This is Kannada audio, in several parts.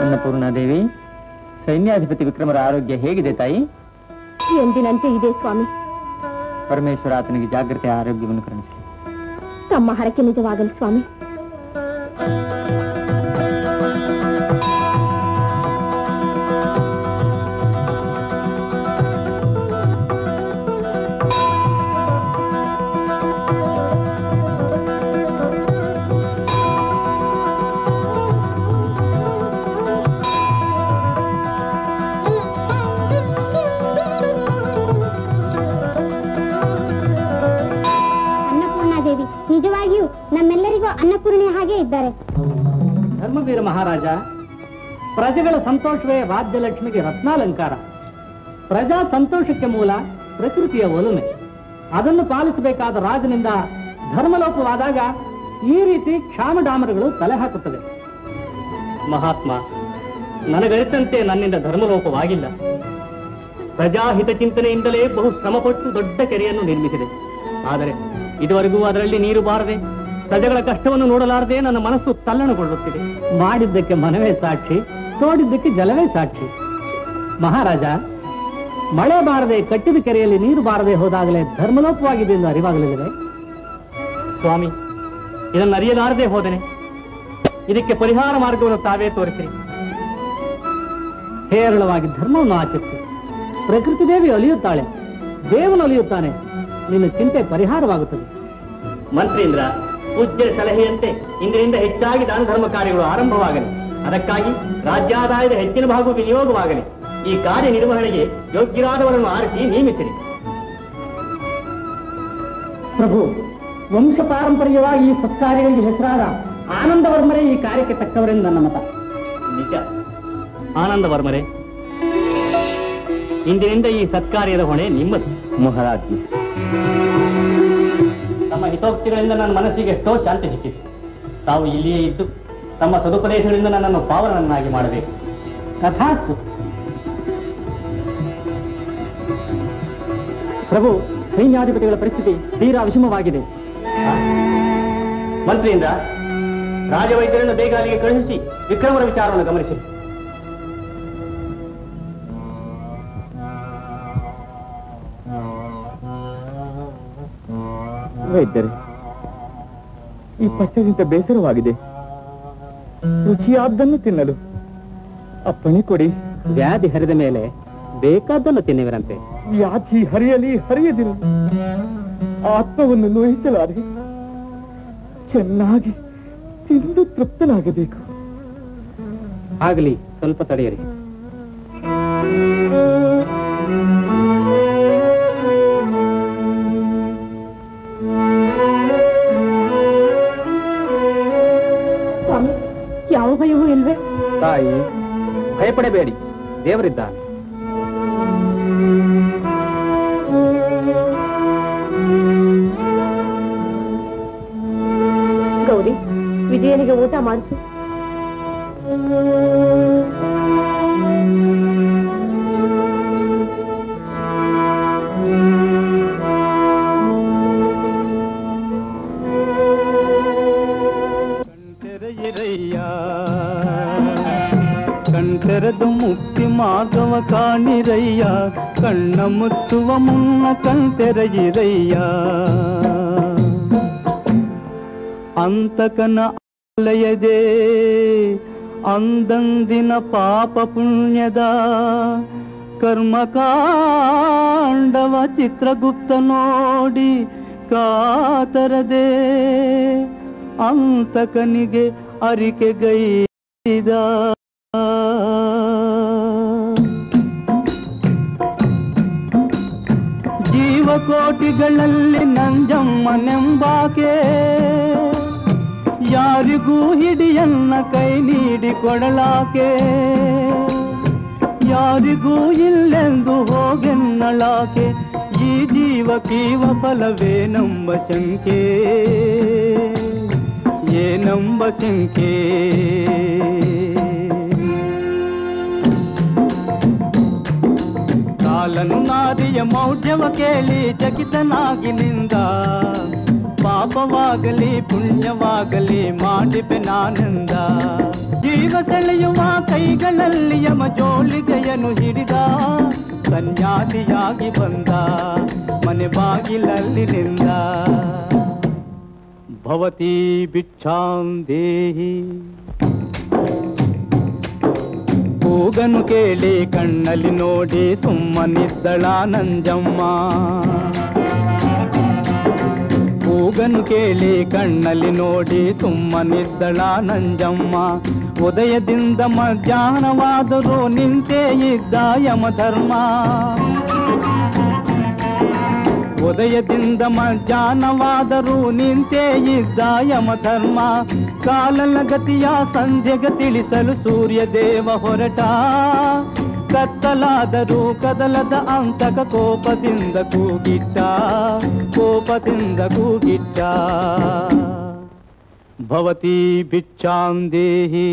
ಅನ್ನಪೂರ್ಣಾದೇವಿ ಸೈನ್ಯಾಧಿಪತಿ ವಿಕ್ರಮರ ಆರೋಗ್ಯ ಹೇಗಿದೆ ತಾಯಿ ಎಂದಿನಂತೆ ಇದೆ ಸ್ವಾಮಿ ಪರಮೇಶ್ವರ ಆತನಿಗೆ ಜಾಗ್ರತೆ ಆರೋಗ್ಯವನ್ನು ಕರುಣಿಸಲಿ ತಮ್ಮ ಹರಕೆ ನಿಜವಾಗಲಿ ಸ್ವಾಮಿ ಅನ್ನಪೂರ್ಣಾದೇವಿ ನಿಜವಾಗಿಯೂ ನಮ್ಮೆಲ್ಲರಿಗೂ ಅನ್ನಪೂರ್ಣೆ ಹಾಗೆ ಇದ್ದಾರೆ ಧರ್ಮವೀರ ಮಹಾರಾಜ ಪ್ರಜೆಗಳ ಸಂತೋಷವೇ ರಾಜ್ಯಲಕ್ಷ್ಮಿಗೆ ರತ್ನಾಲಂಕಾರ ಪ್ರಜಾ ಸಂತೋಷಕ್ಕೆ ಮೂಲ ಪ್ರಕೃತಿಯ ಒಲುಮೆ ಅದನ್ನು ಪಾಲಿಸಬೇಕಾದ ರಾಜನಿಂದ ಧರ್ಮಲೋಪವಾದಾಗ ಈ ರೀತಿ ಕ್ಷಾಮಡಾಮರಗಳು ತಲೆ ಹಾಕುತ್ತದೆ ಮಹಾತ್ಮ ನನಗರಿತಂತೆ ನನ್ನಿಂದ ಧರ್ಮಲೋಪವಾಗಿಲ್ಲ ಪ್ರಜಾಹಿತ ಚಿಂತನೆಯಿಂದಲೇ ಬಹು ಶ್ರಮಪಟ್ಟು ದೊಡ್ಡ ಕೆರೆಯನ್ನು ನಿರ್ಮಿಸಿದೆ ಆದರೆ ಇದುವರೆಗೂ ಅದರಲ್ಲಿ ನೀರು ಬಾರದೆ ಪ್ರಜೆಗಳ ಕಷ್ಟವನ್ನು ನೋಡಲಾರದೆ ನನ್ನ ಮನಸ್ಸು ತಲ್ಲಣಗೊಳ್ಳುತ್ತಿದೆ ಮಾಡಿದ್ದಕ್ಕೆ ಮನವೇ ಸಾಕ್ಷಿ ತೋಡಿದ್ದಕ್ಕೆ ಜಲವೇ ಸಾಕ್ಷಿ ಮಹಾರಾಜ ಮಳೆ ಬಾರದೆ ಕಟ್ಟಿದ ಕೆರೆಯಲ್ಲಿ ನೀರು ಬಾರದೆ ಹೋದಾಗಲೇ ಧರ್ಮಲೋಪವಾಗಿದೆ ಎಂದು ಅರಿವಾಗಲಿದೆ ಸ್ವಾಮಿ ಇದನ್ನು ಅರಿಯಲಾರದೆ ಹೋದನೆ ಇದಕ್ಕೆ ಪರಿಹಾರ ಮಾರ್ಗವನ್ನು ತಾವೇ ತೋರಿಸಿರಿ ಹೇರಳವಾಗಿ ಧರ್ಮವನ್ನು ಆಚರಿಸಿ ಪ್ರಕೃತಿ ದೇವಿ ಒಲಿಯುತ್ತಾಳೆ ದೇವನು ಒಲಿಯುತ್ತಾನೆ ನಿನ್ನ ಚಿಂತೆ ಪರಿಹಾರವಾಗುತ್ತದೆ ಮಂತ್ರೀಂದ್ರ ಪೂಜ್ಯ ಸಲಹೆಯಂತೆ ಇಂದಿನಿಂದ ಹೆಚ್ಚಾಗಿ ದಾನ ಧರ್ಮ ಕಾರ್ಯಗಳು ಆರಂಭವಾಗಲಿ ಅದಕ್ಕಾಗಿ ರಾಜ್ಯಾದಾಯದ ಹೆಚ್ಚಿನ ಭಾಗವು ವಿನಿಯೋಗವಾಗಲಿ ಈ ಕಾರ್ಯ ನಿರ್ವಹಣೆಗೆ ಯೋಗ್ಯರಾದವರನ್ನು ಆರಿಸಿ ನೇಮಿಸಿರಿ ಪ್ರಭು ವಂಶ ಪಾರಂಪರ್ಯವಾಗಿ ಈ ಸತ್ಕಾರ್ಯಗಳಿಗೆ ಹೆಸರಾದ ಆನಂದವರ್ಮರೇ ಈ ಕಾರ್ಯಕ್ಕೆ ತಕ್ಕವರೆಂದು ನನ್ನ ಮತ ನಿಜ ಆನಂದವರ್ಮರೇ ಇಂದಿನಿಂದ ಈ ಸತ್ಕಾರ್ಯದ ಹೊಣೆ ನಿಮ್ಮದು ಮಹಾರಾಜ್ ತಮ್ಮ ಹಿತೋಕ್ತಿಗಳಿಂದ ನನ್ನ ಮನಸ್ಸಿಗೆ ಎಷ್ಟೋ ಶಾಂತಿ ಸಿಕ್ಕಿತು ತಾವು ಇಲ್ಲಿಯೇ ಇದ್ದು ತಮ್ಮ ಸದುಪದೇಶಗಳಿಂದ ನನ್ನನ್ನು ಪಾವನನ್ನಾಗಿ ಮಾಡಬೇಕು ಕಥಾಸ್ತು ಪ್ರಭು ಸೈನ್ಯಾಧಿಪತಿಗಳ ಪರಿಸ್ಥಿತಿ ತೀರಾ ವಿಷಮವಾಗಿದೆ ಮಂತ್ರಿಯಿಂದ ರಾಜವೈದ್ಯರನ್ನು ಬೇಗ ಅಲ್ಲಿಗೆ ಕಳುಹಿಸಿ ವಿಕ್ರಮರ ವಿಚಾರವನ್ನು ಗಮನಿಸಿ ವೈದ್ಯರೇ ಈ ಪಥ್ಯದಿಂದ ಬೇಸರವಾಗಿದೆ ರುಚಿಯಾದ್ದನ್ನು ತಿನ್ನಲು ಅಪ್ಪಣೆ ಕೊಡಿ ವ್ಯಾಧಿ ಹರಿದ ಮೇಲೆ ಬೇಕಾದ್ದನ್ನು ತಿನ್ನುವಿರಂತೆ ವ್ಯಾಧಿ ಹರಿಯಲಿ ಹರಿಯದಿರಲಿ ಆತ್ಮವನ್ನು ನೋಯಿಸಲಾರೆ ಚೆನ್ನಾಗಿ ತಿಂದು ತೃಪ್ತನಾಗಬೇಕು ಆಗಲಿ ಸ್ವಲ್ಪ ತಡೆಯಿರಿ ಸ್ವಾಮಿ ಯಾವ ಭಯವೂ ಇಲ್ವೇ ತಾಯಿ ಭಯಪಡಬೇಡಿ ದೇವರಿದ್ದಾನೆ ಗೌರಿ ವಿಜಯನಿಗೆ ಊಟ ಮಾಡಿಸು ತೆರೆಯಿರಯ್ಯ ಕಣ್ತೆರೆದು ಮುಕ್ತಿ ಮಾರ್ಗವ ಕಾಣಿರಯ್ಯ ಕಣ್ಣ ಮುಚ್ಚುವ ಮುನ್ನ ಕಣ್ತೆರೆಯಿರಯ್ಯ ಅಂತಕನ ಆಲಯದೆ ಅಂದಂದಿನ ಪಾಪ ಪುಣ್ಯದ ಕರ್ಮಕಾಂಡವ ಚಿತ್ರಗುಪ್ತ ನೋಡಿ ಕಾತರದೆ ಅಂತಕನಿಗೆ ಅರಿಕೆಗೈದ ಜೀವಕೋಟಿಗಳಲ್ಲಿ ನಂಜಮ್ಮನೆಂಬಾಕೆ ಯಾರಿಗೂ ಹಿಡಿಯನ್ನ ಕೈ ನೀಡಿ ಕೊಡಲಾಕೆ ಯಾರಿಗೂ ಇಲ್ಲೆಂದು ಹೋಗೆನ್ನಳಾಕೆ ಈ ಜೀವ ಕೀವ ಫಲವೇನೆಂಬ ಶಂಕೆ ಏನಂಬ ಶಂಕೆ ಕಾಲನು ನಾರಿಯ ಮೌಢ್ಯವ ಕೇಳಿ ಚಕಿತನಾಗಿ ನಿಂದ ಪಾಪವಾಗಲಿ ಪುಣ್ಯವಾಗಲಿ ಮಾಡಿಬೆ ನಾನಂದ ಜೀವ ಸೆಳೆಯುವ ಕೈಗ ಬಾಗಿಲಲ್ಲಿ ಯಮ ಜೋಳಿಗೆಯನ್ನು ಹಿಡಿದ ಸನ್ಯಾಸಿಯಾಗಿ ಬಂದ ಮನೆ ಬಾಗಿಲಲ್ಲಿ ನಿಂದ ಭವತಿ ಭಿಕ್ಷಾಂ ದೇಹಿ ಕೂಗನು ಕೇಳಿ ಕಣ್ಣಲ್ಲಿ ನೋಡಿ ಸುಮ್ಮನಿದ್ದಳ ನಂಜಮ್ಮ ಕೂಗನು ಕೇಳಿ ಕಣ್ಣಲ್ಲಿ ನೋಡಿ ಸುಮ್ಮನಿದ್ದಳ ನಂಜಮ್ಮ ಉದಯದಿಂದ ಮಧ್ಯಾಹ್ನವಾದರೂ ನಿಂತೇ ಇದ್ದ ಯಮಧರ್ಮ ಉದಯದಿಂದ ಮಧ್ಯಾಹ್ನವಾದರೂ ನಿಂತೇ ಇದ್ದ ಯಮಧರ್ಮ ಕಾಲನ ಗತಿಯ ಸಂಧ್ಯೆಗೆ ತಿಳಿಸಲು ಸೂರ್ಯ ದೇವ ಹೊರಟ ಕತ್ತಲಾದರೂ ಕದಲದ ಅಂತಕ ಕೋಪದಿಂದ ಕೂಗಿಟ್ಟ ಕೋಪದಿಂದ ಕೂಗಿಟ್ಟ ಭವತಿ ಭಿಕ್ಷಾಂ ದೇಹಿ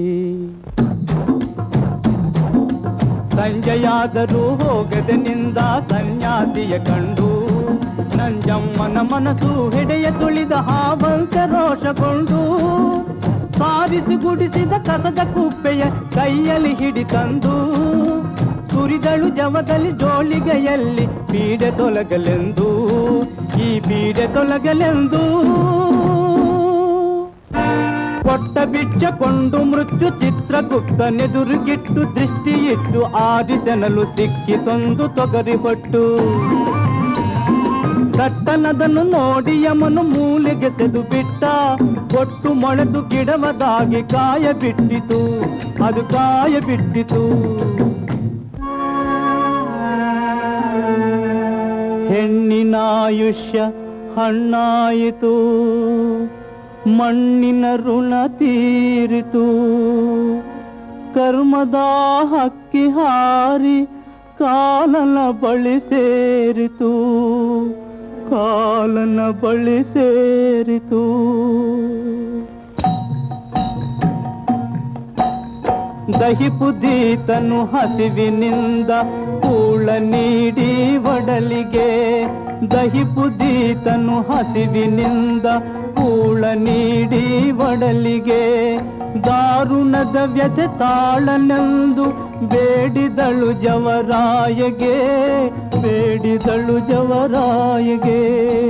ಸಂಜೆಯಾದರೂ ಹೋಗದನಿಂದ ಸನ್ಯಾಸಿಯ ಕಂಡು ನಂಜಮ್ಮನ ಮನಸ್ಸು ಹೆಡೆಯ ತುಳಿದ ಹಾವಂತ ರೋಷಗೊಂಡು ಸಾರಿಸಿ ಗುಡಿಸಿದ ಕಸದ ಕುಪ್ಪೆಯ ಕೈಯಲ್ಲಿ ಹಿಡಿತಂದು ಸುರಿದಳು ಜವದಲ್ಲಿ ಜೋಳಿಗೆಯಲ್ಲಿ ಪೀಡೆ ತೊಲಗಲೆಂದು ಈ ಪೀಡೆ ತೊಲಗಲೆಂದು ಕೊಟ್ಟ ಬಿಚ್ಚಕೊಂಡು ಮೃತ್ಯು ಚಿತ್ರಗುಪ್ತನೆದುರುಗಿಟ್ಟು ದೃಷ್ಟಿಯಿಟ್ಟು ಆದಿಸನಲು ಸಿಕ್ಕಿತೊಂದು ತೊಗರಿ ಹೊಟ್ಟು ದಟ್ಟನದನ್ನು ನೋಡಿ ಯಮನು ಮೂಲೆಗೆ ಸೆದು ಬಿಟ್ಟ ಒಟ್ಟು ಮೊಳೆದು ಗಿಡವದಾಗಿ ಕಾಯ ಬಿಟ್ಟಿತು ಅದು ಕಾಯ ಬಿಟ್ಟಿತು ಹೆಣ್ಣಿನಾಯುಷ್ಯ ಹಣ್ಣಾಯಿತು ಮಣ್ಣಿನ ಋಣ ತೀರಿತು ಕರ್ಮದ ಹಕ್ಕಿ ಹಾರಿ ಕಾಲನ ಬಳಿ ಸೇರಿತು ಕಾಲನ ಬಳಿ ಸೇರಿತು ದಹಿಪುದೀತನು ಹಸಿವಿನಿಂದ ಕೂಳ ನೀಡಿ ಒಡಲಿಗೆ ದಹಿಪುದೀತನು ಹಸಿವಿನಿಂದ ಕೂಳ ನೀಡಿ ಒಡಲಿಗೆ ದಾರುಣದ ವ್ಯಥೆ ತಾಳನೆಂದು ಬೇಡಿದಳು ಜವರಾಯಗೆ ಬೇಡಿದಳು ಜವರಾಯಗೆ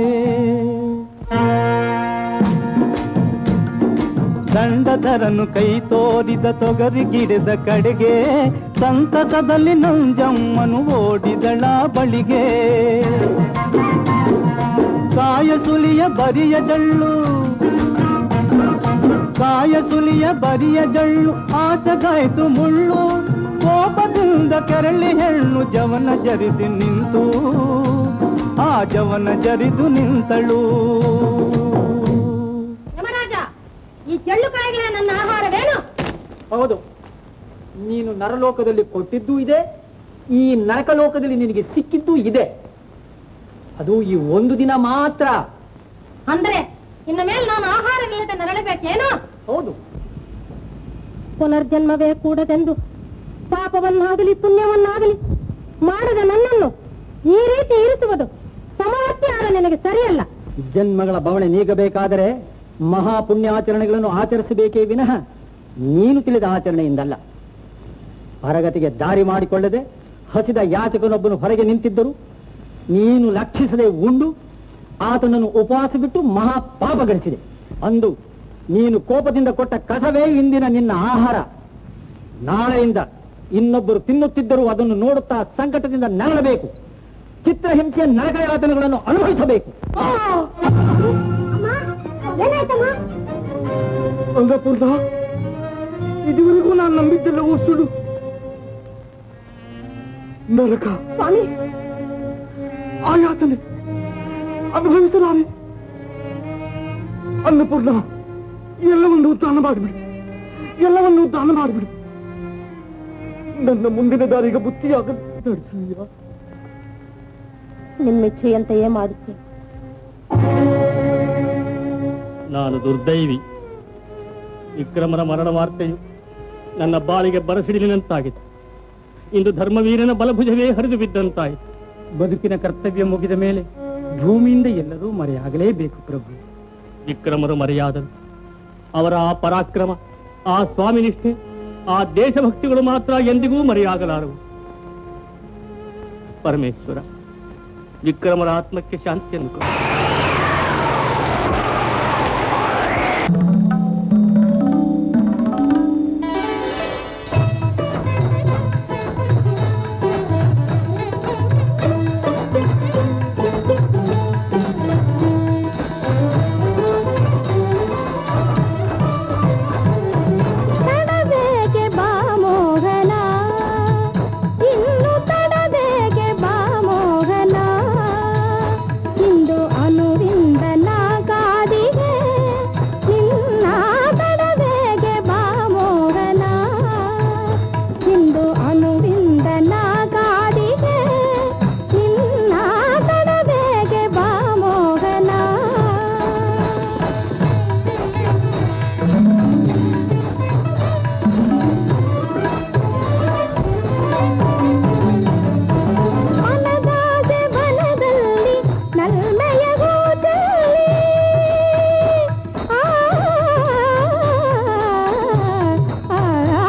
ದಂಡಧರನು ಕೈ ತೋರಿದ ತೊಗರಿ ಗಿಡದ ಕಡೆಗೆ ಸಂತಸದಲ್ಲಿ ನಂಜಮ್ಮನು ಓಡಿದಳ ಬಳಿಗೆ ಕಾಯ ಸುಲಿಯ ಬರಿಯ ಜಳ್ಳು ಕಾಯ ಸುಲಿಯ ಬರಿಯ ಜಳ್ಳು ಆಸಗಾಯ್ತು ಮುಳ್ಳು ಕೋಪದಿಂದ ಕೆರಳಿ ಹೆಣ್ಣು ಜವನ ಜರಿದು ನಿಂತು ಆ ಜವನ ಜರಿದು ನಿಂತಳು ಯಮರಾಜ ಈ ಚೆಳ್ಳುಕಾಯಿಗಳ ನನ್ನ ಆಹಾರವೇನು ಹೌದು ನೀನು ನರಲೋಕದಲ್ಲಿ ಕೊಟ್ಟಿದ್ದೂ ಇದೆ ಈ ನರಕಲೋಕದಲ್ಲಿ ನಿನಗೆ ಸಿಕ್ಕಿದ್ದೂ ಇದೆ ಅದು ಈ ಒಂದು ದಿನ ಮಾತ್ರ ಅಂದ್ರೆ ಇನ್ನ ಮೇಲೆ ನಾನು ಆಹಾರವಿಲ್ಲದೆ ನರಳಬೇಕೇನು ಹೌದು ಪುನರ್ಜನ್ಮವೇ ಕೂಡದೆಂದು ಪಾಪವನ್ನಾಗಲಿ ಪುಣ್ಯವನ್ನಾಗಲಿ ಮಾಡದ ನನ್ನನ್ನು ಈ ರೀತಿ ಇರಿಸುವುದು ಸಮವರ್ತಿಯಾದ ನಿನಗೆ ಸರಿಯಲ್ಲ ಜನ್ಮಗಳ ಬವಣೆ ನೀಗಬೇಕಾದರೆ ಮಹಾಪುಣ್ಯಾಚರಣೆಗಳನ್ನು ಆಚರಿಸಬೇಕೇ ವಿನಃ ನೀನು ತಿಳಿದ ಆಚರಣೆಯಿಂದಲ್ಲ ಹೊರಗತಿಗೆ ದಾರಿ ಮಾಡಿಕೊಳ್ಳದೆ ಹಸಿದ ಯಾಚಕನೊಬ್ಬನು ಹೊರಗೆ ನಿಂತಿದ್ದರು ನೀನು ಲಕ್ಷಿಸದೆ ಉಂಡು ಆತನನ್ನು ಉಪವಾಸ ಬಿಟ್ಟು ಮಹಾ ಪಾಪ ಗಳಿಸಿದೆ ಅಂದು ನೀನು ಕೋಪದಿಂದ ಕೊಟ್ಟ ಕಸವೇ ಇಂದಿನ ನಿನ್ನ ಆಹಾರ ನಾಳೆಯಿಂದ ಇನ್ನೊಬ್ಬರು ತಿನ್ನುತ್ತಿದ್ದರೂ ಅದನ್ನು ನೋಡುತ್ತಾ ಸಂಕಟದಿಂದ ನರಳಬೇಕು ಚಿತ್ರಹಿಂಸೆಯ ನರಕಯಾತನೆಗಳನ್ನು ಅನುಭವಿಸಬೇಕು ಅಂಗಪುರದ ಇದುವರೆಗೂ ನಾನು ನಂಬಿದ್ದೆಲ್ಲವೂ ಸುಳ್ಳು ನರಕ ಸ್ವಾಮಿ ಆಯಾತನೆ ಅನುಭವಿಸಲಾರೆ ಅನ್ನಪೂರ್ಣ ಎಲ್ಲವನ್ನೂ ದಾನ ಮಾಡಿಬಿಡು ಎಲ್ಲವನ್ನೂ ದಾನ ಮಾಡಿಬಿಡು ನನ್ನ ಮುಂದಿನ ದಾರಿಗೆ ಬುತ್ತಿಯಾಗ ನಡೆಸಯ್ಯ ನಿಮ್ಮಿಚ್ಛೆಯಂತೆಯೇ ಮಾಡುತ್ತೇನೆ ನಾನು ದುರ್ದೈವಿ ವಿಕ್ರಮರ ಮರಣ ವಾರ್ತೆಯು ನನ್ನ ಬಾಳಿಗೆ ಬರಸಿಡಿಲಿನಂತಾಗಿದೆ ಇಂದು ಧರ್ಮವೀರನ ಬಲಭುಜವೇ ಹರಿದು ಬಿದ್ದಂತಾಯಿತು ಬದುಕಿನ ಕರ್ತವ್ಯ ಮುಗಿದ ಮೇಲೆ ಭೂಮಿಯಿಂದ ಎಲ್ಲರೂ ಮರೆಯಾಗಲೇಬೇಕು ಪ್ರಭು ವಿಕ್ರಮರು ಮರೆಯಾದರು ಅವರ ಆ ಪರಾಕ್ರಮ ಆ ಸ್ವಾಮಿ ನಿಷ್ಠೆ ಆ ದೇಶಭಕ್ತಿಗಳು ಮಾತ್ರ ಎಂದಿಗೂ ಮರೆಯಾಗಲಾರವು ಪರಮೇಶ್ವರ ವಿಕ್ರಮರ ಆತ್ಮಕ್ಕೆ ಶಾಂತಿಯನ್ನು ಕೊಡು ತಡಬೇಗೆ ಬಾ ಮೋಹನ ಇನ್ನು ತಡಬೇಗೆ ಬಾ ಮೋಹನ ಇಂದು ಅನುವಿಂದನ ಕಾದಿಗೆ ನಿನ್ನ ತಡಬೇಗೆ ಬಾ ಮೋಹನ ಇಂದು ಅನುವಿಂದನ ಕಾದಿಗೆ ನಿನ್ನ ತಡಬೇಗೆ ಬಾ ಮೋಹನ ಮನದಾಸೆ ಬನದಲ್ಲಿ ನಲ್ಮೆಯ ಗೂಟಲ್ಲಿ ಆ, ಆ, ಆ.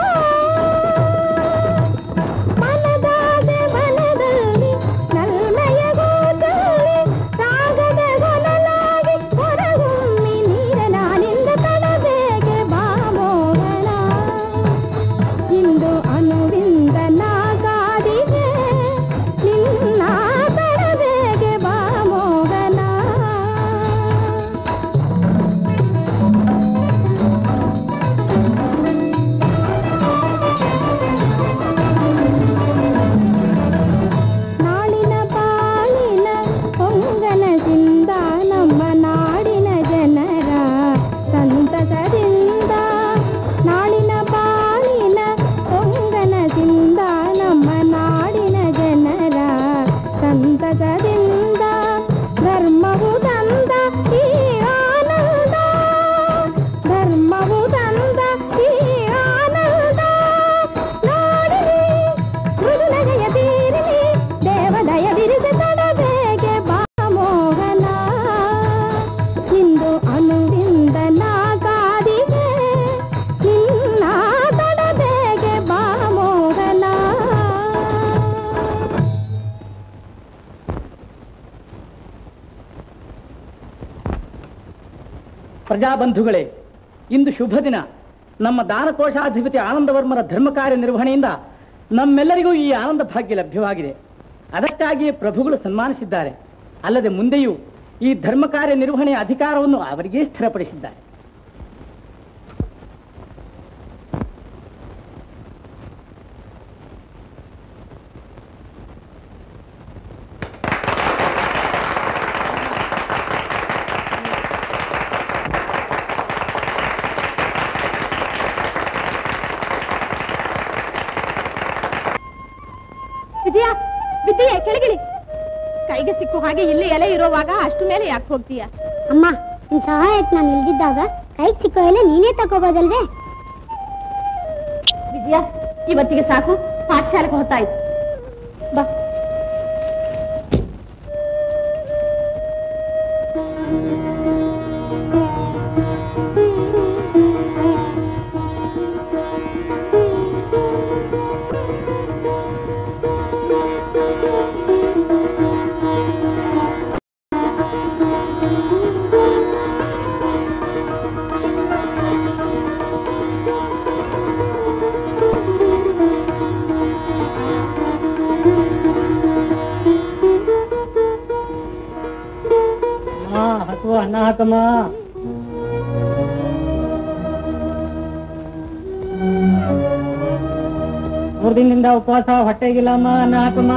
ಮನದಾಸೆ ಬನದಲ್ಲಿ ನಲ್ಮೆಯ ಗೂಟಲ್ಲಿ ಸಾಗದ ಗೊಲಲಾಗಿ ಹೊರಗುಮ್ಮಿ ನೀರಲಾನಿಂದ ತಡಬೇಗೆ ಬಾ ಮೋಹನ ಇಂದು ಅನುವಿಂದನ ಗಾದಿಗೆ ನಿನ್ನ ತಡಬೇಗೆ ಬಾ ಮೋಹನ ನಾಳಿನ ಬಾಳಿನ ಹೊಂಗನದಿಂದ ನಮ್ಮ ನಾಡಿನ ಜನರ ಸಂತಸದಿಂದ ನಾಳಿನ ಬಾಳಿನ ಹೊಂಗನದಿಂದ ನಮ್ಮ ನಾಡಿನ ಜನರ ಸಂತಸದಿಂದ ಧರ್ಮವು ತಂದ ಈ ಆನಂದ ಧರ್ಮವು ತಂದ ಈ ಆನಂದ ನೋಡಿರಿ ಮೃದುನಗೆಯ ತೀರಿರಿ ದೇವದಯ ಬಿರಿಸಿ ತಡಬೇಗೆ ಬಾ ಮೋಹನ ಇಂದು ಅನುವಿಂದನ ಕಾದಿಗೆ ನಿನ್ನ ತಡಬೇಗೆ ಬಾ ಮೋಹನ ಪ್ರಜಾಬಂಧುಗಳೇ ಇಂದು ಶುಭ ದಿನ ನಮ್ಮ ದಾನಕೋಶಾಧಿಪತಿ ಆನಂದವರ್ಮರ ಧರ್ಮ ಕಾರ್ಯ ನಿರ್ವಹಣೆಯಿಂದ ನಮ್ಮೆಲ್ಲರಿಗೂ ಈ ಆನಂದ ಭಾಗ್ಯ ಲಭ್ಯವಾಗಿದೆ ಅದಕ್ಕಾಗಿಯೇ ಪ್ರಭುಗಳು ಸನ್ಮಾನಿಸಿದ್ದಾರೆ ಅಲ್ಲದೆ ಮುಂದೆಯೂ ಈ ಧರ್ಮ ಕಾರ್ಯ ನಿರ್ವಹಣೆಯ ಅಧಿಕಾರವನ್ನು ಅವರಿಗೇ ಸ್ಥಿರಪಡಿಸಿದ್ದಾರೆ ವಿಜಯ ವಿದ್ಯೆ ಕೆಳಗಿಳಿ ಕೈಗೆ ಸಿಕ್ಕು ಹಾಗೆ ಇಲ್ಲೇ ಎಲೆ ಇರೋವಾಗ ಅಷ್ಟು ಮೇಲೆ ಯಾಕೆ ಹೋಗ್ತೀಯ ಅಮ್ಮ ನಿನ್ ಸಹಾಯಕ್ಕೆ ನಾನು ಇಲ್ದಿದ್ದಾಗ ಕೈಗೆ ಸಿಕ್ಕೋ ಎಲ್ಲ ನೀನೇ ತಗೋಬೋದಲ್ವೇ ವಿಜಯ ಇವತ್ತಿಗೆ ಸಾಕು ಪಾಠಶಾಲೆಗೆ ಹೊತ್ತಾಯ್ತು ಬಾ ಹಸುವ ಅನ್ನ ಹಾಕಮ್ಮ ಮೂರು ದಿನದಿಂದ ಉಪವಾಸ ಹೊಟ್ಟೆಗಿಲ್ಲಮ್ಮ ಅನ್ನ ಹಾಕಮ್ಮ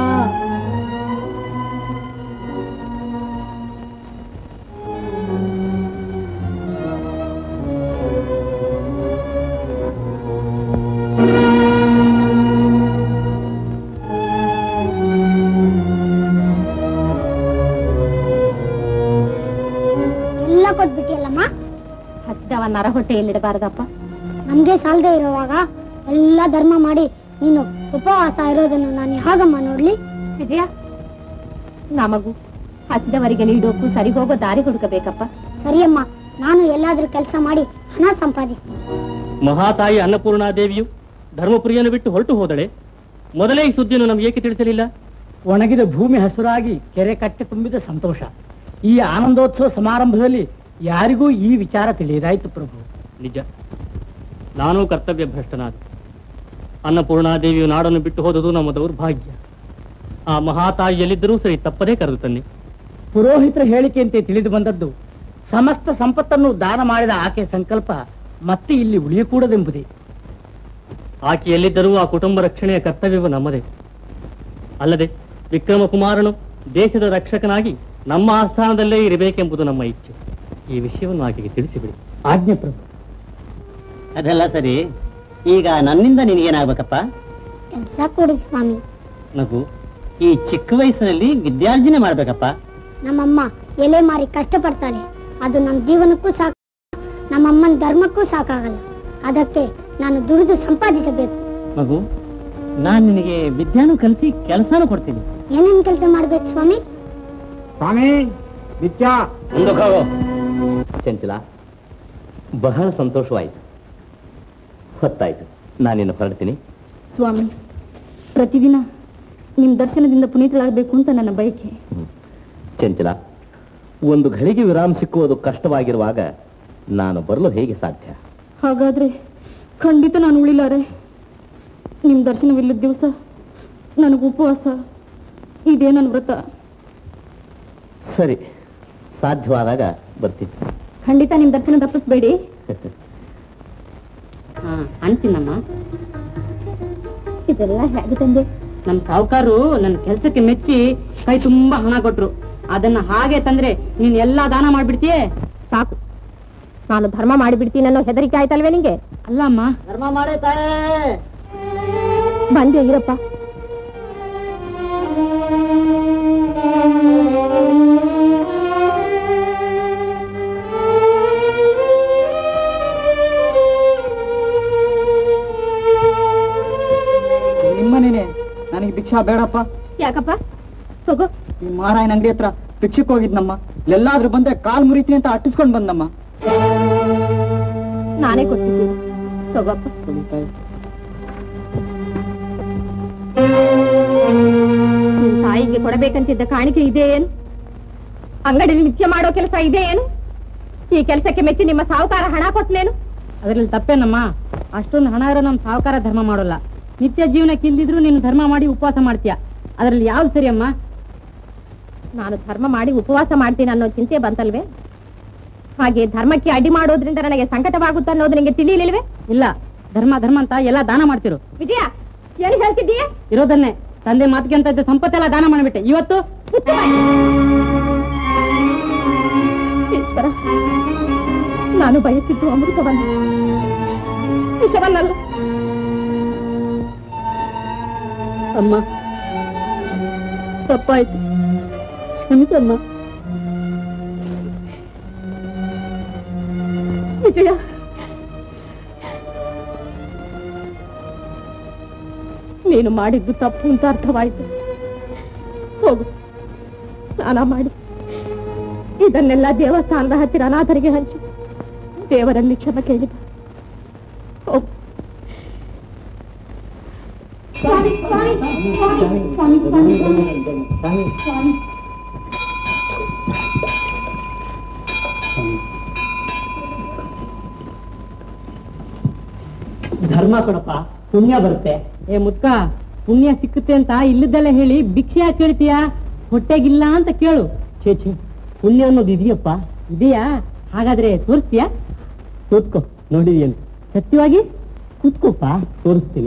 ಎಲ್ಲ ಕೊಟ್ಬಿಟ್ಟಿಯಲ್ಲಮ್ಮ ಹಸಿದವ ನರ ಹೊಟ್ಟೆಯಲ್ಲಿಡಬಾರದಪ್ಪ ನಮ್ಗೆ ಸಾಲದೆ ಇರುವಾಗ ಎಲ್ಲ ಧರ್ಮ ಮಾಡಿ ನೀನು ಉಪವಾಸ ಇರೋದನ್ನು ನಾನು ಹೇಗಮ್ಮ ನೋಡ್ಲಿ ವಿಜಯ ನಮಗೂ ಹಸಿದವರಿಗೆ ನೀಡೋಕ್ಕೂ ಸರಿ ಹೋಗೋ ದಾರಿ ಹುಡುಕಬೇಕಪ್ಪ ಸರಿಯಮ್ಮ ನಾನು ಎಲ್ಲಾದ್ರೂ ಕೆಲಸ ಮಾಡಿ ಹಣ ಸಂಪಾದಿಸ್ತೀನಿ ಮಹಾತಾಯಿ ಅನ್ನಪೂರ್ಣಾದೇವಿಯು ಧರ್ಮಪುರಿಯನ್ನು ಬಿಟ್ಟು ಹೊರಟು ಹೋದಳೆ ಮೊದಲೇ ಈ ಸುದ್ದಿಯನ್ನು ನಮ್ಗೆ ಏಕೆ ತಿಳಿಸಲಿಲ್ಲ ಒಣಗಿದ ಭೂಮಿ ಹಸುರಾಗಿ ಕೆರೆ ಕಟ್ಟೆ ತುಂಬಿದ ಸಂತೋಷ ಈ ಆನಂದೋತ್ಸವ ಸಮಾರಂಭದಲ್ಲಿ ಯಾರಿಗೂ ಈ ವಿಚಾರ ತಿಳಿಯದಾಯ್ತು ಪ್ರಭು ನಿಜ ನಾನೂ ಕರ್ತವ್ಯ ಭ್ರಷ್ಟನಾದ ಅನ್ನಪೂರ್ಣಾದೇವಿಯು ನಾಡನ್ನು ಬಿಟ್ಟು ಹೋದುದು ನಮ್ಮ ದೌರ್ಭಾಗ್ಯ ಆ ಮಹಾತಾಯಿ ಎಲ್ಲಿದ್ದರೂ ಸರಿ ತಪ್ಪದೇ ಕರೆದು ತನ್ನಿ ಪುರೋಹಿತರ ಹೇಳಿಕೆಯಂತೆ ತಿಳಿದು ಬಂದದ್ದು ಸಮಸ್ತ ಸಂಪತ್ತನ್ನು ದಾನ ಮಾಡಿದ ಆಕೆ ಸಂಕಲ್ಪ ಮತ್ತೆ ಇಲ್ಲಿ ಉಳಿಯಕೂಡದೆಂಬುದೇ ಆಕೆ ಎಲ್ಲಿದ್ದರೂ ಆ ಕುಟುಂಬ ರಕ್ಷಣೆಯ ಕರ್ತವ್ಯವು ನಮ್ಮದೇ ಅಲ್ಲದೆ ವಿಕ್ರಮ ಕುಮಾರನು ದೇಶದ ರಕ್ಷಕನಾಗಿ ನಮ್ಮ ಆಸ್ಥಾನದಲ್ಲೇ ಇರಬೇಕೆಂಬುದು ನಮ್ಮ ಇಚ್ಛೆ ಈ ವಿಷಯವನ್ನು ಆಕೆಗೆ ತಿಳಿಸಿಬಿಡಿ ಆಜ್ಞೆ ಪ್ರಭು ಅದೆಲ್ಲ ಸರಿ ಈಗ ನನ್ನಿಂದ ನಿನಗೇನಾಗ್ಬೇಕಪ್ಪ ಕೆಲಸ ಕೊಡಿ ಸ್ವಾಮಿ ನಗು ಈ ಚಿಕ್ಕ ವಯಸ್ಸಿನಲ್ಲಿ ವಿದ್ಯಾರ್ಜನೆ ಮಾಡ್ಬೇಕಪ್ಪ ನಮ್ಮಮ್ಮ ಎಲೆ ಮಾರಿ ಕಷ್ಟಪಡ್ತಾಳೆ ಅದು ನಮ್ಮ ಜೀವನಕ್ಕೂ ಸಾಕು ನಮ್ಮಮ್ಮನ ಧರ್ಮಕ್ಕೂ ಸಾಕಾಗಲ್ಲ ಅದಕ್ಕೆ ನಾನು ದುಡಿದು ಸಂಪಾದಿಸಬೇಕು ಮಗು ನಾನ್ ನಿನಗೆ ವಿದ್ಯಾನು ಕಲಿಸಿ ಕೆಲಸನೂ ಕೊಡ್ತೀನಿ ಏನೇನ್ ಕೆಲಸ ಮಾಡ್ಬೇಕು ಸ್ವಾಮಿ ಸ್ವಾಮಿ ವಿದ್ಯಾ ಚಂಚಲ ಬಹಳ ಸಂತೋಷವಾಯಿತು ಹೊತ್ತಾಯ್ತು ನಾನಿನ್ನು ಹೊರಡ್ತೀನಿ ಸ್ವಾಮಿ ಪ್ರತಿದಿನ ನಿಮ್ ದರ್ಶನದಿಂದ ಪುನೀತರಾಗಬೇಕು ಅಂತ ನನ್ನ ಬಯಕೆ ಚಂಚಲ ಒಂದು ಘಳಿಗೆ ವಿರಾಮ ಸಿಕ್ಕುವುದು ಕಷ್ಟವಾಗಿರುವಾಗ ನಾನು ಬರಲು ಹೇಗೆ ಸಾಧ್ಯ ಹಾಗಾದ್ರೆ ಖಂಡಿತ ನಾನು ಉಳಿಲಾರೆ ನಿಮ್ ದರ್ಶನವಿಲ್ಲದ ದಿವಸ ನನಗೆ ಉಪವಾಸ ಇದೇ ನನ್ನ ವ್ರತ ಸರಿ ಸಾಧ್ಯವಾದಾಗ ಬರ್ತೀನಿ ಖಂಡಿತ ನಿಮ್ ದರ್ಶನ ತಪ್ಪಿಸ್ಬೇಡಿ ಅಂತೀನಮ್ಮ ಇದೆಲ್ಲ ಹೇಗೆ ತಂದೆ ನಮ್ ಸಾವುಕಾರರು ನನ್ನ ಕೆಲಸಕ್ಕೆ ಮೆಚ್ಚಿ ಕೈ ತುಂಬಾ ಹಣ ಕೊಟ್ರು ಅದನ್ನ ಹಾಗೆ ತಂದ್ರೆ ನೀನ್ ಎಲ್ಲಾ ದಾನ ಮಾಡ್ಬಿಡ್ತೀಯೇ ಸಾಕು ನಾನು ಧರ್ಮ ಮಾಡಿಬಿಡ್ತೀನಿ ಅನ್ನೋ ಹೆದರಿಕೆ ಆಯ್ತಲ್ವೇ ನಿಂಗೆ ಅಲ್ಲ ಅಮ್ಮ ಧರ್ಮ ಮಾಡೇ ತಾಯೇ ಬಂದೆ ಇರಪ್ಪ ನಿಮ್ಮನೇನೆ ನನಗೆ ಭಿಕ್ಷಾ ಬೇಡಪ್ಪ ಯಾಕಪ್ಪ ತಗೋ ಈ ಮಾರಾಯನ ಅಂಗಡಿ ಹತ್ರ ಭಿಕ್ಷಕ್ಕೆ ಹೋಗಿದ್ನಮ್ಮ ಎಲ್ಲಾದ್ರೂ ಬಂದೆ ಕಾಲ್ ಮುರಿತೀನಿ ಅಂತ ಅಟ್ಟಿಸ್ಕೊಂಡ್ ಬಂದಮ್ಮ ನಾನೇ ಕೊಡ್ತಿದ್ದೀನಿ ತಗೋಪ್ಪ ನಿನ್ ತಾಯಿಗೆ ಕೊಡಬೇಕಂತಿದ್ದ ಕಾಣಿಕೆ ಇದೆ ಏನು ಅಂಗಡಿಯಲ್ಲಿ ನಿತ್ಯ ಮಾಡೋ ಕೆಲಸ ಇದೆ ಏನು ಈ ಕೆಲಸಕ್ಕೆ ಮೆಚ್ಚಿ ನಿಮ್ಮ ಸಾಹುಕಾರ ಹಣ ಕೊಟ್ನೇನು ಅದ್ರಲ್ಲಿ ತಪ್ಪೇನಮ್ಮ ಅಷ್ಟೊಂದು ಹಣ ಇರೋ ನಮ್ ಸಾವುಕಾರ ಧರ್ಮ ಮಾಡೋಲ್ಲ ನಿತ್ಯ ಜೀವನಕ್ಕೆ ಇಲ್ದಿದ್ರು ನೀನು ಧರ್ಮ ಮಾಡಿ ಉಪವಾಸ ಮಾಡ್ತೀಯ ಅದ್ರಲ್ಲಿ ಯಾವ್ದು ಸರಿ ಅಮ್ಮ ನಾನು ಧರ್ಮ ಮಾಡಿ ಉಪವಾಸ ಮಾಡ್ತೀನಿ ಅನ್ನೋ ಚಿಂತೆ ಬಂತಲ್ವೇ ಹಾಗೆ ಧರ್ಮಕ್ಕೆ ಅಡ್ಡಿ ಮಾಡೋದ್ರಿಂದ ನನಗೆ ಸಂಕಟವಾಗುತ್ತೆ ಅನ್ನೋದು ನಿಂಗೆ ತಿಳಿಲಿಲ್ವೇ ಇಲ್ಲ ಧರ್ಮ ಧರ್ಮ ಅಂತ ಎಲ್ಲ ದಾನ ಮಾಡ್ತಿರು ವಿಜಯ ಏನು ಹೇಳ್ತಿದ್ದೀಯ ಇರೋದನ್ನೇ ತಂದೆ ಮಾತಿಗೆ ಅಂತ ಇದ್ದ ಸಂಪತ್ತೆಲ್ಲ ದಾನ ಮಾಡ್ಬಿಟ್ಟೆ ಇವತ್ತು ಈಶ್ವರ ನಾನು ಬಯಸಿದ್ದು ಅಮೃತವನ್ನ ವಿಷವನ್ನಲ್ಲ ಅಮ್ಮ ತಪ್ಪಾಯ್ತು ಕ್ಷಮಿಸಮ್ಮ ವಿಜಯ ನೀನು ಮಾಡಿದ್ದು ತಪ್ಪು ಅಂತ ಅರ್ಥವಾಯಿತು ಹೋಗು ಸ್ನಾನ ಮಾಡಿ ಇದನ್ನೆಲ್ಲ ದೇವಸ್ಥಾನದ ಹತ್ತಿರ ಅನಾಥರಿಗೆ ಹಂಚು ದೇವರಲ್ಲಿ ಕ್ಷಮ ಕೇಳಿದ ಹೋಗು ಧರ್ಮ ಕೊಡಪ್ಪ ಪುಣ್ಯ ಬರುತ್ತೆ ಏ ಮುದ್ಕ ಪುಣ್ಯ ಸಿಕ್ಕುತ್ತೆ ಅಂತ ಇಲ್ಲದೆಲ್ಲ ಹೇಳಿ ಭಿಕ್ಷೆ ಯಾಕೆ ಕೇಳ್ತೀಯಾ ಹೊಟ್ಟೆಗಿಲ್ಲ ಅಂತ ಕೇಳು ಛೇ ಛೇ ಪುಣ್ಯ ಅನ್ನೋದು ಇದೆಯಪ್ಪ ಇದೆಯಾ ಹಾಗಾದ್ರೆ ತೋರಿಸ್ತೀಯಾ ಕೂತ್ಕೋ ನೋಡಿದೀಯಂತ ಸತ್ಯವಾಗಿ ಕೂತ್ಕೋಪ್ಪ ತೋರಿಸ್ತೀನಿ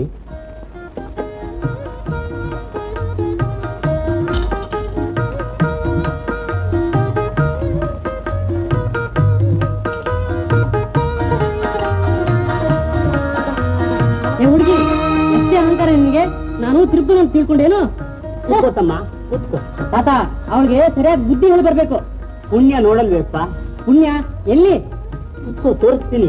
ಏ ಹುಡುಗಿ ಎಷ್ಟೇ ಅಹಂಕಾರ ನಿನ್ಗೆ ನಾನು ತಿರುಪತಿ ಅಂತ ತಿಳ್ಕೊಂಡೇನು ಕೂತ್ಕೋತಮ್ಮ ಕೂತ್ಕೋ ತಾತ ಅವಳಿಗೆ ಸರಿಯಾಗಿ ಬುದ್ಧಿ ಹೇಳಿ ಬರ್ಬೇಕು ಪುಣ್ಯ ನೋಡಲ್ವೇಪ್ಪ ಪುಣ್ಯ ಎಲ್ಲಿ ಕೂತ್ಕೋ ತೋರಿಸ್ತೀನಿ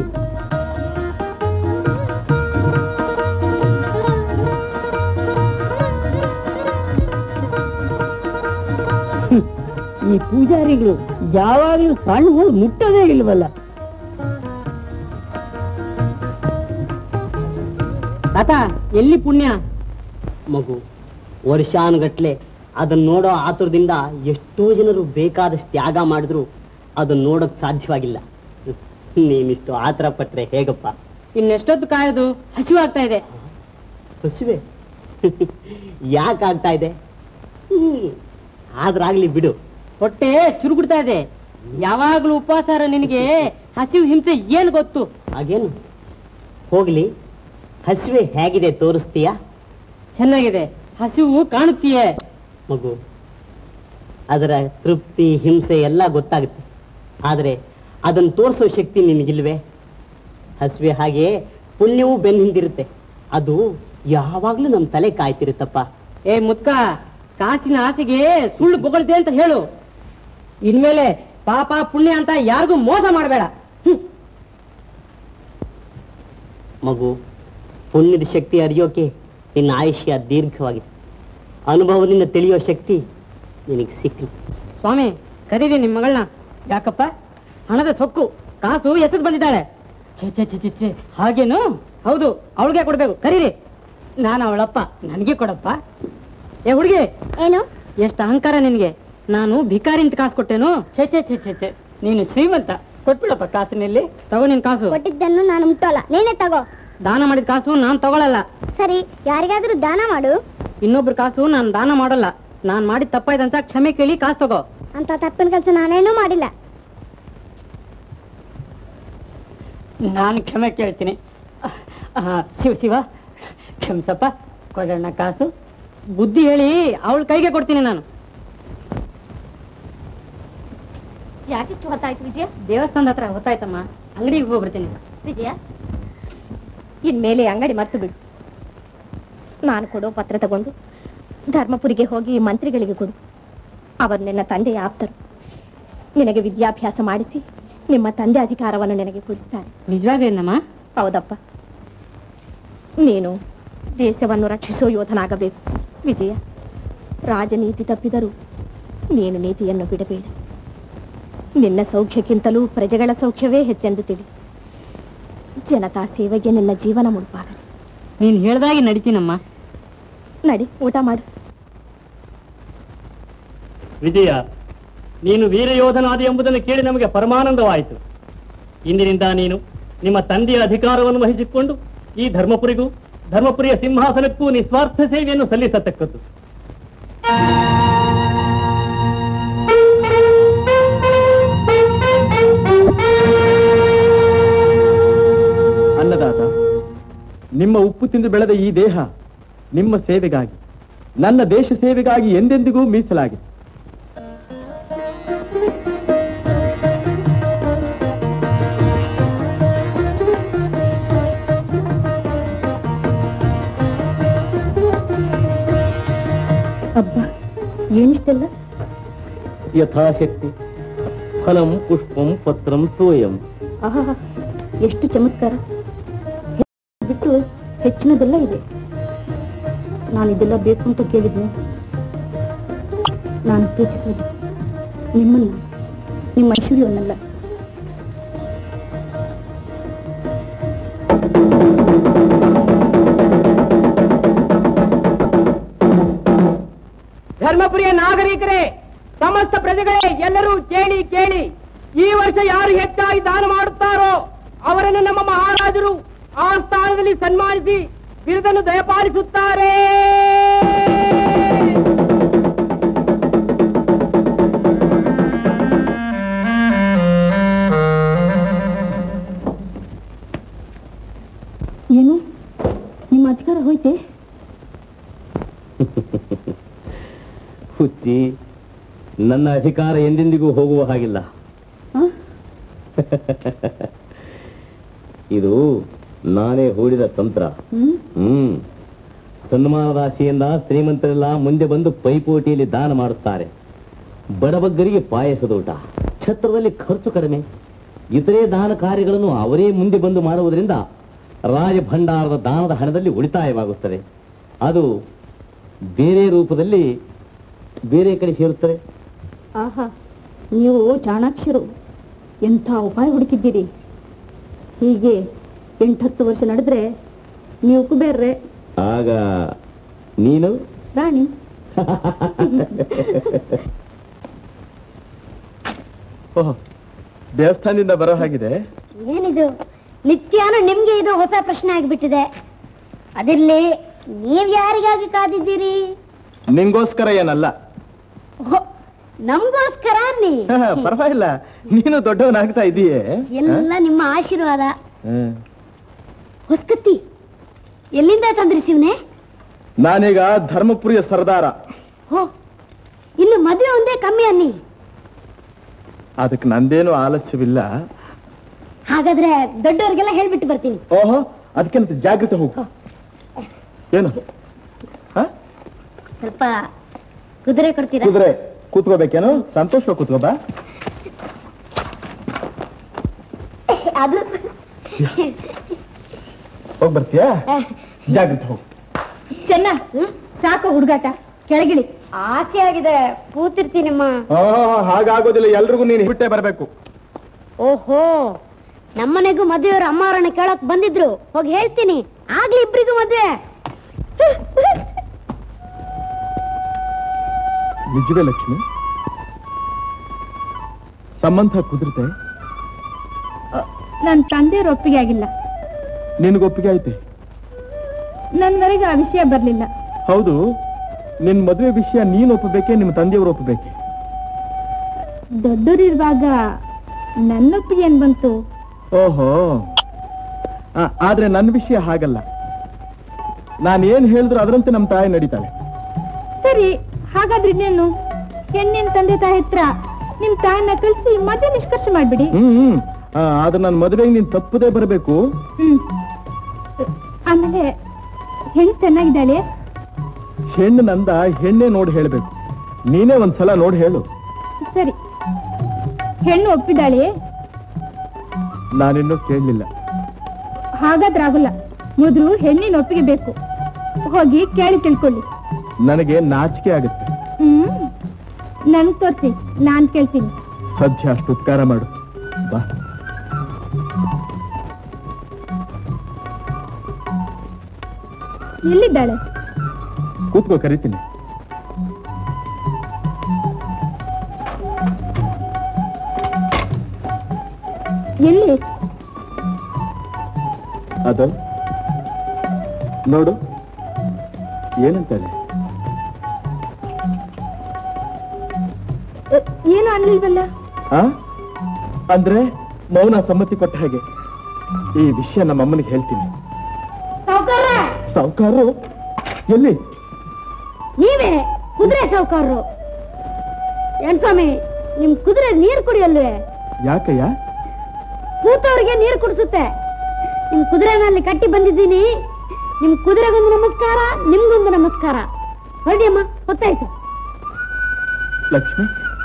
ಹ್ಮ್. ಈ ಪೂಜಾರಿಗಳು ಯಾವಾಗಲೂ ಸಣ್ಣ ಹೋಗಿ ಮುಟ್ಟೋದೇ ಇಲ್ವಲ್ಲ ತಾತ ಎಲ್ಲಿ ಪುಣ್ಯ ಮಗು ವರ್ಷಾನುಗಟ್ಲೆ ಅದನ್ನ ನೋಡೋ ಆತುರದಿಂದ ಎಷ್ಟೋ ಜನರು ಬೇಕಾದಷ್ಟು ತ್ಯಾಗ ಮಾಡಿದ್ರು ಅದನ್ನ ನೋಡೋಕ್ ಸಾಧ್ಯವಾಗಿಲ್ಲ ನೀನಿಷ್ಟು ಆತರ ಪಟ್ರೆ ಹೇಗಪ್ಪ ಇನ್ನೆಷ್ಟೊತ್ತು ಕಾಯೋದು ಹಸಿವಾಗ್ತಾ ಇದೆ ಹಸುವೆ ಯಾಕಾಗ್ತಾ ಇದೆ ಹ್ಮ್. ಆದ್ರಾಗ್ಲಿ ಬಿಡು ಹೊಟ್ಟೆ ಚುರುಗುಡ್ತಾ ಇದೆ ಯಾವಾಗ್ಲೂ ಉಪವಾಸಾರ ನಿನಗೆ ಹಸಿವು ಹಿಂಸೆ ಏನ್ ಗೊತ್ತು ಹಾಗೇನು ಹೋಗ್ಲಿ ಹಸುವೆ ಹೇಗಿದೆ ತೋರಿಸ್ತೀಯಾ ಚೆನ್ನಾಗಿದೆ ಹಸಿವು ಕಾಣುತ್ತೀಯೇ ಮಗು ಅದರ ತೃಪ್ತಿ ಹಿಂಸೆ ಎಲ್ಲ ಗೊತ್ತಾಗುತ್ತೆ ಆದರೆ ಅದನ್ನು ತೋರಿಸೋ ಶಕ್ತಿ ನಿನಗಿಲ್ವೇ ಹಸುವೆ ಹಾಗೆ ಪುಣ್ಯವೂ ಬೆನ್ನು ಹಿಂದಿರುತ್ತೆ ಅದು ಯಾವಾಗ್ಲೂ ನಮ್ಮ ತಲೆ ಕಾಯ್ತಿರುತ್ತಪ್ಪ ಏ ಮುತ್ಕ ಕಾಸಿನ ಆಸೆಗೆ ಸುಳ್ಳು ಬೊಗಳ್ದೆ ಅಂತ ಹೇಳು ಇನ್ಮೇಲೆ ಪಾಪ ಪುಣ್ಯ ಅಂತ ಯಾರಿಗೂ ಮೋಸ ಮಾಡಬೇಡ ಮಗು ಪುಣ್ಯದ ಶಕ್ತಿ ಅರಿಯೋಕೆ ನಿನ್ನ ಆಯುಷ್ಯ ದೀರ್ಘವಾಗಿದೆ ಅನುಭವದಿಂದ ತಿಳಿಯೋ ಶಕ್ತಿ ನಿನಗೆ ಸಿಕ್ಕಲಿ ಸ್ವಾಮಿ ಕರೀರಿ ನಿಮ್ ಮಗಳನ್ನ ಯಾಕಪ್ಪ ಹಣದ ಸೊಕ್ಕು ಕಾಸು ಎಸೆದು ಬಂದಿದ್ದಾಳೆ ಛೆ ಛೆ ಛೆ ಛೆ ಛೆ ಹಾಗೇನು ಹೌದು ಅವಳಿಗೆ ಕೊಡ್ಬೇಕು ಕರೀರಿ ನಾನು ಅವಳಪ್ಪ ನನಗೆ ಕೊಡಪ್ಪ ಏ ಹುಡುಗಿ ಏನು ಎಷ್ಟು ಅಹಂಕಾರ ನಿನ್ಗೆ ನಾನು ಭಿಕಾರಿ ಅಂತ ಕಾಸು ಕೊಟ್ಟೇನು ಛೆ ಛೆ ಛೆ ಛೆ ಛೆ ನೀನು ಶ್ರೀಮಂತ ಕೊಟ್ಬಿಡಪ್ಪ ಕಾಸಿನಲ್ಲಿ ತಗೋ ನಿನ್ ಕಾಸು ಕೊಟ್ಟಿದ್ದನ್ನು ನಾನು ಮುಟ್ಟೋಲ್ಲ ನೀನೇ ತಗೋ ದಾನ ಮಾಡಿದ ಕಾಸು ನಾನ್ ತಗೊಳಲ್ಲ ಸರಿ ಯಾರಿಗಾದ್ರೂ ದಾನ ಮಾಡು ಇನ್ನೊಬ್ರ ಕಾಸು ನಾನ್ ದಾನ ಮಾಡಲ್ಲ ನಾನ್ ಮಾಡಿದ ತಪ್ಪಾಯ್ತಂತ ಕ್ಷಮೆ ಕೇಳಿ ಕಾಸು ತಗೋ ಅಂತ ತಪ್ಪಿನ ಕೆಲಸ ನಾನೇನೂ ಮಾಡಿಲ್ಲ ನಾನು ಕ್ಷಮೆ ಕೇಳ್ತೀನಿ ಆ, ಶಿವ ಶಿವ ಕ್ಷಮಿಸಪ್ಪ ಕೊಡೋಣ ಕಾಸು ಬುದ್ಧಿ ಹೇಳಿ ಅವಳ ಕೈಗೆ ಕೊಡ್ತೀನಿ ನಾನು ಯಾಕಿಷ್ಟು ಹೊತ್ತಾಯ್ತು ವಿಜಯ ದೇವಸ್ಥಾನದ ಹತ್ರ ಹೊತ್ತಾಯ್ತಮ್ಮ ಅಂಗಡಿಗೆ ಹೋಗ್ಬಿಡ್ತೀನಿ ವಿಜಯ ಇನ್ಮೇಲೆ ಅಂಗಡಿ ಮರ್ತು ಬಿಡು ನಾನು ಕೊಡೋ ಪತ್ರ ತಗೊಂಡು ಧರ್ಮಪುರಿಗೆ ಹೋಗಿ ಮಂತ್ರಿಗಳಿಗೆ ಕೊಡು ಅವರು ನಿನ್ನ ತಂದೆಯ ಆಪ್ತರು ನಿನಗೆ ವಿದ್ಯಾಭ್ಯಾಸ ಮಾಡಿಸಿ ನಿಮ್ಮ ತಂದೆ ಅಧಿಕಾರವನ್ನು ನಿನಗೆ ಕೊಡಿಸ್ತಾರೆ ನಿಜವಾಗ್ಲೇನಮ್ಮ ಹೌದಪ್ಪ ನೀನು ದೇಶವನ್ನು ರಕ್ಷಿಸೋ ಯೋಧನಾಗಬೇಕು ವಿಜಯ ರಾಜನೀತಿ ತಪ್ಪಿದರೂ ನೀನು ನೀತಿಯನ್ನು ಬಿಡಬೇಡ ನಿನ್ನ ಸೌಖ್ಯಕ್ಕಿಂತಲೂ ಪ್ರಜೆಗಳ ಸೌಖ್ಯವೇ ಹೆಚ್ಚೆಂದು ತಿಳಿ ಜನತಾ ಸೇವೆಗೆ ನಿನ್ನ ಜೀವನ ಮುಡುಪಾಗಲಿ ನೀನ್ ಹೇಳ್ದಾಗೆ ನಡಿತೀನಮ್ಮ ನಡಿ ಊಟ ಮಾಡು ವಿಜಯ ನೀನು ವೀರಯೋಧನಾದಿ ಎಂಬುದನ್ನು ಕೇಳಿ ನಮಗೆ ಪರಮಾನಂದವಾಯಿತು ಇಂದಿನಿಂದ ನೀನು ನಿಮ್ಮ ತಂದೆಯ ಅಧಿಕಾರವನ್ನು ವಹಿಸಿಕೊಂಡು ಈ ಧರ್ಮಪುರಿಗೂ ಧರ್ಮಪುರಿಯ ಸಿಂಹಾಸನಕ್ಕೂ ನಿಸ್ವಾರ್ಥ ಸೇವೆಯನ್ನು ಸಲ್ಲಿಸತಕ್ಕದ್ದು ಅನ್ನದಾತ ನಿಮ್ಮ ಉಪ್ಪು ತಿಂದು ಬೆಳೆದ ಈ ದೇಹ ನಿಮ್ಮ ಸೇವೆಗಾಗಿ ನನ್ನ ದೇಶ ಸೇವೆಗಾಗಿ ಎಂದೆಂದಿಗೂ ಮೀಸಲಾಗಿದೆ ಅಬ್ಬ ಏನಿಷ್ಟೆಲ್ಲ ಯಥಾಶಕ್ತಿ ಫಲಂ ಪುಷ್ಪಂ ಪತ್ರಂ ತೋಯಂ ಆಹಾ ಎಷ್ಟು ಚಮತ್ಕಾರ ಬಿಟ್ಟು ಹೆಚ್ಚಿನದೆಲ್ಲ ಇದೆ ನಾನು ಇದೆಲ್ಲ ಬೇಕು ಅಂತ ಕೇಳಿದ್ನೆ ನಾನು ಪ್ರೀತಿಸೋದು ನಿಮ್ಮನ್ನ ನಿಮ್ಮ ಐಶ್ವರ್ಯವನ್ನಲ್ಲ ಧರ್ಮಪುರಿಯ ನಾಗರಿಕರೇ ಸಮಸ್ತ ಪ್ರಜೆಗಳೇ ಎಲ್ಲರೂ ಕೇಳಿ ಕೇಳಿ ಈ ವರ್ಷ ಯಾರು ಹೆಚ್ಚಾಗಿ ದಾನ ಮಾಡುತ್ತಾರೋ ಅವರನ್ನು ನಮ್ಮ ಮಹಾರಾಜರು ಆ ಸ್ಥಾನದಲ್ಲಿ ಸನ್ಮಾನಿಸಿ ಬಿರುದನ್ನು ದಯಪಾಲಿಸುತ್ತಾರೆ ಏನು ನಿಮ್ಮ ಅಧಿಕಾರ ಹೋಯ್ತೆ ಹುಚ್ಚಿ ನನ್ನ ಅಧಿಕಾರ ಎಂದೆಂದಿಗೂ ಹೋಗುವ ಹಾಗಿಲ್ಲ ಆ? ಇದು ನಾನೇ ಹೂಡಿದ ತಂತ್ರ ಹ್ಮ್ ಹ್ಮ್ ಸನ್ಮಾನದ ಆಶೆಯಿಂದ ಶ್ರೀಮಂತರೆಲ್ಲ ಮುಂದೆ ಬಂದು ಪೈಪೋಟಿಯಲ್ಲಿ ದಾನ ಮಾಡುತ್ತಾರೆ ಬಡಬಗ್ಗರಿಗೆ ಪಾಯಸದೋಟ ಛತ್ರದಲ್ಲಿ ಖರ್ಚು ಕಡಿಮೆ ಇತರೆ ದಾನ ಕಾರ್ಯಗಳನ್ನು ಅವರೇ ಮುಂದೆ ಬಂದು ಮಾಡುವುದರಿಂದ ರಾಜ ಭಂಡಾರದ ದಾನದ ಹಣದಲ್ಲಿ ಉಳಿತಾಯವಾಗುತ್ತದೆ ಅದು ಬೇರೆ ರೂಪದಲ್ಲಿ ಬೇರೆ ಕಡೆ ಸೇರುತ್ತದೆ ಆಹಾ ನೀವು ಚಾಣಾಕ್ಷರು ಎಂಥ ಉಪಾಯ ಹುಡುಕಿದ್ದೀರಿ ಹೀಗೆ ಎಂಟತ್ತು ವರ್ಷ ನಡೆದ್ರೆ ನೀವು ಕುಬೇರ್ರೆ ಆಗ ನೀನು ರಾಣಿ ಓಹ್ ದೇವಸ್ಥಾನದಿಂದ ಬರೋ ಹಾಗಿದೆ ಏನಿದು ನಿತ್ಯಾನು ನಿಮ್ಗೆ ಇದು ಹೊಸ ಪ್ರಶ್ನೆ ಆಗಿಬಿಟ್ಟಿದೆ ಅದಿರ್ಲಿ ನೀವ್ ಯಾರಿಗಾಗಿ ಕಾದಿದ್ದೀರಿ ನಿಂಗೋಸ್ಕರ ಏನಲ್ಲ ಓಹ್, ನಮ್ಗೋಸ್ಕರ ನೀ ಪರವಾಗಿಲ್ಲ ನೀನು ದೊಡ್ಡವನಾಗ್ತಾ ಇದೀಯೇ ಎಲ್ಲ ನಿಮ್ಮ ಆಶೀರ್ವಾದ ಹೊಸ್ಕತ್ತಿ ಎಲ್ಲಿಂದ ತಂದ್ರಿ ಶಿವನೆ ನಾನೀಗ ಧರ್ಮಪುರಿಯ ಸರ್ದಾರ ಹೋ ಇನ್ನು ಮದುವೆ ಒಂದೇ ಕಮ್ಮಿ ಅನ್ನಿ ಅದಕ್ಕೆ ನಂದೇನು ಆಲಸ್ಯವಿಲ್ಲ ಹಾಗಾದ್ರೆ ದೊಡ್ಡವ್ರಿಗೆಲ್ಲ ಹೇಳ್ಬಿಟ್ಟು ಬರ್ತೀನಿ ಓಹೋ ಅದಕ್ಕೆ ಜಾಗ್ರತೆ ಹೋಗು ಏನು ಹ? ಸ್ವಲ್ಪ ಕುದುರೆ ಕೊಡ್ತೀರಾ ಕುದುರೆ ಕೂತ್ಕೋಬೇಕೇನು ಸಂತೋಷವಾಗಿ ಕೂತ್ಕೋ ಬಾ ಅದು ಹೋಗ್ ಬರ್ತೀಯಾ ಜಾಗ್ರತೆ ಹೋಗು ಚೆನ್ನ ಸಾಕು ಹುಡುಗಾಟ ಕೆಳಗಿಳಿ ಆಸೆ ಆಗಿದೆ ಕೂತಿರ್ತೀನಮ್ಮ ಆ, ಹಾಗಾಗೋದಿಲ್ಲ ಎಲ್ರಿಗೂ ನೀನು ಬಿಟ್ಟೆ ಬರಬೇಕು ಓಹೋ ನಮ್ಮನೆಗೂ ಮದುವೆಯವರು ಅಮ್ಮವರನ್ನ ಕೇಳಕ್ ಬಂದಿದ್ರು ಹೋಗಿ ಹೇಳ್ತೀನಿ ಆಗ್ಲಿ ಇಬ್ರಿಗೂ ಮದುವೆ ನಿಜವೇ ಲಕ್ಷ್ಮಿ ಸಂಬಂಧ ಕುದುರುತ್ತೆ ನನ್ನ ತಂದೆಯವ್ರ ಒಪ್ಪಿಗೆ ಆಗಿಲ್ಲ ನಿನಗೊಪ್ಪಿಗೆ ಐತೆ ನನ್ವರೆಗೆ ಆ ವಿಷಯ ಬರ್ಲಿಲ್ಲ ಹೌದು ನಿನ್ ಮದುವೆ ವಿಷಯ ನೀನ್ ಒಪ್ಪಬೇಕೆ ನಿಮ್ಮ ತಂದೆಯವರು ಒಪ್ಪಬೇಕೆ ದೊಡ್ಡೋರಿರುವಾಗ ನನ್ನೊಪ್ಪಿಗೆ ಏನ್ ಬಂತು ಓಹೋ ಆ, ಆದ್ರೆ ನನ್ನ ವಿಷಯ ಹಾಗಲ್ಲ ನಾನು ಏನ್ ಹೇಳಿದ್ರು ಅದರಂತೆ ನಮ್ಮ ತಾಯಿ ನಡೀತಾಳೆ ಸರಿ ಹಾಗಾದ್ರೆ ಇನ್ನೇನು ಹೆಣ್ಣಿನ ತಂದೆ ತಾಯಿ ಹತ್ರ ನಿಮ್ ತಾಯಿನ ಕಳಿಸಿ ಮದುವೆ ನಿಷ್ಕರ್ಷ ಮಾಡ್ಬಿಡಿ ಹ್ಮ್ ಹ್ಮ್ ಆ, ಆದ್ರೆ ನನ್ನ ಮದುವೆಗೆ ನೀನ್ ತಪ್ಪದೇ ಬರಬೇಕು ಹ್ಮ್ ಆಮೇಲೆ ಹೆಣ್ ಚೆನ್ನಾಗಿದ್ದಾಳೆ ಹೆಣ್ಣು ನಂದ ಹೆಣ್ಣೆ ನೋಡಿ ಹೇಳ್ಬೇಕು ನೀನೇ ಒಂದ್ಸಲ ನೋಡಿ ಹೇಳು ಸರಿ ಹೆಣ್ಣು ಒಪ್ಪಿದಾಳೆ ನಾನಿನ್ನೂ ಕೇಳಲಿಲ್ಲ ಹಾಗಾದ್ರೆ ಆಗುಲ್ಲ ಮೊದಲು ಹೆಣ್ಣಿನ ಒಪ್ಪಿಗೆ ಬೇಕು ಹೋಗಿ ಕೇಳಿ ತಿಳ್ಕೊಳ್ಳಿ ನನಗೆ ನಾಚಿಕೆ ಆಗುತ್ತೆ ಹ್ಮ್ ನನ್ ತೋರ್ಸಿ ನಾನ್ ಕೇಳ್ತೀನಿ ಸದ್ಯ ಅಷ್ಟು ಉಪಕಾರ ಮಾಡು ಬಾ ಎಲ್ಲಿದ್ದಾಳೆ ಕೂತ್ಕೋ ಕರಿತೀನಿ ಎಲ್ಲಿ ಅದ ನೋಡು ಏನಂತಾನೆ ಅ, ಏನು ಅನ್ಲಿಲ್ವಲ್ಲ ಆ ಅಂದ್ರೆ ಮೌನ ಸಮ್ಮತಿ ಕೊಟ್ಟ ಹಾಗೆ ಈ ವಿಷಯ ನಮ್ಮ ಅಮ್ಮನಿಗೆ ಹೇಳ್ತೀನಿ ಸಾವುಕಾರು ಎಲ್ಲಿ ನೀವೇ ಕುದುರೆ ಸಾವುಕಾರರು ಏನ್ ಸ್ವಾಮಿ ನಿಮ್ ಕುದುರೆ ನೀರ್ ಕುಡಿಯಲ್ವೇ ಯಾಕಯ್ಯ ಕೂತವ್ರಿಗೆ ನೀರು ಕುಡಿಸುತ್ತೆ ನಿಮ್ ಕುದುರೆನಲ್ಲಿ ಕಟ್ಟಿ ಬಂದಿದ್ದೀನಿ ನಿಮ್ ಕುದುರೆಗೊಂದು ನಮಸ್ಕಾರ ನಿಮ್ಗೊಂದು ನಮಸ್ಕಾರ ಹೊರಡಿ ಅಮ್ಮ ಗೊತ್ತಾಯ್ತು ಲಕ್ಷ್ಮಿ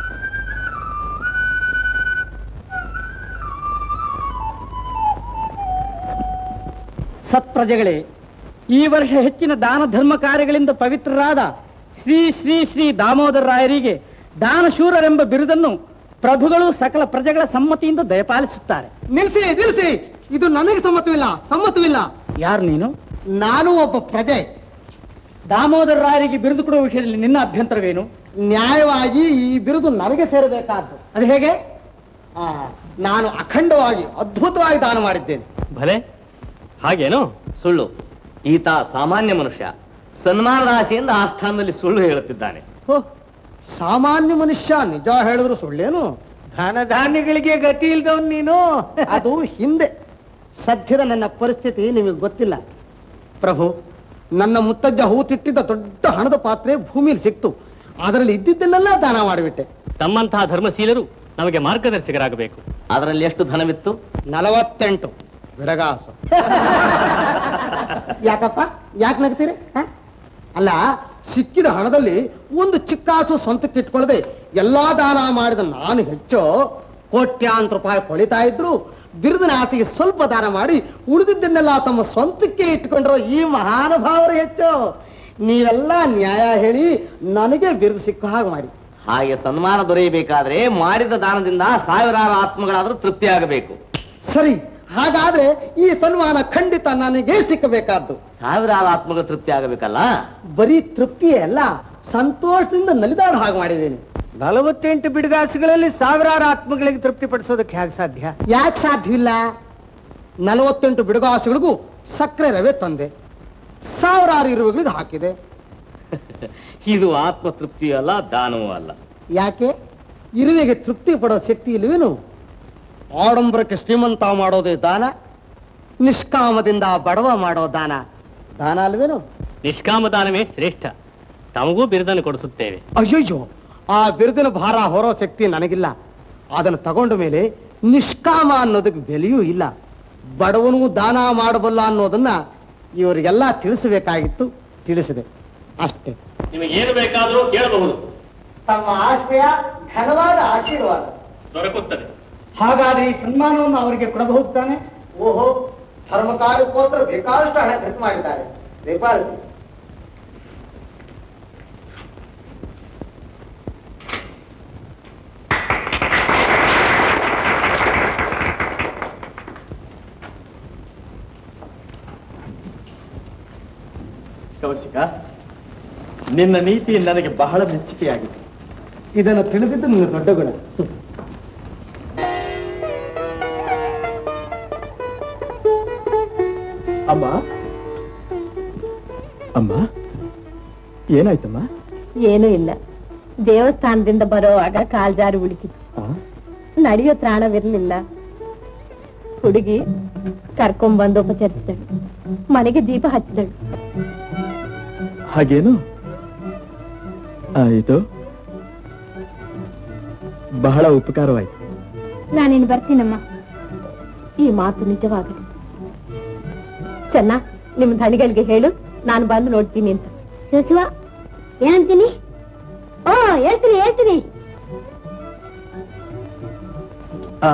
ಸತ್ಪ್ರಜೆಗಳೇ ಈ ವರ್ಷ ಹೆಚ್ಚಿನ ದಾನ ಧರ್ಮ ಕಾರ್ಯಗಳಿಂದ ಪವಿತ್ರರಾದ ಶ್ರೀ ಶ್ರೀ ಶ್ರೀ ದಾಮೋದರ ರಾಯರಿಗೆ ದಾನಶೂರರೆಂಬ ಬಿರುದನ್ನು ಪ್ರಭುಗಳು ಸಕಲ ಪ್ರಜೆಗಳ ಸಮ್ಮತಿಯಿಂದ ದಯಪಾಲಿಸುತ್ತಾರೆ ನಿಲ್ಸಿ ನಿಲ್ಸಿ ಇದು ನನಗೆ ಸಮ್ಮತವಿಲ್ಲ ಸಮ್ಮತವಿಲ್ಲ ಯಾರು ನೀನು ನಾನು ಒಬ್ಬ ಪ್ರಜೆ ದಾಮೋದರ ರಾಯರಿಗೆ ಬಿರುದು ಕೊಡುವ ವಿಷಯದಲ್ಲಿ ನಿನ್ನ ಅಭ್ಯಂತರವೇನು ನ್ಯಾಯವಾಗಿ ಈ ಬಿರುದು ನನಗೆ ಸೇರಬೇಕಾದ್ದು ಅದು ಹೇಗೆ ಆ, ನಾನು ಅಖಂಡವಾಗಿ ಅದ್ಭುತವಾಗಿ ದಾನ ಮಾಡಿದ್ದೇನೆ ಭಲೆ ಹಾಗೇನು ಸುಳ್ಳು ಈತ ಸಾಮಾನ್ಯ ಮನುಷ್ಯ ಸನ್ಮಾನದ ಆಶೆಯಿಂದ ಆ ಸ್ಥಾನದಲ್ಲಿ ಸುಳ್ಳು ಹೇಳುತ್ತಿದ್ದಾನೆ ಹೋ, ಸಾಮಾನ್ಯ ಮನುಷ್ಯ ನಿಜ ಹೇಳಿದ್ರು ಸುಳ್ಳೇನು ಧನ ಧಾನ್ಯಗಳಿಗೆ ಗತಿ ಇಲ್ದವನ್ ನೀನು ಅದು ಹಿಂದೆ ಸದ್ಯದ ನನ್ನ ಪರಿಸ್ಥಿತಿ ನಿಮಗೆ ಗೊತ್ತಿಲ್ಲ ಪ್ರಭು ನನ್ನ ಮುತ್ತಜ್ಜ ಹೂತಿಟ್ಟಿದ್ದ ದೊಡ್ಡ ಹಣದ ಪಾತ್ರೆ ಭೂಮಿಯಲ್ಲಿ ಸಿಕ್ತು ಅದರಲ್ಲಿ ಇದ್ದಿದ್ದನ್ನೆಲ್ಲ ದಾನ ಮಾಡಿಬಿಟ್ಟೆ ತಮ್ಮಂತಹ ಧರ್ಮಶೀಲರು ನಮಗೆ ಮಾರ್ಗದರ್ಶಕರಾಗಬೇಕು ಅದರಲ್ಲಿ ಎಷ್ಟು ಧನವಿತ್ತು ನಲವತ್ತೆಂಟು ವಿರಗಾಸು ಯಾಕಪ್ಪ ಯಾಕೆ ನಗ್ತೀರಿ ಹ? ಅಲ್ಲ ಸಿಕ್ಕಿದ ಹಣದಲ್ಲಿ ಒಂದು ಚಿಕ್ಕಾಸು ಸ್ವಂತಕ್ಕೆ ಇಟ್ಕೊಳ್ಳದೆ ಎಲ್ಲಾ ದಾನ ಮಾಡಿದ ನಾನು ಹೆಚ್ಚು ಕೋಟ್ಯಾಂತರ ರೂಪಾಯಿ ಕೊಳಿತಾ ಇದ್ರು ಬಿರುದಿನ ಆಸೆಗೆ ಸ್ವಲ್ಪ ದಾನ ಮಾಡಿ ಉಳಿದಿದ್ದನ್ನೆಲ್ಲ ತಮ್ಮ ಸ್ವಂತಕ್ಕೆ ಇಟ್ಕೊಂಡ್ರು ಈ ಮಹಾನುಭಾವರು ಹೆಚ್ಚು ನೀವೆಲ್ಲ ನ್ಯಾಯ ಹೇಳಿ ನನಗೆ ಬಿರುದು ಸಿಕ್ಕ ಹಾಗೆ ಮಾಡಿ ಹಾಗೆ ಸನ್ಮಾನ ದೊರೆಯಬೇಕಾದ್ರೆ ಮಾಡಿದ ದಾನದಿಂದ ಸಾವಿರಾರು ಆತ್ಮಗಳಾದ್ರೂ ತೃಪ್ತಿಯಾಗಬೇಕು ಸರಿ ಹಾಗಾದ್ರೆ ಈ ಸನ್ಮಾನ ಖಂಡಿತ ನನಗೆ ಸಿಕ್ಕಬೇಕಾದ್ದು ಸಾವಿರಾರು ಆತ್ಮಗ ತೃಪ್ತಿ ಆಗಬೇಕಲ್ಲ ಬರೀ ತೃಪ್ತಿಯೇ ಅಲ್ಲ ಸಂತೋಷದಿಂದ ನಲಿದಾಡ ಹಾಗೆ ಮಾಡಿದ್ದೇನೆ ನಲವತ್ತೆಂಟು ಬಿಡುಗಾಸುಗಳಲ್ಲಿ ಸಾವಿರಾರು ಆತ್ಮಗಳಿಗೆ ತೃಪ್ತಿ ಪಡಿಸೋದಕ್ಕೆ ಹೇಗೆ ಸಾಧ್ಯ ಯಾಕೆ ಸಾಧ್ಯವಿಲ್ಲ ನಲವತ್ತೆಂಟು ಬಿಡುಗಾಸುಗಳಿಗೂ ಸಕ್ಕರೆ ರವೆ ತಂದೆ ಸಾವಿರಾರು ಇರುವೆಗಳಿಗೆ ಹಾಕಿದೆ ಇದು ಆತ್ಮ ತೃಪ್ತಿ ಅಲ್ಲ ದಾನವೂ ಅಲ್ಲ ಯಾಕೆ ಇರುವೆಗೆ ತೃಪ್ತಿ ಪಡೋ ಶಕ್ತಿ ಇಲ್ವೇನು ಆಡಂಬರಕ್ಕೆ ಶ್ರೀಮಂತ ಮಾಡೋದೇ ದಾನ ನಿಷ್ಕಾಮದಿಂದ ಬಡವ ಮಾಡೋ ದಾನ ದಾನ ಅಲ್ವೇನು ನಿಷ್ಕಾಮ ದಾನವೇ ಶ್ರೇಷ್ಠ ತಮಗೂ ಬಿರುದನ್ನು ಕೊಡಿಸುತ್ತೇವೆ ಅಯ್ಯಯ್ಯೋ ಆ ಬಿರುದಿನ ಭಾರ ಹೊರೋ ಶಕ್ತಿ ನನಗಿಲ್ಲ ಅದನ್ನು ತಗೊಂಡ ಮೇಲೆ ನಿಷ್ಕಾಮ ಅನ್ನೋದಕ್ಕೆ ಬೆಲೆಯೂ ಇಲ್ಲ ಬಡವನು ದಾನ ಮಾಡಬಲ್ಲ ಅನ್ನೋದನ್ನ ಇವರಿಗೆಲ್ಲ ತಿಳಿಸಬೇಕಾಗಿತ್ತು ತಿಳಿಸಿದೆ ಅಷ್ಟೇ ನಿಮಗೆ ಏನು ಬೇಕಾದರೂ ಕೇಳಬಹುದು ತಮ್ಮ ಆಶ್ರಯ ಘನವಾದ ಆಶೀರ್ವಾದ ದೊರಕುತ್ತದೆ ಹಾಗಾದ್ರೆ ಈ ಸನ್ಮಾನವನ್ನು ಅವರಿಗೆ ಕೊಡಬಹುದು ತಾನೆ ಓಹೋ ಧರ್ಮ ಕಾರ್ಯಕ್ಕೋಸ್ಕರ ಬೇಕಾದಷ್ಟು ಹಣ ಖರ್ಚು ಮಾಡಿದ್ದಾರೆ ಬೇಕಾದಷ್ಟು ಕೌಶಿಕ ನಿನ್ನ ನೀತಿ ನನಗೆ ಬಹಳ ಮೆಚ್ಚುಗೆಯಾಗಿದೆ ಇದನ್ನು ತಿಳಿದಿದ್ದು ನಿನ್ನ ದೊಡ್ಡ ಗುಣ ಅಮ್ಮ ಅಮ್ಮ ಏನಾಯ್ತಮ್ಮ ಏನೂ ಇಲ್ಲ ದೇವಸ್ಥಾನದಿಂದ ಬರೋವಾಗ ಕಾಲ್ಜಾರಿ ಉಳಿತಿತ್ತು ಆ? ನಡೆಯೋ ತ್ರಾಣವಿರ್ಲಿಲ್ಲ ಹುಡುಗಿ ಕರ್ಕೊಂಡ್ಬಂದು ಉಪಚರಿಸಿದಳು ಮನೆಗೆ ದೀಪ ಹಚ್ಚಿದಳು ಹಾಗೇನು ಆಯಿತು ಬಹಳ ಉಪಕಾರವಾಯ್ತು ನಾನಿನ್ ಬರ್ತೀನಮ್ಮ ಈ ಮಾತು ನಿಜವಾಗಲಿ ಚೆನ್ನ ನಿಮ್ ಧಣಿಗಳಿಗೆ ಹೇಳು ನಾನು ಬಂದು ನೋಡ್ತೀನಿ ಅಂತ ಶಿವ ಏನಂತೀನಿ ಓ ಹೇಳ್ತೀನಿ ಹೇಳ್ತೀನಿ ಆ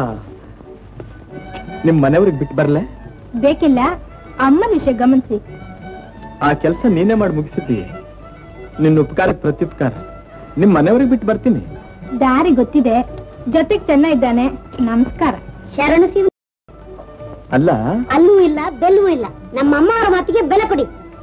ನಿಮ್ ಮನೆಯವ್ರಿಗೆ ಬಿಟ್ಟು ಬರ್ಲೆ ಬೇಕಿಲ್ಲ ಅಮ್ಮನ ವಿಷಯ ಗಮನಿಸಿ ಆ ಕೆಲಸ ನೀನೇ ಮಾಡಿ ಮುಗಿಸಿದ್ದೀಯ ನಿನ್ನ ಉಪಕಾರಕ್ಕೆ ಪ್ರತ್ಯುಪಕಾರ ನಿಮ್ ಮನೆಯವ್ರಿಗೆ ಬಿಟ್ಟು ಬರ್ತೀನಿ ದಾರಿ ಗೊತ್ತಿದೆ ಜೊತೆಗೆ ಚೆನ್ನ ಇದ್ದಾನೆ ನಮಸ್ಕಾರ ಶರಣ ಶಿವ ಅಲ್ಲ ಅಲ್ಲೂ ಇಲ್ಲ ಬೆಲ್ಲೂ ಇಲ್ಲ ನಮ್ಮ ಅಮ್ಮ ಅವರ ಮಾತಿಗೆ ಬೆಲೆ ಕೊಡಿ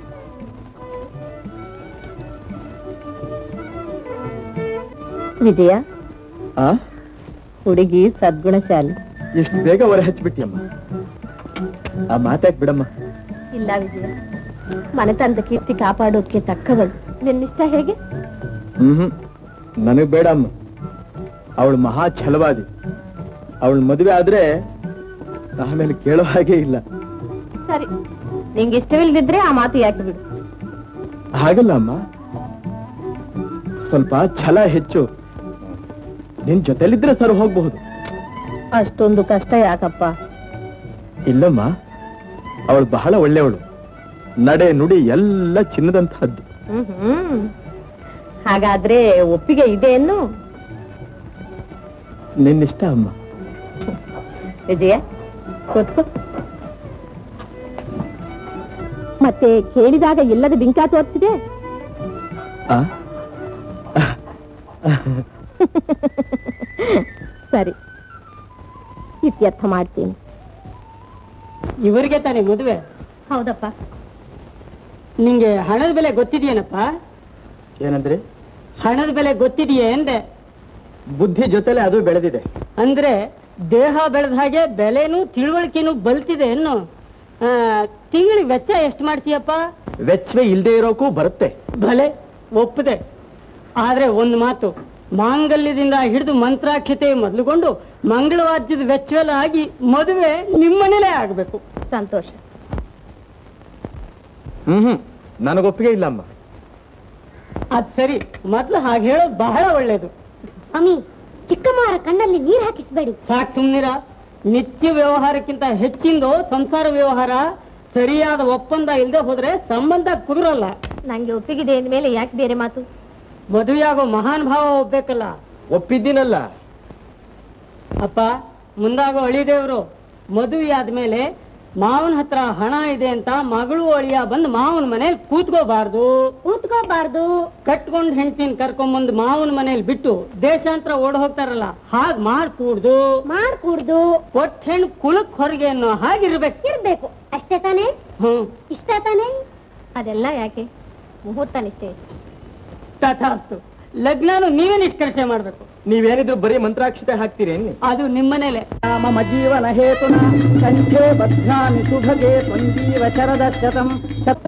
ವಿಜಯ ಆ ಹುಡುಗಿ ಸದ್ಗುಣಶಾಲಿ ಎಷ್ಟು ಬೇಗ ಹೊರ ಹಚ್ಬಿಟ್ಟಿಯಮ್ಮ ಆ ಮಾತಾಕ್ ಬಿಡಮ್ಮ ಇಲ್ಲ ವಿಜಯ ಮನೆತನದ ಕೀರ್ತಿ ಕಾಪಾಡೋಕೆ ತಕ್ಕವಳು ನಿನ್ನಿಷ್ಟ ಹೇಗೆ ಹ್ಮ್ ನನಗ್ ಬೇಡ ಅಮ್ಮ ಅವಳು ಮಹಾ ಛಲವಾದಿ ಅವಳ ಮದುವೆ ಆದ್ರೆ ಆಮೇಲೆ ಕೇಳೋ ಹಾಗೆ ಇಲ್ಲ ಸರಿ ನಿಂಗೆ ಇಷ್ಟವಿಲ್ದಿದ್ರೆ ಆ ಮಾತು ಯಾಕೆ ಬಿಡು ಹಾಗಲ್ಲ ಅಮ್ಮ ಸ್ವಲ್ಪ ಛಲ ಹೆಚ್ಚು ನಿನ್ ಜೊತೆಲಿದ್ರೆ ಸರ್ ಹೋಗ್ಬಹುದು ಅಷ್ಟೊಂದು ಕಷ್ಟ ಯಾಕಪ್ಪ ಇಲ್ಲಮ್ಮ ಅವಳು ಬಹಳ ಒಳ್ಳೆಯವಳು ನಡೆ ನುಡಿ ಎಲ್ಲ ಚಿನ್ನದಂತಹದ್ದು ಹ್ಮ್ ಹ್ಮ್ ಹಾಗಾದ್ರೆ ಒಪ್ಪಿಗೆ ಇದೆ ಏನು ನಿನ್ನಿಷ್ಟ ಅಮ್ಮ ವಿಜಯ ಕೂತ್ಕೋ ಮತ್ತೆ ಕೇಳಿದಾಗ ಇಲ್ಲದ ಬಿಂಕ ತೋರಿಸಿದೆ ಆ ಸರಿ ಇತ್ಯರ್ಥ ಮಾಡ್ತೀನಿ ಇವರಿಗೆ ತಾನೇ ಮದುವೆ ಹೌದಪ್ಪ ನಿಂಗೆ ಹಣದ ಬೆಲೆ ಗೊತ್ತಿದೆಯೇನಪ್ಪ ಏನಂದ್ರೆ ಹಣದ ಬೆಲೆ ಗೊತ್ತಿದೆಯೇ ಎಂದೆ ಬುದ್ಧಿ ಜೊತೆಲೆ ಅದು ಬೆಳೆದಿದೆ ಅಂದ್ರೆ ದೇಹ ಬೆಳೆದ ಹಾಗೆ ಬೆಲೆನೂ ತಿಳುವಳಿಕೆನೂ ಬಲ್ತಿದೆ ಎನ್ನು ತಿಂಗಳಿಗೆ ವೆಚ್ಚ ಎಷ್ಟು ಮಾಡ್ತೀಯಪ್ಪ ವೆಚ್ಚವೇ ಇಲ್ದೇ ಇರೋಕ್ಕೂ ಬರುತ್ತೆ ಭಲೆ ಒಪ್ಪದೆ ಆದ್ರೆ ಒಂದು ಮಾತು ಮಾಂಗಲ್ಯದಿಂದ ಹಿಡಿದು ಮಂತ್ರಾಕ್ಷತೆ ಮೊದಲುಗೊಂಡು ಮಂಗಳವಾದ್ಯದ ವೆಚ್ಚವೆಲ್ಲ ಆಗಿ ಮದುವೆ ನಿಮ್ಮನೇಲೇ ಆಗ್ಬೇಕು ಸಂತೋಷ ಹ್ಮ್ ಹ್ಮ್ ನನಗೊಪ್ಪಿಗೆ ಇಲ್ಲ ಅಮ್ಮ ಅದ್ ಸರಿ ಮೊದ್ಲು ಹಾಗೆ ಹೇಳೋದು ಬಹಳ ಒಳ್ಳೇದು ಸ್ವಾಮಿ ಚಿಕ್ಕಮ್ಮವರ ಕಣ್ಣಲ್ಲಿ ನೀರ್ ಹಾಕಿಸ್ಬೇಡಿ ಸಾಕ್ ಸುಮ್ನಿರ ನಿತ್ಯ ವ್ಯವಹಾರಕ್ಕಿಂತ ಹೆಚ್ಚಿಂದು ಸಂಸಾರ ವ್ಯವಹಾರ ಸರಿಯಾದ ಒಪ್ಪಂದ ಇಲ್ಲದೆ ಹೋದ್ರೆ ಸಂಬಂಧ ಕುದುರಲ್ಲ ನಂಗೆ ಒಪ್ಪಿಗಿದೆ ಅಂದ್ಮೇಲೆ ಯಾಕೆ ಬೇರೆ ಮಾತು ಮದುವೆಯಾಗೋ ಮಹಾನ್ ಭಾವ ಒಪ್ಬೇಕಲ್ಲ ಒಪ್ಪಿದ್ದೀನಲ್ಲ ಅಪ್ಪ ಮುಂದಾಗೋ ಅಳಿದೇವ್ರು ಮದುವೆ ಆದ್ಮೇಲೆ ಮಾವನ ಹತ್ರ ಹಣ ಇದೆ ಅಂತ ಮಗಳು ಅಳಿಯ ಬಂದು ಮಾವನ ಮನೇಲಿ ಕೂತ್ಕೋಬಾರ್ದು ಕೂತ್ಕೋಬಾರ್ದು ಕಟ್ಕೊಂಡ್ ಹೆಂಡತಿನ ಕರ್ಕೊಂಬಂದು ಮಾವನ ಮನೇಲಿ ಬಿಟ್ಟು ದೇಶಾಂತರ ಓಡ್ ಹೋಗ್ತಾರಲ್ಲ ಹಾಗ್ ಮಾಡ್ಕೂಡ್ದು ಮಾಡ್ಕೂಡ್ದು ಕೊಟ್ಟ ಹೆಣ್ಣು ಕುಲಕ್ ಹೊರಗೆ ಅನ್ನೋ ಹಾಗಿರ್ಬೇಕು ಇರ್ಬೇಕು ಅಷ್ಟೇ ತಾನೇ ಹ್ಮ್ ಇಷ್ಟ ತಾನೇ ಅದೆಲ್ಲ ಯಾಕೆ ಮುಹೂರ್ತ ನಿಶ್ಚಯಿಸಿ ತಥಾಸ್ತು ಲಗ್ನನು ನೀವೇ ನಿಷ್ಕರ್ಷೆ ಮಾಡ್ಬೇಕು ನೀವೇನಿದ್ರು ಬರೀ ಮಂತ್ರಾಕ್ಷತೆ ಹಾಕ್ತೀರೇನು ಅದು ನಿಮ್ಮನೇಲೆ ಮಮ ಜೀವನ ಹೇತುನ ಕಂಠೆ ಬಧ್ನಾಮಿ ಶುಭಗೆ ಸಂಜೀವ ಶರದ ಶತಂ ಶತ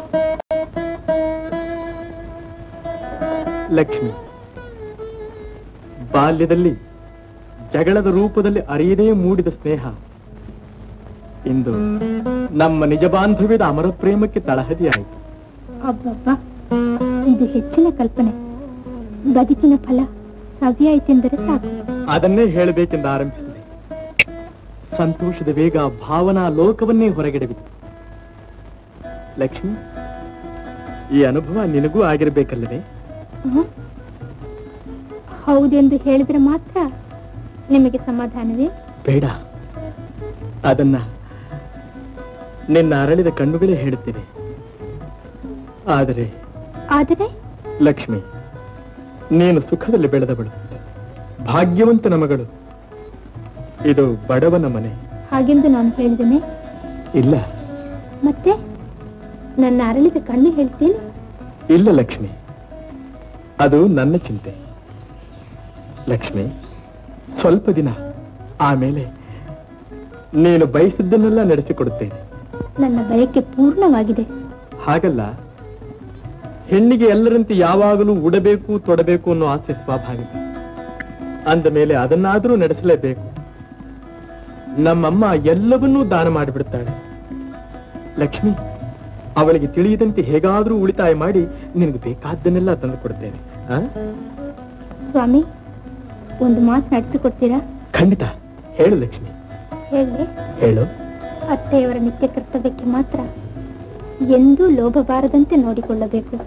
ಲಕ್ಷ್ಮಿ ಬಾಲ್ಯದಲ್ಲಿ ಜಗಳದ ರೂಪದಲ್ಲಿ ಅರಿಯದೇ ಮೂಡಿದ ಸ್ನೇಹ ಇಂದು ನಮ್ಮ ನಿಜ ಬಾಂಧವ್ಯದ ಅಮರ ಪ್ರೇಮಕ್ಕೆ ತಳಹದಿಯಾಯಿತು ಅಬ್ಬಬ್ಬ ಇದು ಹೆಚ್ಚಿನ ಕಲ್ಪನೆ ಬದುಕಿನ ಫಲ ಸವಿಯಾಯ್ತೆಂದರೆ ಸಾಕು ಅದನ್ನೇ ಹೇಳಬೇಕೆಂದು ಆರಂಭಿಸಿದೆ ಸಂತೋಷದ ವೇಗ ಭಾವನಾ ಲೋಕವನ್ನೇ ಹೊರಗೆಡವಿತು ಲಕ್ಷ್ಮಿ ಈ ಅನುಭವ ನಿನಗೂ ಆಗಿರಬೇಕಲ್ಲವೇ ಹ್ಮ್? ಹೌದೆಂದು ಹೇಳಿದ್ರೆ ಮಾತ್ರ ನಿಮಗೆ ಸಮಾಧಾನವೇ ಬೇಡ ಅದನ್ನ ನಿನ್ನ ಅರಳಿದ ಕಣ್ಣುಗಳೇ ಹೇಳುತ್ತಿವೆ ಆದರೆ ಆದರೆ ಲಕ್ಷ್ಮಿ ನೀನು ಸುಖದಲ್ಲಿ ಬೆಳೆದವಳು ಭಾಗ್ಯವಂತನ ಮಗಳು ಇದು ಬಡವನ ಮನೆ ಹಾಗೆಂದು ನಾನು ಹೇಳಿದ್ದೇನೆ ಇಲ್ಲ ಮತ್ತೆ ನನ್ನ ಅರಳಿದ ಕಣ್ಣು ಹೇಳ್ತೇನೆ ಇಲ್ಲ ಲಕ್ಷ್ಮಿ ಅದು ನನ್ನ ಚಿಂತೆ ಲಕ್ಷ್ಮಿ ಸ್ವಲ್ಪ ದಿನ ಆಮೇಲೆ ನೀನು ಬಯಸಿದ್ದನ್ನೆಲ್ಲ ನಡೆಸಿಕೊಡುತ್ತೇನೆ ನನ್ನ ಬಯಕೆ ಪೂರ್ಣವಾಗಿದೆ ಹಾಗಲ್ಲ ಹೆಣ್ಣಿಗೆ ಎಲ್ಲರಂತೆ ಯಾವಾಗಲೂ ಉಡಬೇಕು ತೊಡಬೇಕು ಅನ್ನೋ ಆಸೆ ಸ್ವಾಭಾವಿಕ ಅಂದ ಮೇಲೆ ಅದನ್ನಾದರೂ ನಡೆಸಲೇಬೇಕು ನಮ್ಮಮ್ಮ ಎಲ್ಲವನ್ನೂ ದಾನ ಮಾಡಿಬಿಡ್ತಾಳೆ ಲಕ್ಷ್ಮಿ ಅವಳಿಗೆ ತಿಳಿಯದಂತೆ ಹೇಗಾದ್ರೂ ಉಳಿತಾಯ ಮಾಡಿ ನಿನಗೆ ಬೇಕಾದ್ದನ್ನೆಲ್ಲ ತಂದು ಕೊಡ್ತೇನೆ ಆ? ಸ್ವಾಮಿ ಒಂದು ಮಾತು ನಡೆಸಿಕೊಡ್ತೀರಾ ಖಂಡಿತ ಹೇಳು ಲಕ್ಷ್ಮಿ ಹೇಳಿ ಹೇಳು ಅತ್ತೆಯವರ ನಿತ್ಯ ಕರ್ತವ್ಯಕ್ಕೆ ಮಾತ್ರ ಎಂದೂ ಲೋಭ ಬಾರದಂತೆ ನೋಡಿಕೊಳ್ಳಬೇಕು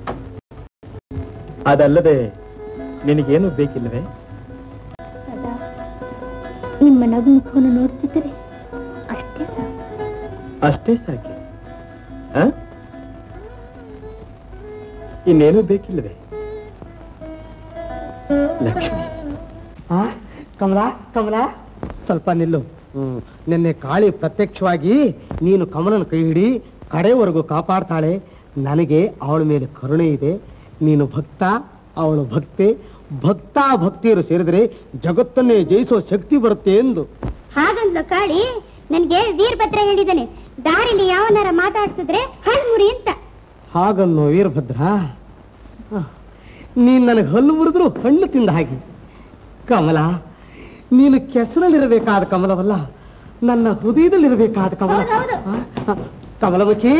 ಅದಲ್ಲದೆ ನಿನಗೇನು ಬೇಕಿಲ್ಲವೇ ಸದಾ ನಿಮ್ಮ ನಗುಮುಖವನ್ನು ನೋಡುತ್ತಿದ್ದರೆ ಅಷ್ಟೇ ಸಾಕು. ಅಷ್ಟೇ ಸಾಕೆ ಆ? ಇನ್ನೇನು ಬೇಕಿಲ್ಲವೇ ಲಕ್ಷ್ಮಿ ಕಮಲ ಕಮಲ ಸ್ವಲ್ಪ ನಿಲ್ಲು ನಿನ್ನೆ ಕಾಳಿ ಪ್ರತ್ಯಕ್ಷವಾಗಿ ನೀನು ಕಮಲನ ಕೈ ಹಿಡಿ ಕಡೆವರೆಗೂ ಕಾಪಾಡ್ತಾಳೆ ನನಗೆ ಅವಳ ಮೇಲೆ ಕರುಣೆ ಇದೆ ನೀನು ಭಕ್ತ ಅವಳು ಭಕ್ತೆ ಭಕ್ತ ಭಕ್ತಿಯರು ಸೇರಿದ್ರೆ ಜಗತ್ತನ್ನೇ ಜಯಿಸೋ ಶಕ್ತಿ ಬರುತ್ತೆ ಎಂದು ಹಾಗಂದ್ಲು ಕಾಳಿ ನನ್ಗೆ ವೀರಭದ್ರ ಹೇಳಿದಾನೆ ದಾರಿಲಿ ಯಾವನಾರ ಮಾತಾಡ್ಸಿದ್ರೆ ಹಣ್ಮುರಿ ಅಂತ ಹಾಗನ್ನೋ ವೀರಭದ್ರ ಹ, ನೀನ್ ನನಗೆ ಹಲ್ಲು ಮುರಿದ್ರು ಹಣ್ಣು ತಿಂದ ಹಾಗೆ ಕಮಲ ನೀನು ಕೆಸರಲ್ಲಿರಬೇಕಾದ ಕಮಲವಲ್ಲ ನನ್ನ ಹೃದಯದಲ್ಲಿರಬೇಕಾದ ಕಮಲ ಹೌದೌದು. ಹ, ಹ, ಕಮಲಮುಖಿ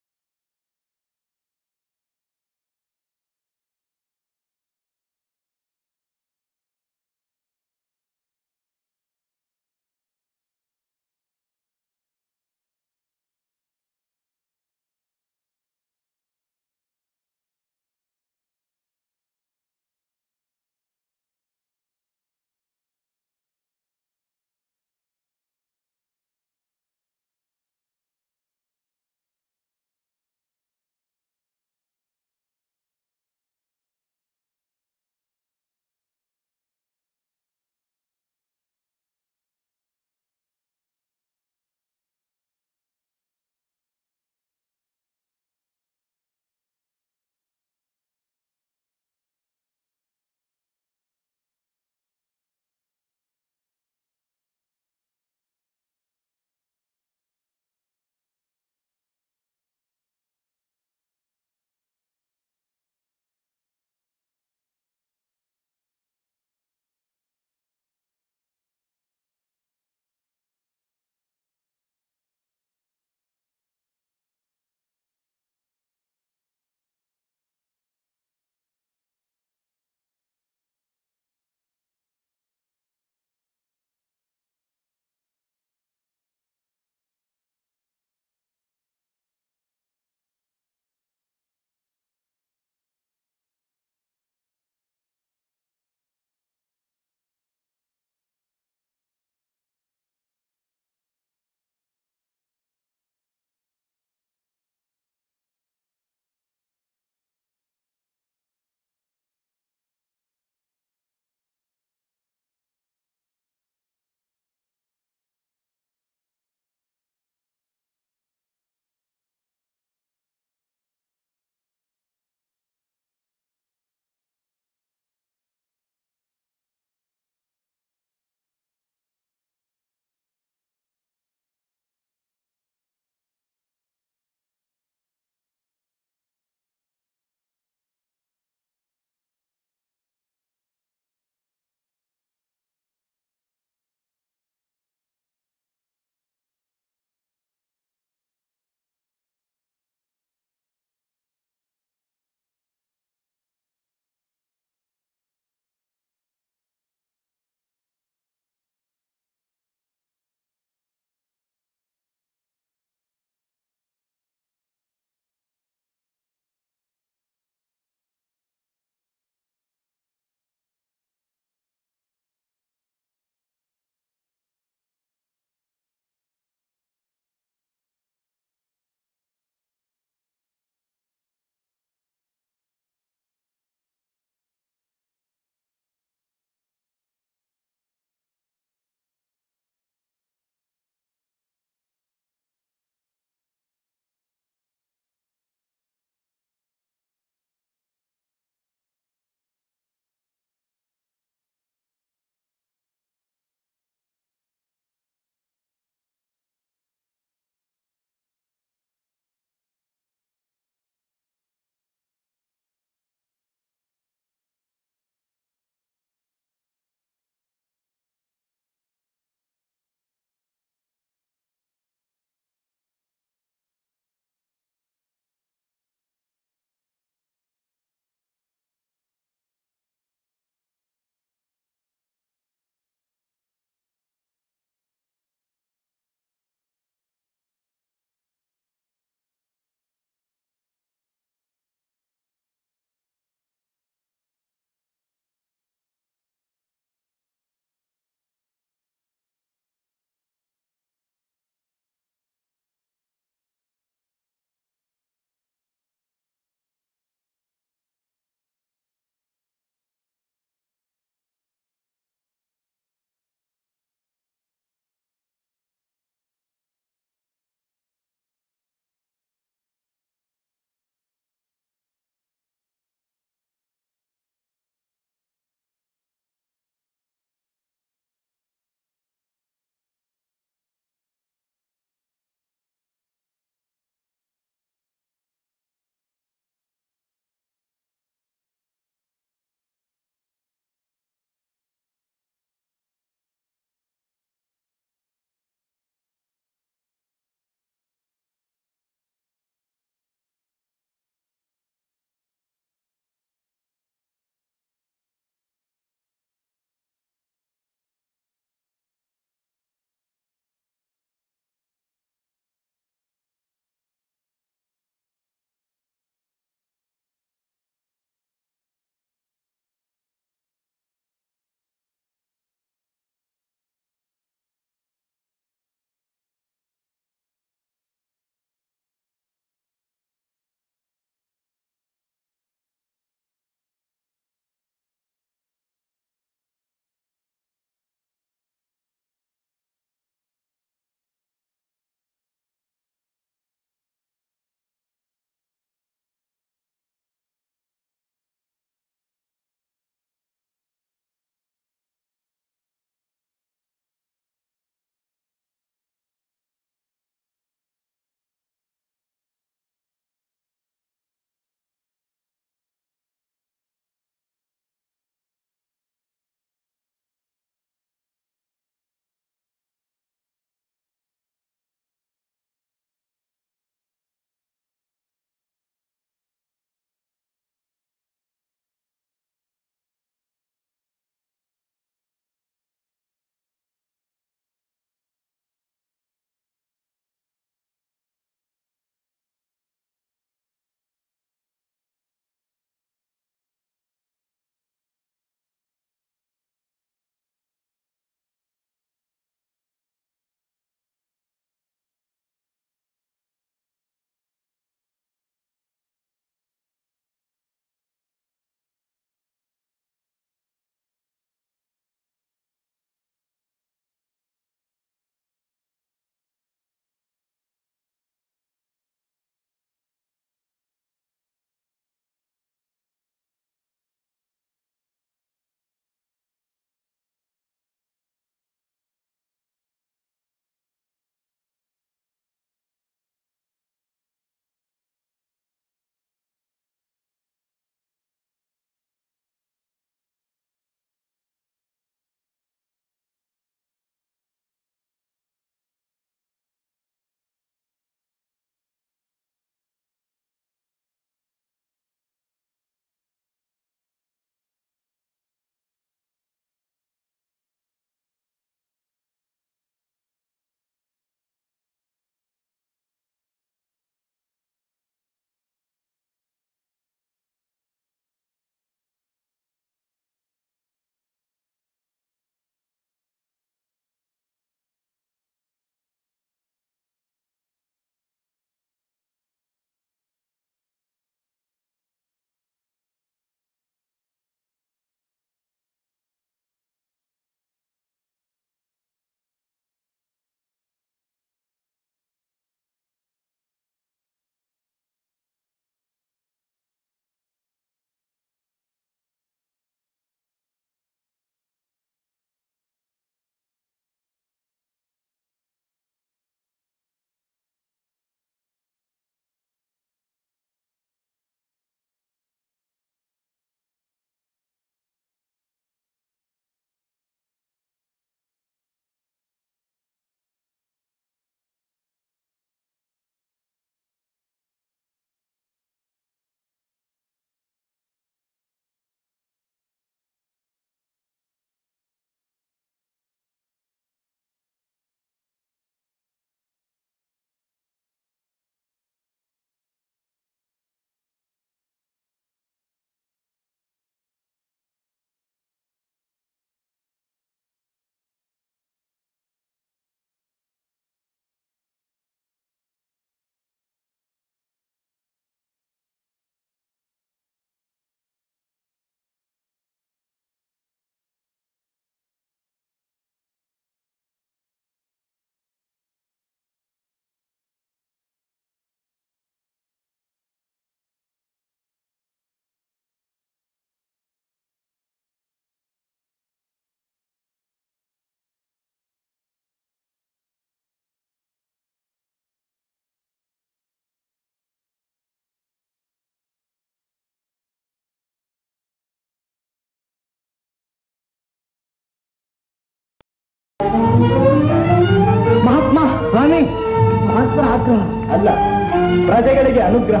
ಆಗ್ರಹ ಅಲ್ಲ ಪ್ರಜೆಗಳಿಗೆ ಅನುಗ್ರಹ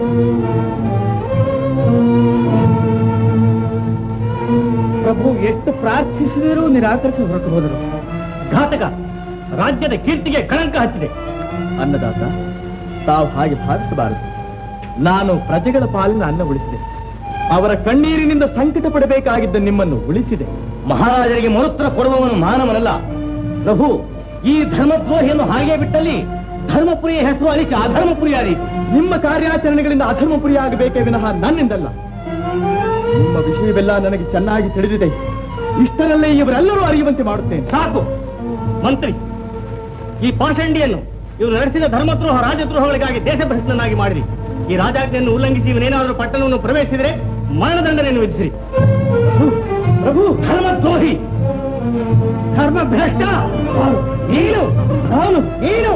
ಪ್ರಭು ಎಷ್ಟು ಪ್ರಾರ್ಥಿಸಿದರೂ ನಿರಾಕರಿಸಿ ಹೊರಟು ಹೋದರು ಘಾತಕ ರಾಜ್ಯದ ಕೀರ್ತಿಗೆ ಕಳಂಕ ಹಚ್ಚಿದೆ ಅನ್ನದಾತ ತಾವು ಹಾಗೆ ಭಾವಿಸಬಾರದು ನಾನು ಪ್ರಜೆಗಳ ಪಾಲಿನ ಅನ್ನ ಉಳಿಸಿದೆ ಅವರ ಕಣ್ಣೀರಿನಿಂದ ಸಂಕಟ ಪಡಬೇಕಾಗಿದ್ದ ನಿಮ್ಮನ್ನು ಉಳಿಸಿದೆ ಮಹಾರಾಜರಿಗೆ ಮರುತ್ತರ ಕೊಡುವವನು ಮಾನವನಲ್ಲ ಪ್ರಭು ಈ ಧರ್ಮದ್ರೋಹಿಯನ್ನು ಹಾಗೆ ಬಿಟ್ಟಲ್ಲಿ ಧರ್ಮಪುರಿಯ ಹೆಸರು ಅಲಿಸಿ ಅಧರ್ಮಪುರಿ ಆದೀತು ನಿಮ್ಮ ಕಾರ್ಯಾಚರಣೆಗಳಿಂದ ಅಧರ್ಮಪುರಿ ಆಗಬೇಕೇ ವಿನಃ ನನ್ನಿಂದಲ್ಲ ನಿಮ್ಮ ವಿಷಯವೆಲ್ಲ ನನಗೆ ಚೆನ್ನಾಗಿ ತಿಳಿದಿದೆ ಇಷ್ಟರಲ್ಲೇ ಇವರೆಲ್ಲರೂ ಅರಿಯುವಂತೆ ಮಾಡುತ್ತೇನೆ ಸಾಕು ಮಂತ್ರಿ ಈ ಪಾಷಂಡಿಯನ್ನು ಇವರು ನಡೆಸಿದ ಧರ್ಮದ್ರೋಹ ರಾಜದ್ರೋಹಗಳಿಗಾಗಿ ದೇಶಭ್ರಷ್ಟನಾಗಿ ಮಾಡಿರಿ ಈ ರಾಜಾಜ್ಞೆಯನ್ನು ಉಲ್ಲಂಘಿಸಿ ಇವನೇನಾದರೂ ಪಟ್ಟಣವನ್ನು ಪ್ರವೇಶಿಸಿದರೆ ಮರಣದಂಡನೆಯನ್ನು ವಿಧಿಸಿರಿ ಪ್ರಭು ಧರ್ಮದ್ರೋಹಿ ಧರ್ಮ ಭ್ರಷ್ಟ ನೀನು ನಾನು ನೀನು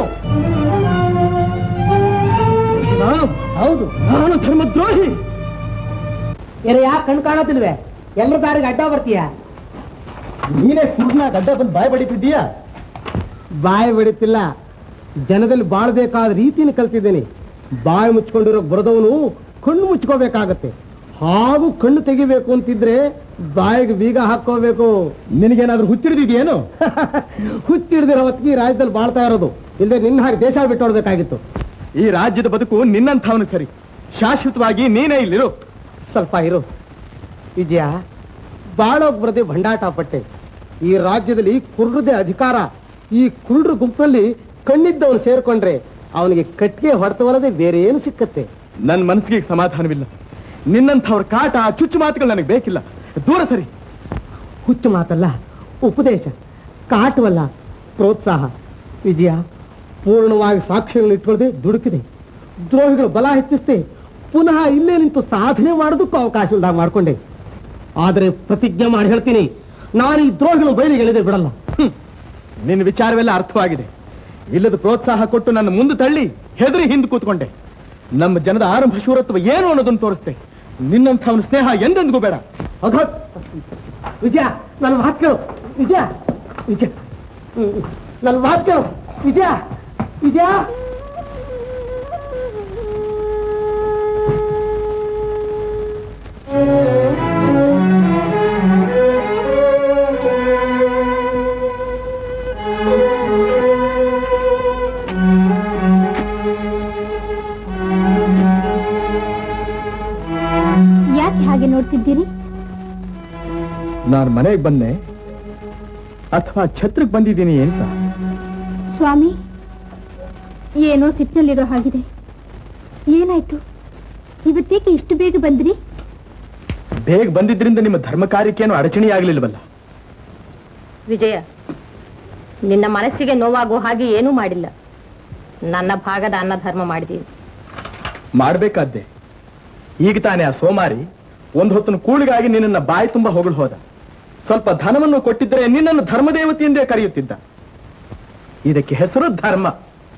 ನಾನು ಹೌದು ನಾನು ಧರ್ಮದ್ರೋಹಿ ಏನ ಯಾಕೆ ಕಣ್ ಕಾಣೋದಿಲ್ವೇ ಎಲ್ಲರ ದಾರಿಗೆ ಅಡ್ಡ ಬರ್ತೀಯ ನೀನೇ ಕುರ್ನ ಗಡ್ಡ ಬಂದು ಬಾಯ್ ಬಡಿತಿದ್ದೀಯಾ ಬಾಯಿ ಹೊಡಿತಿಲ್ಲ ಜನದಲ್ಲಿ ಬಾಳ್ಬೇಕಾದ ರೀತಿಯನ್ನು ಕಲ್ತಿದ್ದೇನೆ ಬಾಯಿ ಮುಚ್ಕೊಂಡಿರೋ ಬರದವನು ಕಣ್ಣು ಮುಚ್ಕೋಬೇಕಾಗತ್ತೆ ಹಾಗೂ ಕಣ್ಣು ತೆಗಿಬೇಕು ಅಂತಿದ್ರೆ ಬಾಯಿಗೆ ಬೀಗ ಹಾಕೋಬೇಕು ನಿನಗೇನಾದ್ರೂ ಹುಚ್ಚಿಡಿದಿದೆಯೇನು ಹುಚ್ಚಿಡ್ದಿರೋ ಹೊತ್ತಿಗೆ ಈ ರಾಜ್ಯದಲ್ಲಿ ಬಾಳ್ತಾ ಇರೋದು ಇಲ್ಲದೆ ನಿನ್ನ ಹಾಗೆ ದೇಶ ಬಿಟ್ಟೋಡ್ಬೇಕಾಗಿತ್ತು ಈ ರಾಜ್ಯದ ಬದುಕು ನಿನ್ನಂಥವನು ಸರಿ ಶಾಶ್ವತವಾಗಿ ನೀನೇ ಇಲ್ಲಿರು ಸ್ವಲ್ಪ ಇರು ವಿಜಯ ಬಾಳೋಗ್ ಬರದೆ ಭಂಡಾಟ ಪಟ್ಟೆ ಈ ರಾಜ್ಯದಲ್ಲಿ ಕುರುಡದೆ ಅಧಿಕಾರ ಈ ಕುರುಡ್ರ ಗುಂಪಿನಲ್ಲಿ ಕಣ್ಣಿದ್ದವನು ಸೇರ್ಕೊಂಡ್ರೆ ಅವನಿಗೆ ಕಟ್ಟಿಗೆ ಹೊಡೆತವಲ್ಲದೆ ಬೇರೆ ಏನು ಸಿಕ್ಕತ್ತೆ ನನ್ನ ಮನಸ್ಸಿಗೆ ಸಮಾಧಾನವಿಲ್ಲ ನಿನ್ನಂಥವ್ರ ಕಾಟ ಚುಚ್ಚು ಮಾತುಗಳು ನನಗೆ ಬೇಕಿಲ್ಲ ದೂರ ಸರಿ ಹುಚ್ಚು ಮಾತಲ್ಲ ಉಪದೇಶ ಕಾಟವಲ್ಲ ಪ್ರೋತ್ಸಾಹ ವಿಜಯ ಪೂರ್ಣವಾಗಿ ಸಾಕ್ಷ್ಯಗಳನ್ನು ಇಟ್ಕೊಳ್ಳದೆ ದುಡುಕಿದೆ ದ್ರೋಹಿಗಳು ಬಲ ಹೆಚ್ಚಿಸ್ತೆ ಪುನಃ ಇಲ್ಲೇ ನಿಂತು ಸಾಧನೆ ಮಾಡೋದಕ್ಕೂ ಅವಕಾಶ ಉಂಟಾಗ ಮಾಡ್ಕೊಂಡೆ ಆದರೆ ಪ್ರತಿಜ್ಞೆ ಮಾಡಿ ಹೇಳ್ತೀನಿ ನಾನು ಈ ದ್ರೋಹಿಗಳು ಬಯಲಿಗೆ ಎಳೆದೇ ಬಿಡಲ್ಲ ಹ್ಮ್. ನಿನ್ನ ವಿಚಾರವೆಲ್ಲ ಅರ್ಥವಾಗಿದೆ ಇಲ್ಲದ ಪ್ರೋತ್ಸಾಹ ಕೊಟ್ಟು ನನ್ನ ಮುಂದೆ ತಳ್ಳಿ ಹೆದರಿ ಹಿಂದೆ ಕೂತ್ಕೊಂಡೆ ನಮ್ಮ ಜನದ ಆರಂಭ ಶೂರತ್ವ ಏನು ಅನ್ನೋದನ್ನು ತೋರಿಸ್ತೆ ನಿನ್ನಂಥವನ ಸ್ನೇಹ ಎಂದೆಂದಿಗೂ ಬೇಡ ಅಘೋತ್ ವಿಜಯ ನನ್ನ ಮಾತು ಕೇಳು ವಿಜಯ ವಿಜಯ ಹ್ಮ್, ನನ್ನ ಮಾತು ಕೇಳು ವಿಜಯ ವಿಜಯ ಯಾಕೆ ಹಾಗೆ ನೋಡ್ತಿದ್ದೀರಿ ನಾನು ಮನೆಗೆ ಬಂದೆ ಅಥವಾ ಛತ್ರಕ್ಕೆ ಬಂದಿದ್ದೀನಿ ಅಂತ ಸ್ವಾಮಿ ಏನೋ ಸಿಟ್ಟಿನಲ್ಲಿರೋ ಹಾಗಿದೆ ಏನಾಯ್ತು ಇವತ್ತೇಕೆ ಇಷ್ಟು ಬೇಗ ಬಂದ್ರಿ ಬೇಗ ಬಂದಿದ್ರಿಂದ ನಿಮ್ಮ ಧರ್ಮ ಕಾರ್ಯಕ್ಕೇನು ಅಡಚಣೆ ಆಗ್ಲಿಲ್ವಲ್ಲ ವಿಜಯ ನಿನ್ನ ಮನಸ್ಸಿಗೆ ನೋವಾಗೋ ಹಾಗೆ ಏನೂ ಮಾಡಿಲ್ಲ ನನ್ನ ಭಾಗದ ಅನ್ನ ಧರ್ಮ ಮಾಡಿದೀವಿ ಮಾಡ್ಬೇಕಾದ್ದೆ ಈಗ ತಾನೇ ಆ ಸೋಮಾರಿ ಒಂದು ಹೊತ್ತಿನ ಕೂಳಿಗಾಗಿ ನಿನ್ನನ್ನ ಬಾಯಿ ತುಂಬ ಹೊಗಳು ಹೋದ ಸ್ವಲ್ಪ ಧನವನ್ನು ಕೊಟ್ಟಿದ್ದರೆ ನಿನ್ನನ್ನು ಧರ್ಮದೇವತೆ ಎಂದೇ ಕರೆಯುತ್ತಿದ್ದ ಇದಕ್ಕೆ ಹೆಸರು ಧರ್ಮ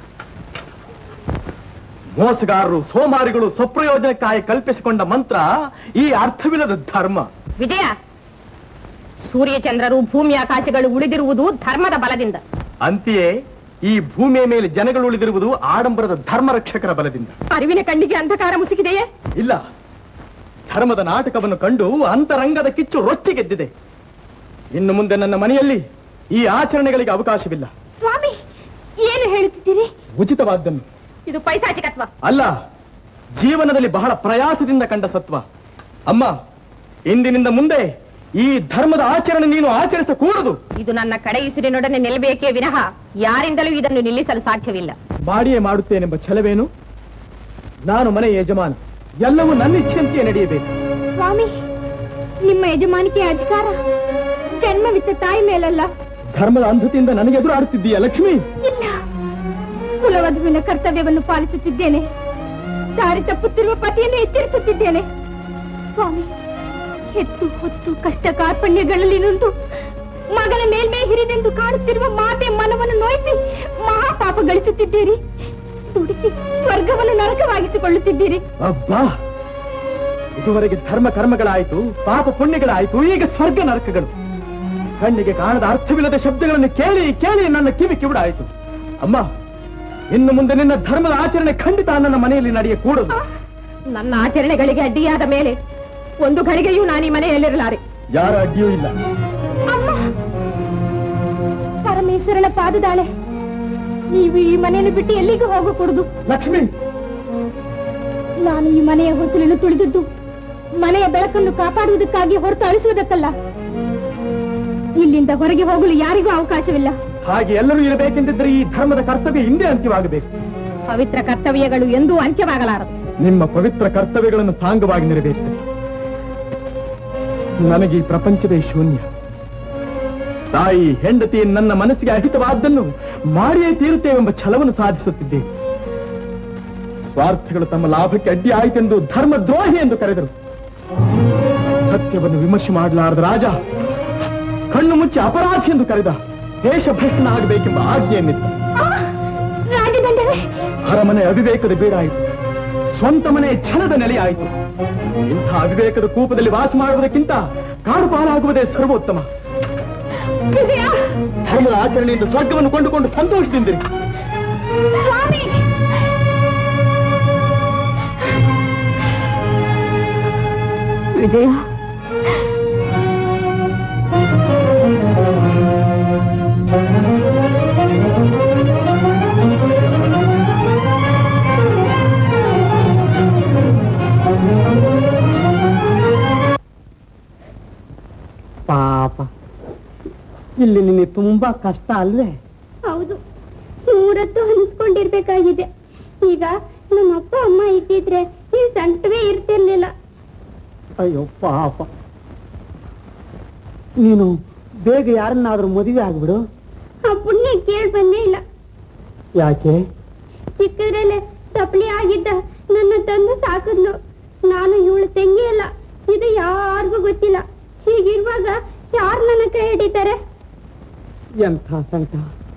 ಮೋಸಗಾರರು ಸೋಮಾರಿಗಳು ಸ್ವಪ್ರಯೋಜನಕ್ಕಾಗಿ ಕಲ್ಪಿಸಿಕೊಂಡ ಮಂತ್ರ ಈ ಅರ್ಥವಿಲ್ಲದ ಧರ್ಮ ವಿಜಯ ಸೂರ್ಯಚಂದ್ರರು ಭೂಮಿ ಆಕಾಶಗಳು ಉಳಿದಿರುವುದು ಧರ್ಮದ ಬಲದಿಂದ ಅಂತೆಯೇ ಈ ಭೂಮಿಯ ಮೇಲೆ ಜನಗಳು ಉಳಿದಿರುವುದು ಆಡಂಬರದ ಧರ್ಮ ರಕ್ಷಕರ ಬಲದಿಂದ ಅರಿವಿನ ಕಣ್ಣಿಗೆ ಅಂಧಕಾರ ಮುಸುಕಿದೆಯೇ ಇಲ್ಲ ಧರ್ಮದ ನಾಟಕವನ್ನು ಕಂಡು ಅಂತರಂಗದ ಕಿಚ್ಚು ರೊಚ್ಚಿಗೆದ್ದಿದೆ ಇನ್ನು ಮುಂದೆ ನನ್ನ ಮನೆಯಲ್ಲಿ ಈ ಆಚರಣೆಗಳಿಗೆ ಅವಕಾಶವಿಲ್ಲ ಸ್ವಾಮಿ ಏನು ಹೇಳುತ್ತಿದ್ದೀರಿ ಉಚಿತವಾದ್ದನ್ನು ಇದು ಪೈಸಾಚಿಕತ್ವ ಅಲ್ಲ ಜೀವನದಲ್ಲಿ ಬಹಳ ಪ್ರಯಾಸದಿಂದ ಕಂಡ ಸತ್ವ ಅಮ್ಮ ಇಂದಿನಿಂದ ಮುಂದೆ ಈ ಧರ್ಮದ ಆಚರಣೆ ನೀನು ಆಚರಿಸಕೂಡದು ಇದು ನನ್ನ ಕಡೆ ಉಸಿರಿನೊಡನೆ ನಿಲ್ಲಬೇಕೇ ವಿನಃ ಯಾರಿಂದಲೂ ಇದನ್ನು ನಿಲ್ಲಿಸಲು ಸಾಧ್ಯವಿಲ್ಲ ಮಾಡಿಯೇ ಮಾಡುತ್ತೇನೆಂಬ ಛಲವೇನು ನಾನು ಮನೆ ಯಜಮಾನ ಎಲ್ಲವೂ ನನ್ನ ಇಚ್ಛೆಯಂತೆಯೇ ನಡೆಯಬೇಕು ಸ್ವಾಮಿ ನಿಮ್ಮ ಯಜಮಾನಿಕೆ ಅಧಿಕಾರ ಜನ್ಮವಿತ್ತ ತಾಯಿ ಮೇಲಲ್ಲ ಧರ್ಮದ ಅಂಧತೆಯಿಂದ ನನಗೆ ಎದುರಾಡುತ್ತಿದ್ದೀಯ ಲಕ್ಷ್ಮಿ ಇಲ್ಲ ಕುಲವಧುವಿನ ಕರ್ತವ್ಯವನ್ನು ಪಾಲಿಸುತ್ತಿದ್ದೇನೆ ದಾರಿ ತಪ್ಪುತ್ತಿರುವ ಪತಿಯನ್ನು ಎಚ್ಚರಿಸುತ್ತಿದ್ದೇನೆ ಸ್ವಾಮಿ ಹೆತ್ತು ಹೊತ್ತು ಕಷ್ಟ ಕಾರ್ಪಣ್ಯಗಳಲ್ಲಿ ನೊಂದು ಮಗನ ಮೇಲ್ಮೇ ಹಿರಿದೆಂದು ಕಾಣುತ್ತಿರುವ ಮಾತೆ ಮನವನ್ನು ನೋಯಿಸಿ ಮಹಾಪಾಪ ಗಳಿಸುತ್ತಿದ್ದೀರಿ ದುಡುಕಿ ಸ್ವರ್ಗವನ್ನು ನರಕವಾಗಿಸಿಕೊಳ್ಳುತ್ತಿದ್ದೀರಿ ಅಬ್ಬಾ ಇದುವರೆಗೆ ಧರ್ಮ ಕರ್ಮಗಳಾಯಿತು ಪಾಪ ಪುಣ್ಯಗಳಾಯಿತು ಈಗ ಸ್ವರ್ಗ ನರಕಗಳು ಕಣ್ಣಿಗೆ ಕಾಣದ ಅರ್ಥವಿಲ್ಲದ ಶಬ್ದಗಳನ್ನು ಕೇಳಿ ಕೇಳಿ ನನ್ನ ಕಿವಿ ಕಿವಿಡಾಯಿತು ಅಮ್ಮ ಇನ್ನು ಮುಂದೆ ನಿನ್ನ ಧರ್ಮದ ಆಚರಣೆ ಖಂಡಿತ ನನ್ನ ಮನೆಯಲ್ಲಿ ನಡೆಯಕೂಡದು ನನ್ನ ಆಚರಣೆಗಳಿಗೆ ಅಡ್ಡಿಯಾದ ಮೇಲೆ ಒಂದು ಘಳಿಗೆಯೂ ನಾನು ಈ ಮನೆಯಲ್ಲಿರಲಾರೆ ಯಾರ ಅಡ್ಡಿಯೂ ಇಲ್ಲ ಪರಮೇಶ್ವರನ ಪಾದದಾಳೆ ನೀವು ಈ ಮನೆಯನ್ನು ಬಿಟ್ಟು ಎಲ್ಲಿಗೂ ಹೋಗಕೂಡದು ಲಕ್ಷ್ಮಿ ನಾನು ಈ ಮನೆಯ ಹೊಸಲನ್ನು ತುಳಿದದ್ದು ಮನೆಯ ಬೆಳಕನ್ನು ಕಾಪಾಡುವುದಕ್ಕಾಗಿ ಹೊರತು ಅಳಿಸುವುದಕ್ಕಲ್ಲ ಇಲ್ಲಿಂದ ಹೊರಗೆ ಹೋಗಲು ಯಾರಿಗೂ ಅವಕಾಶವಿಲ್ಲ ಹಾಗೆ ಎಲ್ಲರೂ ಇರಬೇಕೆಂದಿದ್ದರೆ ಈ ಧರ್ಮದ ಕರ್ತವ್ಯ ಹಿಂದೆ ಅಂತ್ಯವಾಗಬೇಕು ಪವಿತ್ರ ಕರ್ತವ್ಯಗಳು ಎಂದೂ ಅಂತ್ಯವಾಗಲಾರದು ನಿಮ್ಮ ಪವಿತ್ರ ಕರ್ತವ್ಯಗಳನ್ನು ಸಾಂಗವಾಗಿ ನೆರವೇರಿಸಿ ನನಗೆ ಈ ಪ್ರಪಂಚವೇ ಶೂನ್ಯ ತಾಯಿ ಹೆಂಡತಿ ನನ್ನ ಮನಸ್ಸಿಗೆ ಅಹಿತವಾದ್ದನ್ನು ಮಾಡಿಯೇ ತೀರುತ್ತೇವೆಂಬ ಛಲವನ್ನು ಸಾಧಿಸುತ್ತಿದ್ದೆ ಸ್ವಾರ್ಥಗಳು ತಮ್ಮ ಲಾಭಕ್ಕೆ ಅಡ್ಡಿ ಆಯಿತೆಂದು ಧರ್ಮ ದ್ರೋಹಿ ಎಂದು ಕರೆದರು ಸತ್ಯವನ್ನು ವಿಮರ್ಶೆ ಮಾಡಲಾರದ ರಾಜ ಕಣ್ಣು ಮುಚ್ಚಿ ಅಪರಾಧಿ ಎಂದು ಕರೆದ ದೇಶಭ್ರಷ್ಟನಾಗಬೇಕೆಂಬ ಆಜ್ಞೆಯನ್ನಿತ್ತ ರಾಜದಂಡವೇ ಅರಮನೆ ಅವಿವೇಕದ ಬೀಡಾಯಿತು ಸ್ವಂತ ಮನೆ ಛಲದ ನೆಲೆಯಾಯಿತು ಇಂಥ ಅವಿವೇಕದ ಕೂಪದಲ್ಲಿ ವಾಸ ಮಾಡುವುದಕ್ಕಿಂತ ಕಾಡು ಪಾಲಾಗುವುದೇ ಸರ್ವೋತ್ತಮ ವಿಜಯ ಧರ್ಮದ ಆಚರಣೆಯಿಂದ ಸ್ವರ್ಗವನ್ನು ಕೊಂಡುಕೊಂಡು ಸಂತೋಷದಿಂದಿರಿ ಸ್ವಾಮಿ ವಿಜಯ ಪಾಪ ಇಲ್ಲಿ ನಿನಗೆ ತುಂಬಾ ಕಷ್ಟ ಅಲ್ವೇ ಹೌದು ಮೂರತ್ತು ಅನಿಸ್ಕೊಂಡಿರ್ಬೇಕಾಗಿದೆ ಈಗ ನಮ್ಮ ಅಪ್ಪ ಅಮ್ಮ ಇದ್ದಿದ್ರೆ ಈ ಸಂಕಟವೇ ಇರ್ತಿರ್ಲಿಲ್ಲ ಅಯ್ಯೋ ಪಾಪ ನೀನು ಬೇಗ ಯಾರನ್ನಾದ್ರೂ ಮದುವೆ ಆಗ್ಬಿಡು ಆ ಪುಣ್ಯ ಕೇಳ್ ಬಂದೇ ಇಲ್ಲ ಯಾಕೆ ಚಿಕ್ಕದ್ರಲ್ಲೇ ತಪ್ಪಲಿ ಆಗಿದ್ದ ನನ್ನ ತಂದು ಸಾಕಿದ್ಲು ನಾನು ಇವಳು ತಂಗಿ ಅಲ್ಲ ಇದು ಯಾರಿಗೂ ಗೊತ್ತಿಲ್ಲ ಹೀಗಿರುವಾಗ ಯಾರು ನನ್ನ ಕೈ ಹಿಡಿತಾರೆ ಎಂಥ ಸಂಕಟ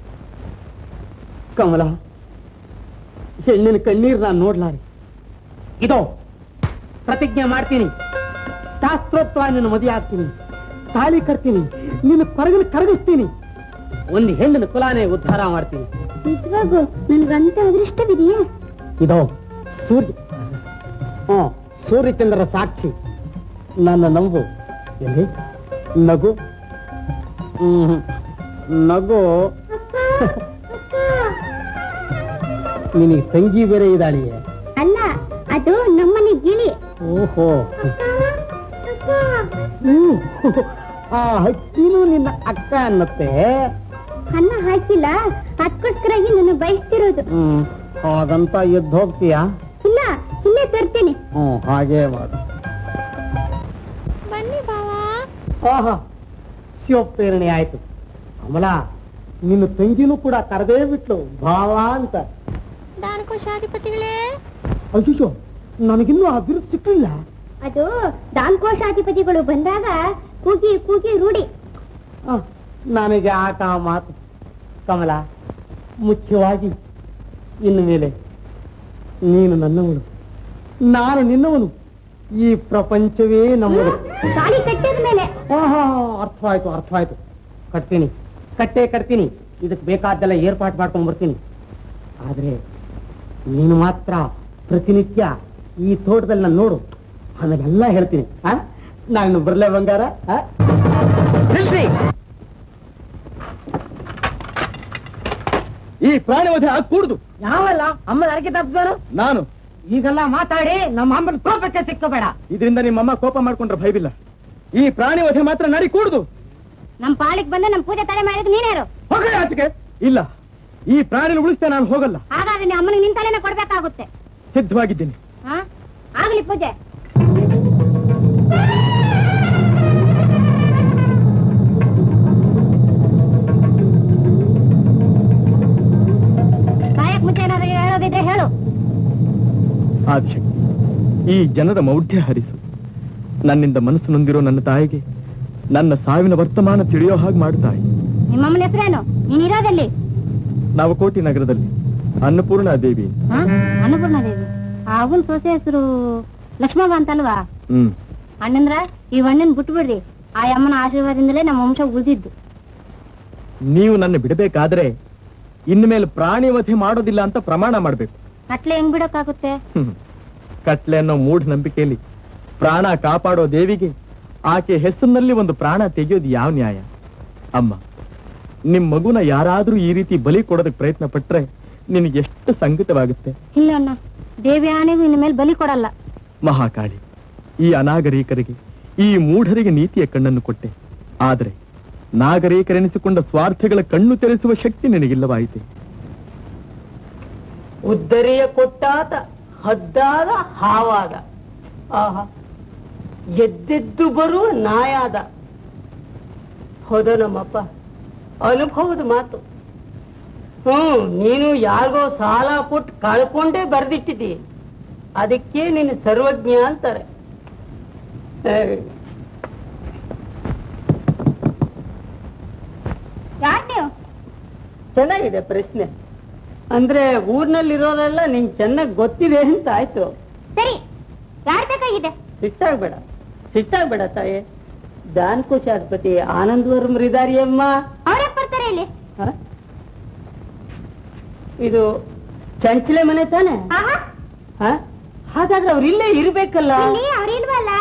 ಕಮಲ ಹೆಣ್ಣಿನ ಕಣ್ಣೀರ್ ನಾನು ನೋಡ್ಲಾರೆ ಇದೋ ಪ್ರತಿಜ್ಞೆ ಮಾಡ್ತೀನಿ ಶಾಸ್ತ್ರೋಕ್ತವ ನಿನ್ನ ಮದುವೆ ಆಗ್ತೀನಿ ತಾಳಿ ಕಟ್ತೀನಿ ನಿನ್ನ ಕೊರಗನ ಕರಗಿಸ್ತೀನಿ ಒಂದು ಹೆಣ್ಣಿನ ಕುಲಾನೇ ಉದ್ಧಾರ ಮಾಡ್ತೀನಿ ನಿಜವಾಗೂ ನನ್ಗಂತ ಅದೃಷ್ಟವಿದೆಯಾ ಇದೋ ಸೂರ್ಯ ಹ್ಞೂ ಸೂರ್ಯಚಂದ್ರರ ಸಾಕ್ಷಿ ನನ್ನ ನಂಬು ಎಲ್ಲಿ ನಗು ಹ್ಮ್ ನಗು ನಿನಗೆ ತಂಗಿ ಬೇರೆ ಇದ್ದಾಳಿಯೇ ಅಲ್ಲ ಅದು ನಮ್ಮನೆ ಗಿಳಿ ಓಹೋ ಹ್ಮ್. ಆ ಹಕ್ಕಿನೂ ನಿನ್ನ ಅಕ್ಕ ಅನ್ನತ್ತೆ ಅನ್ನ ಹಾಕಿಲ್ಲ ಅದಕ್ಕೋಸ್ಕರಾಗಿ ನನ್ನ ಬಯಸ್ತಿರೋದು ಹ್ಮ್ ಹಾಗಂತ ಎದ್ದು ಹೋಗ್ತೀಯಾ ಇಲ್ಲ ಇಲ್ಲೇ ತರ್ತೀನಿ ಹ್ಮ್ ಹಾಗೇ ಮಾಡು ಬನ್ನಿ ಬಾವಾ ಆಹಾ ಶಿವಪ್ರೇರಣೆ ಆಯ್ತು ಕಮಲ ನಿನ್ನ ತಂಗಿನೂ ಕೂಡ ಕರೆದೇ ಬಿಟ್ಲು ಭಾವ ಅಂತ ದಾನಕೋಶಾಧಿಪತಿಗಳೇ ಅಯ್ಯೋ ನನಗಿನ್ನೂ ಆ ಬಿರುದು ಸಿಕ್ಕಿಲ್ಲ ಅದು ದಾನಕೋಶಾಧಿಪತಿಗಳು ಬಂದಾಗ ಕೂಗಿ ಕೂಗಿ ರೂಢಿ ಆ, ನನಗೆ ಆಟ ಮಾತು ಕಮಲ ಮುಖ್ಯವಾಗಿ ಇನ್ನು ಮೇಲೆ ನೀನು ನನ್ನವನು ನಾನು ನಿನ್ನವನು ಈ ಪ್ರಪಂಚವೇ ನಮ್ಮದು ತಾಳಿ ಕಟ್ಟಿದ ಮೇಲೆ ಆಹಾ ಅರ್ಥವಾಯ್ತು ಅರ್ಥವಾಯ್ತು ಕಟ್ತೀನಿ ಕಟ್ಟೆ ಕಟ್ತೀನಿ ಇದಕ್ಕೆ ಬೇಕಾದ್ದೆಲ್ಲ ಏರ್ಪಾಟ್ ಮಾಡ್ಕೊಂಡ್ ಬರ್ತೀನಿ ಆದ್ರೆ ನೀನು ಮಾತ್ರ ಪ್ರತಿನಿತ್ಯ ಈ ತೋಟದಲ್ಲಿ ನಾನು ನೋಡು ಆಮೇಲೆ ಎಲ್ಲ ಹೇಳ್ತೀನಿ ಆ ನಾನು ಬರ್ಲೆ ಬಂಗಾರ ಆ? ನಿಲ್ಸಿ. ಈ ಪ್ರಾಣಿವಧೆ ಕೂಡುದು ಯಾವಲ್ಲ ಅಮ್ಮನ ಅರಕೆ ತಪ್ಪಿದನು ನಾನು ಈಗೆಲ್ಲ ಮಾತಾಡಿ ನಮ್ಮ ಅಮ್ಮನ ಕೋಪಕ್ಕೆ ಸಿಕ್ಕೋಬೇಡ ಇದರಿಂದ ನಿಮ್ಮಮ್ಮ ಕೋಪ ಮಾಡ್ಕೊಂಡ್ರೆ ಭಯವಿಲ್ಲ ಈ ಪ್ರಾಣಿ ವಧೆ ಮಾತ್ರ ನಡಿ ಕೂಡುದು ನಮ್ ಪಾಳಿಗೆ ಬಂದು ನಮ್ ಪೂಜೆ ತಡೆ ಮಾಡಿದ್ ನೀನೇರು ಹೋಗ ಆಚೆಗೆ ಇಲ್ಲ ಈ ಪ್ರಾಣಿನ ಉಳಿಸ್ತೇ ನಾನು ಹೋಗಲ್ಲ ಹಾಗಾದ್ರೆ ನೀ ಅಮ್ಮನಿಗೆ ನಿನ್ ತಲೆನ ಕೊಡ್ಬೇಕಾಗುತ್ತೆ ಸಿದ್ಧವಾಗಿದ್ದೀನಿ ಹಾ ಆಗ್ಲಿ ಪೂಜೆ ಕಾಯಕ್ ಮುಂಚೆ ಏನಾದ್ರು ಹೇಳೋದಿದ್ರೆ ಹೇಳು ಆದಿಶಕ್ತಿ ಈ ಜನರ ಮೌಢ್ಯ ಹರಿಸು ನನ್ನಿಂದ ಮನಸ್ಸು ನೊಂದಿರೋ ನನ್ನ ತಾಯಿಗೆ ನನ್ನ ಸಾವಿನ ವರ್ತಮಾನ ತಿಳಿಯೋ ಹಾಗೆ ಮಾಡುತ್ತಾಯಿ ನಿಮ್ಮಮ್ಮನ ಹೆಸರೇನು ನೀನ್ ಇರೋದಲ್ಲಿ ನಾವು ಕೋಟಿ ನಗರದಲ್ಲಿ ಅನ್ನಪೂರ್ಣ ದೇವಿ ಹಾ ಅನ್ನಪೂರ್ಣ ದೇವಿ ಆ ಅವನ್ ಸೊಸೆ ಹೆಸರು ಲಕ್ಷ್ಮವ್ವ ಅಂತಲ್ವಾ ಹ್ಮ್ ಅಣ್ಣಂದ್ರ ಈ ಅಣ್ಣನ್ ಬಿಟ್ಬಿಡ್ರಿ ಆ ಅಮ್ಮನ ಆಶೀರ್ವಾದದಿಂದಲೇ ನಮ್ಮ ವಂಶ ಉಳಿದಿದ್ದು ನೀವು ನನ್ನ ಬಿಡಬೇಕಾದ್ರೆ ಇನ್ಮೇಲೆ ಪ್ರಾಣಿ ವಧೆ ಮಾಡೋದಿಲ್ಲ ಅಂತ ಪ್ರಮಾಣ ಮಾಡ್ಬೇಕು ಕಟ್ಲೆ ಹೆಂಗ್ ಬಿಡಕ್ಕಾಗುತ್ತೆ ಹ್ಮ್. ಕಟ್ಲೆ ಅನ್ನೋ ಮೂಢ ನಂಬಿಕೆಯಲ್ಲಿ ಪ್ರಾಣ ಕಾಪಾಡೋ ದೇವಿಗೆ ಆಕೆ ಹೆಸರಿನಲ್ಲಿ ಒಂದು ಪ್ರಾಣ ತೆಗೆಯೋದು ಯಾವ ನ್ಯಾಯ ಅಮ್ಮ ನಿಮ್ ಮಗುನ ಯಾರಾದ್ರೂ ಈ ರೀತಿ ಬಲಿ ಕೊಡೋದಕ್ಕೆ ಪ್ರಯತ್ನ ಪಟ್ರೆ ನಿನಗೆ ಎಷ್ಟು ಸಂಕಟವಾಗುತ್ತೆ ಇಲ್ಲ ಅಣ್ಣ ದೇವಿ ಆಣೆಗೂ ಇನ್ನು ಮೇಲೆ ಬಲಿ ಕೊಡಲ್ಲ ಮಹಾಕಾಳಿ ಈ ಅನಾಗರಿಕರಿಗೆ ಈ ಮೂಢರಿಗೆ ನೀತಿಯ ಕಣ್ಣನ್ನು ಕೊಟ್ಟೆ ಆದರೆ ನಾಗರಿಕರೆನಿಸಿಕೊಂಡ ಸ್ವಾರ್ಥಗಳ ಕಣ್ಣು ತೆರೆಸುವ ಶಕ್ತಿ ನಿನಗಿಲ್ಲವಾಯಿತೆ ಉದ್ದರಿಯ ಕೊಟ್ಟಾತ ಹದ್ದಾದ ಹಾವಾದ ಆಹಾ ಎದ್ದೆದ್ದು ಬರುವ ನಾಯಾದ ಹೌದ ನಮ್ಮಪ್ಪ ಅನುಭವದ ಮಾತು ಹ್ಮ್ ನೀನು ಯಾರಿಗೋ ಸಾಲ ಕೊಟ್ಟು ಕಳ್ಕೊಂಡೇ ಬರ್ದಿಟ್ಟಿದ್ದೀ ಅದಕ್ಕೆ ನೀನು ಸರ್ವಜ್ಞ ಅಂತಾರೆ ಏ, ಯಾರ್ ನೀವು ಚೆನ್ನಾಗಿದೆ ಪ್ರಶ್ನೆ ಅಂದ್ರೆ ಊರ್ನಲ್ಲಿರೋರೆಲ್ಲ ನಿಂಗೆ ಚೆನ್ನಾಗಿ ಗೊತ್ತಿದೆ ಅಂತ ಆಯ್ತು ಸರಿ ಯಾರ್ ಬೇಕಾಗಿದೆ ಸಿಟ್ಟಾಗ್ಬೇಡ ಸಿಟ್ಟಾಗ್ಬೇಡ ತಾಯಿ ದಾನಕೋಶಾಧಿಪತಿ ಆನಂದ್ ವರ್ಮರ್ ಇದಾರಿ ಅಮ್ಮ ಅವ್ರೇ ಬರ್ತಾರೆ ಇಲ್ಲಿ ಹ? ಇದು ಚಂಚಲೆ ಮನೆ ತಾನೆ ಆಹಾ ಹ? ಹಾಗಾದ್ರೆ ಅವ್ರು ಇಲ್ಲೇ ಇರ್ಬೇಕಲ್ಲ ಇಲ್ಲಿ ಅವ್ರಿಲ್ವಲ್ಲ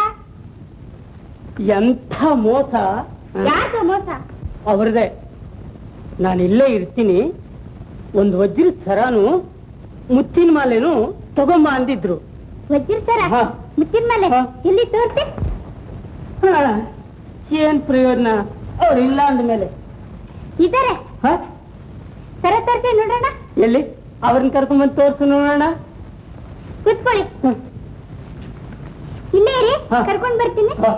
ಎಂಥ ಮೋಸ ಯಾರ್ದು ಮೋಸ ಅವ್ರದೇ ನಾನು ಇಲ್ಲೇ ಇರ್ತೀನಿ ಒಂದು ವಜ್ರದ ಸರಾನು ಮುತ್ತಿನ ಮಾಲೆನು ತಗೊಂಬ ಅಂದಿದ್ರು ವಜ್ರ ಸರ ಹಾ. ಮುತ್ತಿನ ಮೇಲೆ ಹಾ. ಇಲ್ಲಿ ತೋರ್ಸಿ ಹ, ಏನ್ ಪ್ರಯೋಜನ ಅವ್ರು ಇಲ್ಲ ಅಂದ್ಮೇಲೆ ಇದಾರೆ ಹ? ಸರ ತೋರ್ಸಿ ನೋಡೋಣ ಎಲ್ಲಿ ಅವ್ರನ್ನ ಕರ್ಕೊಂಡ್ಬಂದು ತೋರ್ಸು ನೋಡೋಣ ಕೂತ್ಕೊಳ್ಳಿ ಹ್ಮ್. ಇಲ್ಲೇ ಇರಿ ಹಾ. ಕರ್ಕೊಂಡ್ ಬರ್ತೀನಿ ಹ.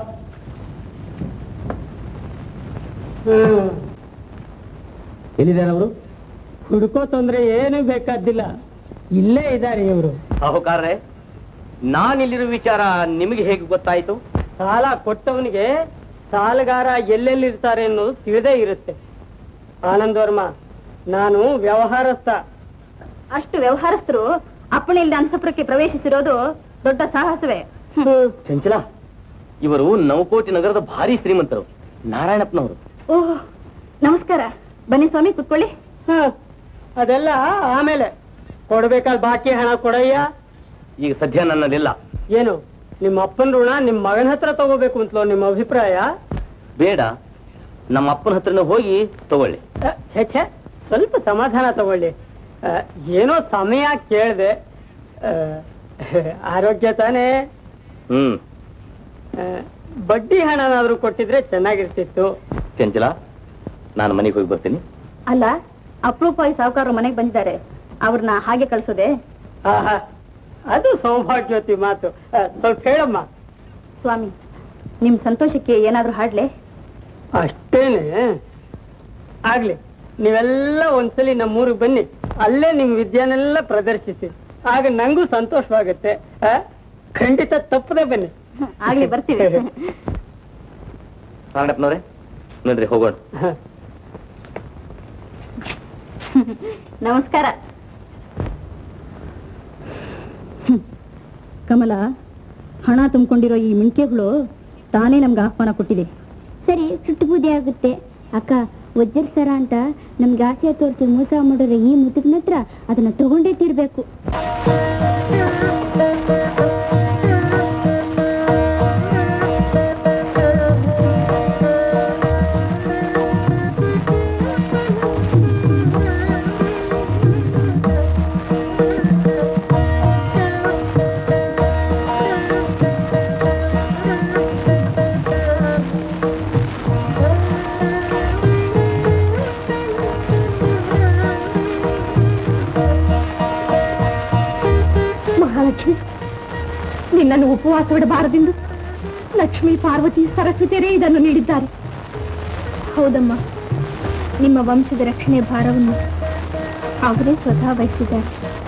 ಹ್ಮ್ ಎಲ್ಲಿದ್ದಾರೆ ಅವರು ಹುಡುಕೋ ತೊಂದ್ರೆ ಏನು ಬೇಕಾದಿಲ್ಲ ಇಲ್ಲೇ ಇದ್ದಾರೆ ಇವರು ಸಾಹುಕಾರ್ರೆ ನಾನಿಲ್ಲಿರೋ ವಿಚಾರ ನಿಮಗೆ ಹೇಗೆ ಗೊತ್ತಾಯ್ತು ಸಾಲ ಕೊಟ್ಟವನಿಗೆ ಸಾಲಗಾರ ಎಲ್ಲೆಲ್ಲಿರ್ತಾರೆ ಅನ್ನೋದು ತಿಳಿದೇ ಇರುತ್ತೆ ಆನಂದ್ ವರ್ಮ ನಾನು ವ್ಯವಹಾರಸ್ಥ ಅಷ್ಟು ವ್ಯವಹಾರಸ್ಥರು ಅಪ್ಪಣೆ ಇಲ್ಲದ ಅಂತಃಪುರಕ್ಕೆ ಪ್ರವೇಶಿಸಿರೋದು ದೊಡ್ಡ ಸಾಹಸವೇ ಚಂಚಲ ಇವರು ನವಕೋಟಿ ನಗರದ ಭಾರಿ ಶ್ರೀಮಂತರು ನಾರಾಯಣಪ್ಪನವರು ಓಹ್ ನಮಸ್ಕಾರ ಬನ್ನಿ ಸ್ವಾಮಿ ಕುತ್ಕೊಳ್ಳಿ ಹ, ಅದೆಲ್ಲ ಆಮೇಲೆ ಕೊಡ್ಬೇಕಾದ ಬಾಕಿ ಹಣ ಕೊಡಯ್ಯ ಈಗ ಸದ್ಯ ನನ್ನಲ್ಲಿಲ್ಲ ಏನು ನಿಮ್ಮ ಅಪ್ಪನ ಋಣ ನಿಮ್ ಮಗನ ಹತ್ರ ತಗೋಬೇಕು ಅಂತಲೋ ನಿಮ್ಮ ಅಭಿಪ್ರಾಯ ಬೇಡ ನಮ್ಮ ಅಪ್ಪನ ಹತ್ರನೇ ಹೋಗಿ ತಗೊಳ್ಳಿ ಅ, ಛೆ ಛೆ ಸ್ವಲ್ಪ ಸಮಾಧಾನ ತಗೊಳ್ಳಿ ಅ, ಏನೋ ಸಮಯ ಕೇಳ್ದೆ ಅ, ಆರೋಗ್ಯ ತಾನೇ ಹ್ಮ್ ಆ, ಬಡ್ಡಿ ಹಣನಾದ್ರೂ ಕೊಟ್ಟಿದ್ರೆ ಚೆನ್ನಾಗಿರ್ತಿತ್ತು ಚಂಚಲ ನಾನು ಮನೆಗೆ ಹೋಗಿ ಬರ್ತೀನಿ ಅಲ್ಲ ಅಪರೂಪವಾಗಿ ಸಾಹುಕಾರರು ಮನೆಗೆ ಬಂದಿದ್ದಾರೆ ಅವ್ರನ್ನ ಹಾಗೆ ಕಳ್ಸೋದೆ ಆಹಾ, ಅದು ಸೌಭಾಗ್ಯವತಿ ಮಾತು ಆ, ಸ್ವಲ್ಪ ಹೇಳಮ್ಮ ಸ್ವಾಮಿ ನಿಮ್ ಸಂತೋಷಕ್ಕೆ ಏನಾದ್ರೂ ಹಾಡ್ಲೆ ಅಷ್ಟೇನೆ ಆಗ್ಲಿ ನೀವೆಲ್ಲ ಒಂದ್ಸಲಿ ನಮ್ಮೂರಿಗೆ ಬನ್ನಿ ಅಲ್ಲೇ ನಿಮ್ ವಿದ್ಯಾನೆಲ್ಲ ಪ್ರದರ್ಶಿಸಿ ಆಗ ನಂಗೂ ಸಂತೋಷವಾಗುತ್ತೆ ಆ? ಖಂಡಿತ ತಪ್ಪದೆ ಬನ್ನಿ ಆಗ್ಲಿ ಬರ್ತೀವಿ ನಾರಾಯಣಪ್ಪನವ್ರೆ ನೋಡ್ರಿ ಹೋಗೋಣ ಹ. ನಮಸ್ಕಾರ ಕಮಲ ಹಣ ತುಂಬಿಕೊಂಡಿರೋ ಈ ಮಿಣ್ಕೆಗಳು ತಾನೇ ನಮ್ಗೆ ಆಹ್ವಾನ ಕೊಟ್ಟಿದೆ ಸರಿ ಸುಟ್ಟು ಬೂದಿ ಆಗುತ್ತೆ ಅಕ್ಕ ವಜ್ರ ಸರ ಅಂತ ನಮ್ಗೆ ಆಸೆ ತೋರಿಸಿ ಮೋಸ ಮಾಡೋರ ಈ ಮುದುಕನ ಹತ್ರ ಅದನ್ನ ತಗೊಂಡೇ ತೀರ್ಬೇಕು ಮಹಾಲಕ್ಷ್ಮಿ ನಿನ್ನನ್ನು ಉಪವಾಸ ಬಿಡಬಾರದೆಂದು ಲಕ್ಷ್ಮಿ ಪಾರ್ವತಿ ಸರಸ್ವತಿಯರೇ ಇದನ್ನು ನೀಡಿದ್ದಾರೆ ಹೌದಮ್ಮ ನಿಮ್ಮ ವಂಶದ ರಕ್ಷಣೆ ಭಾರವನ್ನು ಅವರೇ ಸ್ವತಃ ವಹಿಸಿದ್ದಾರೆ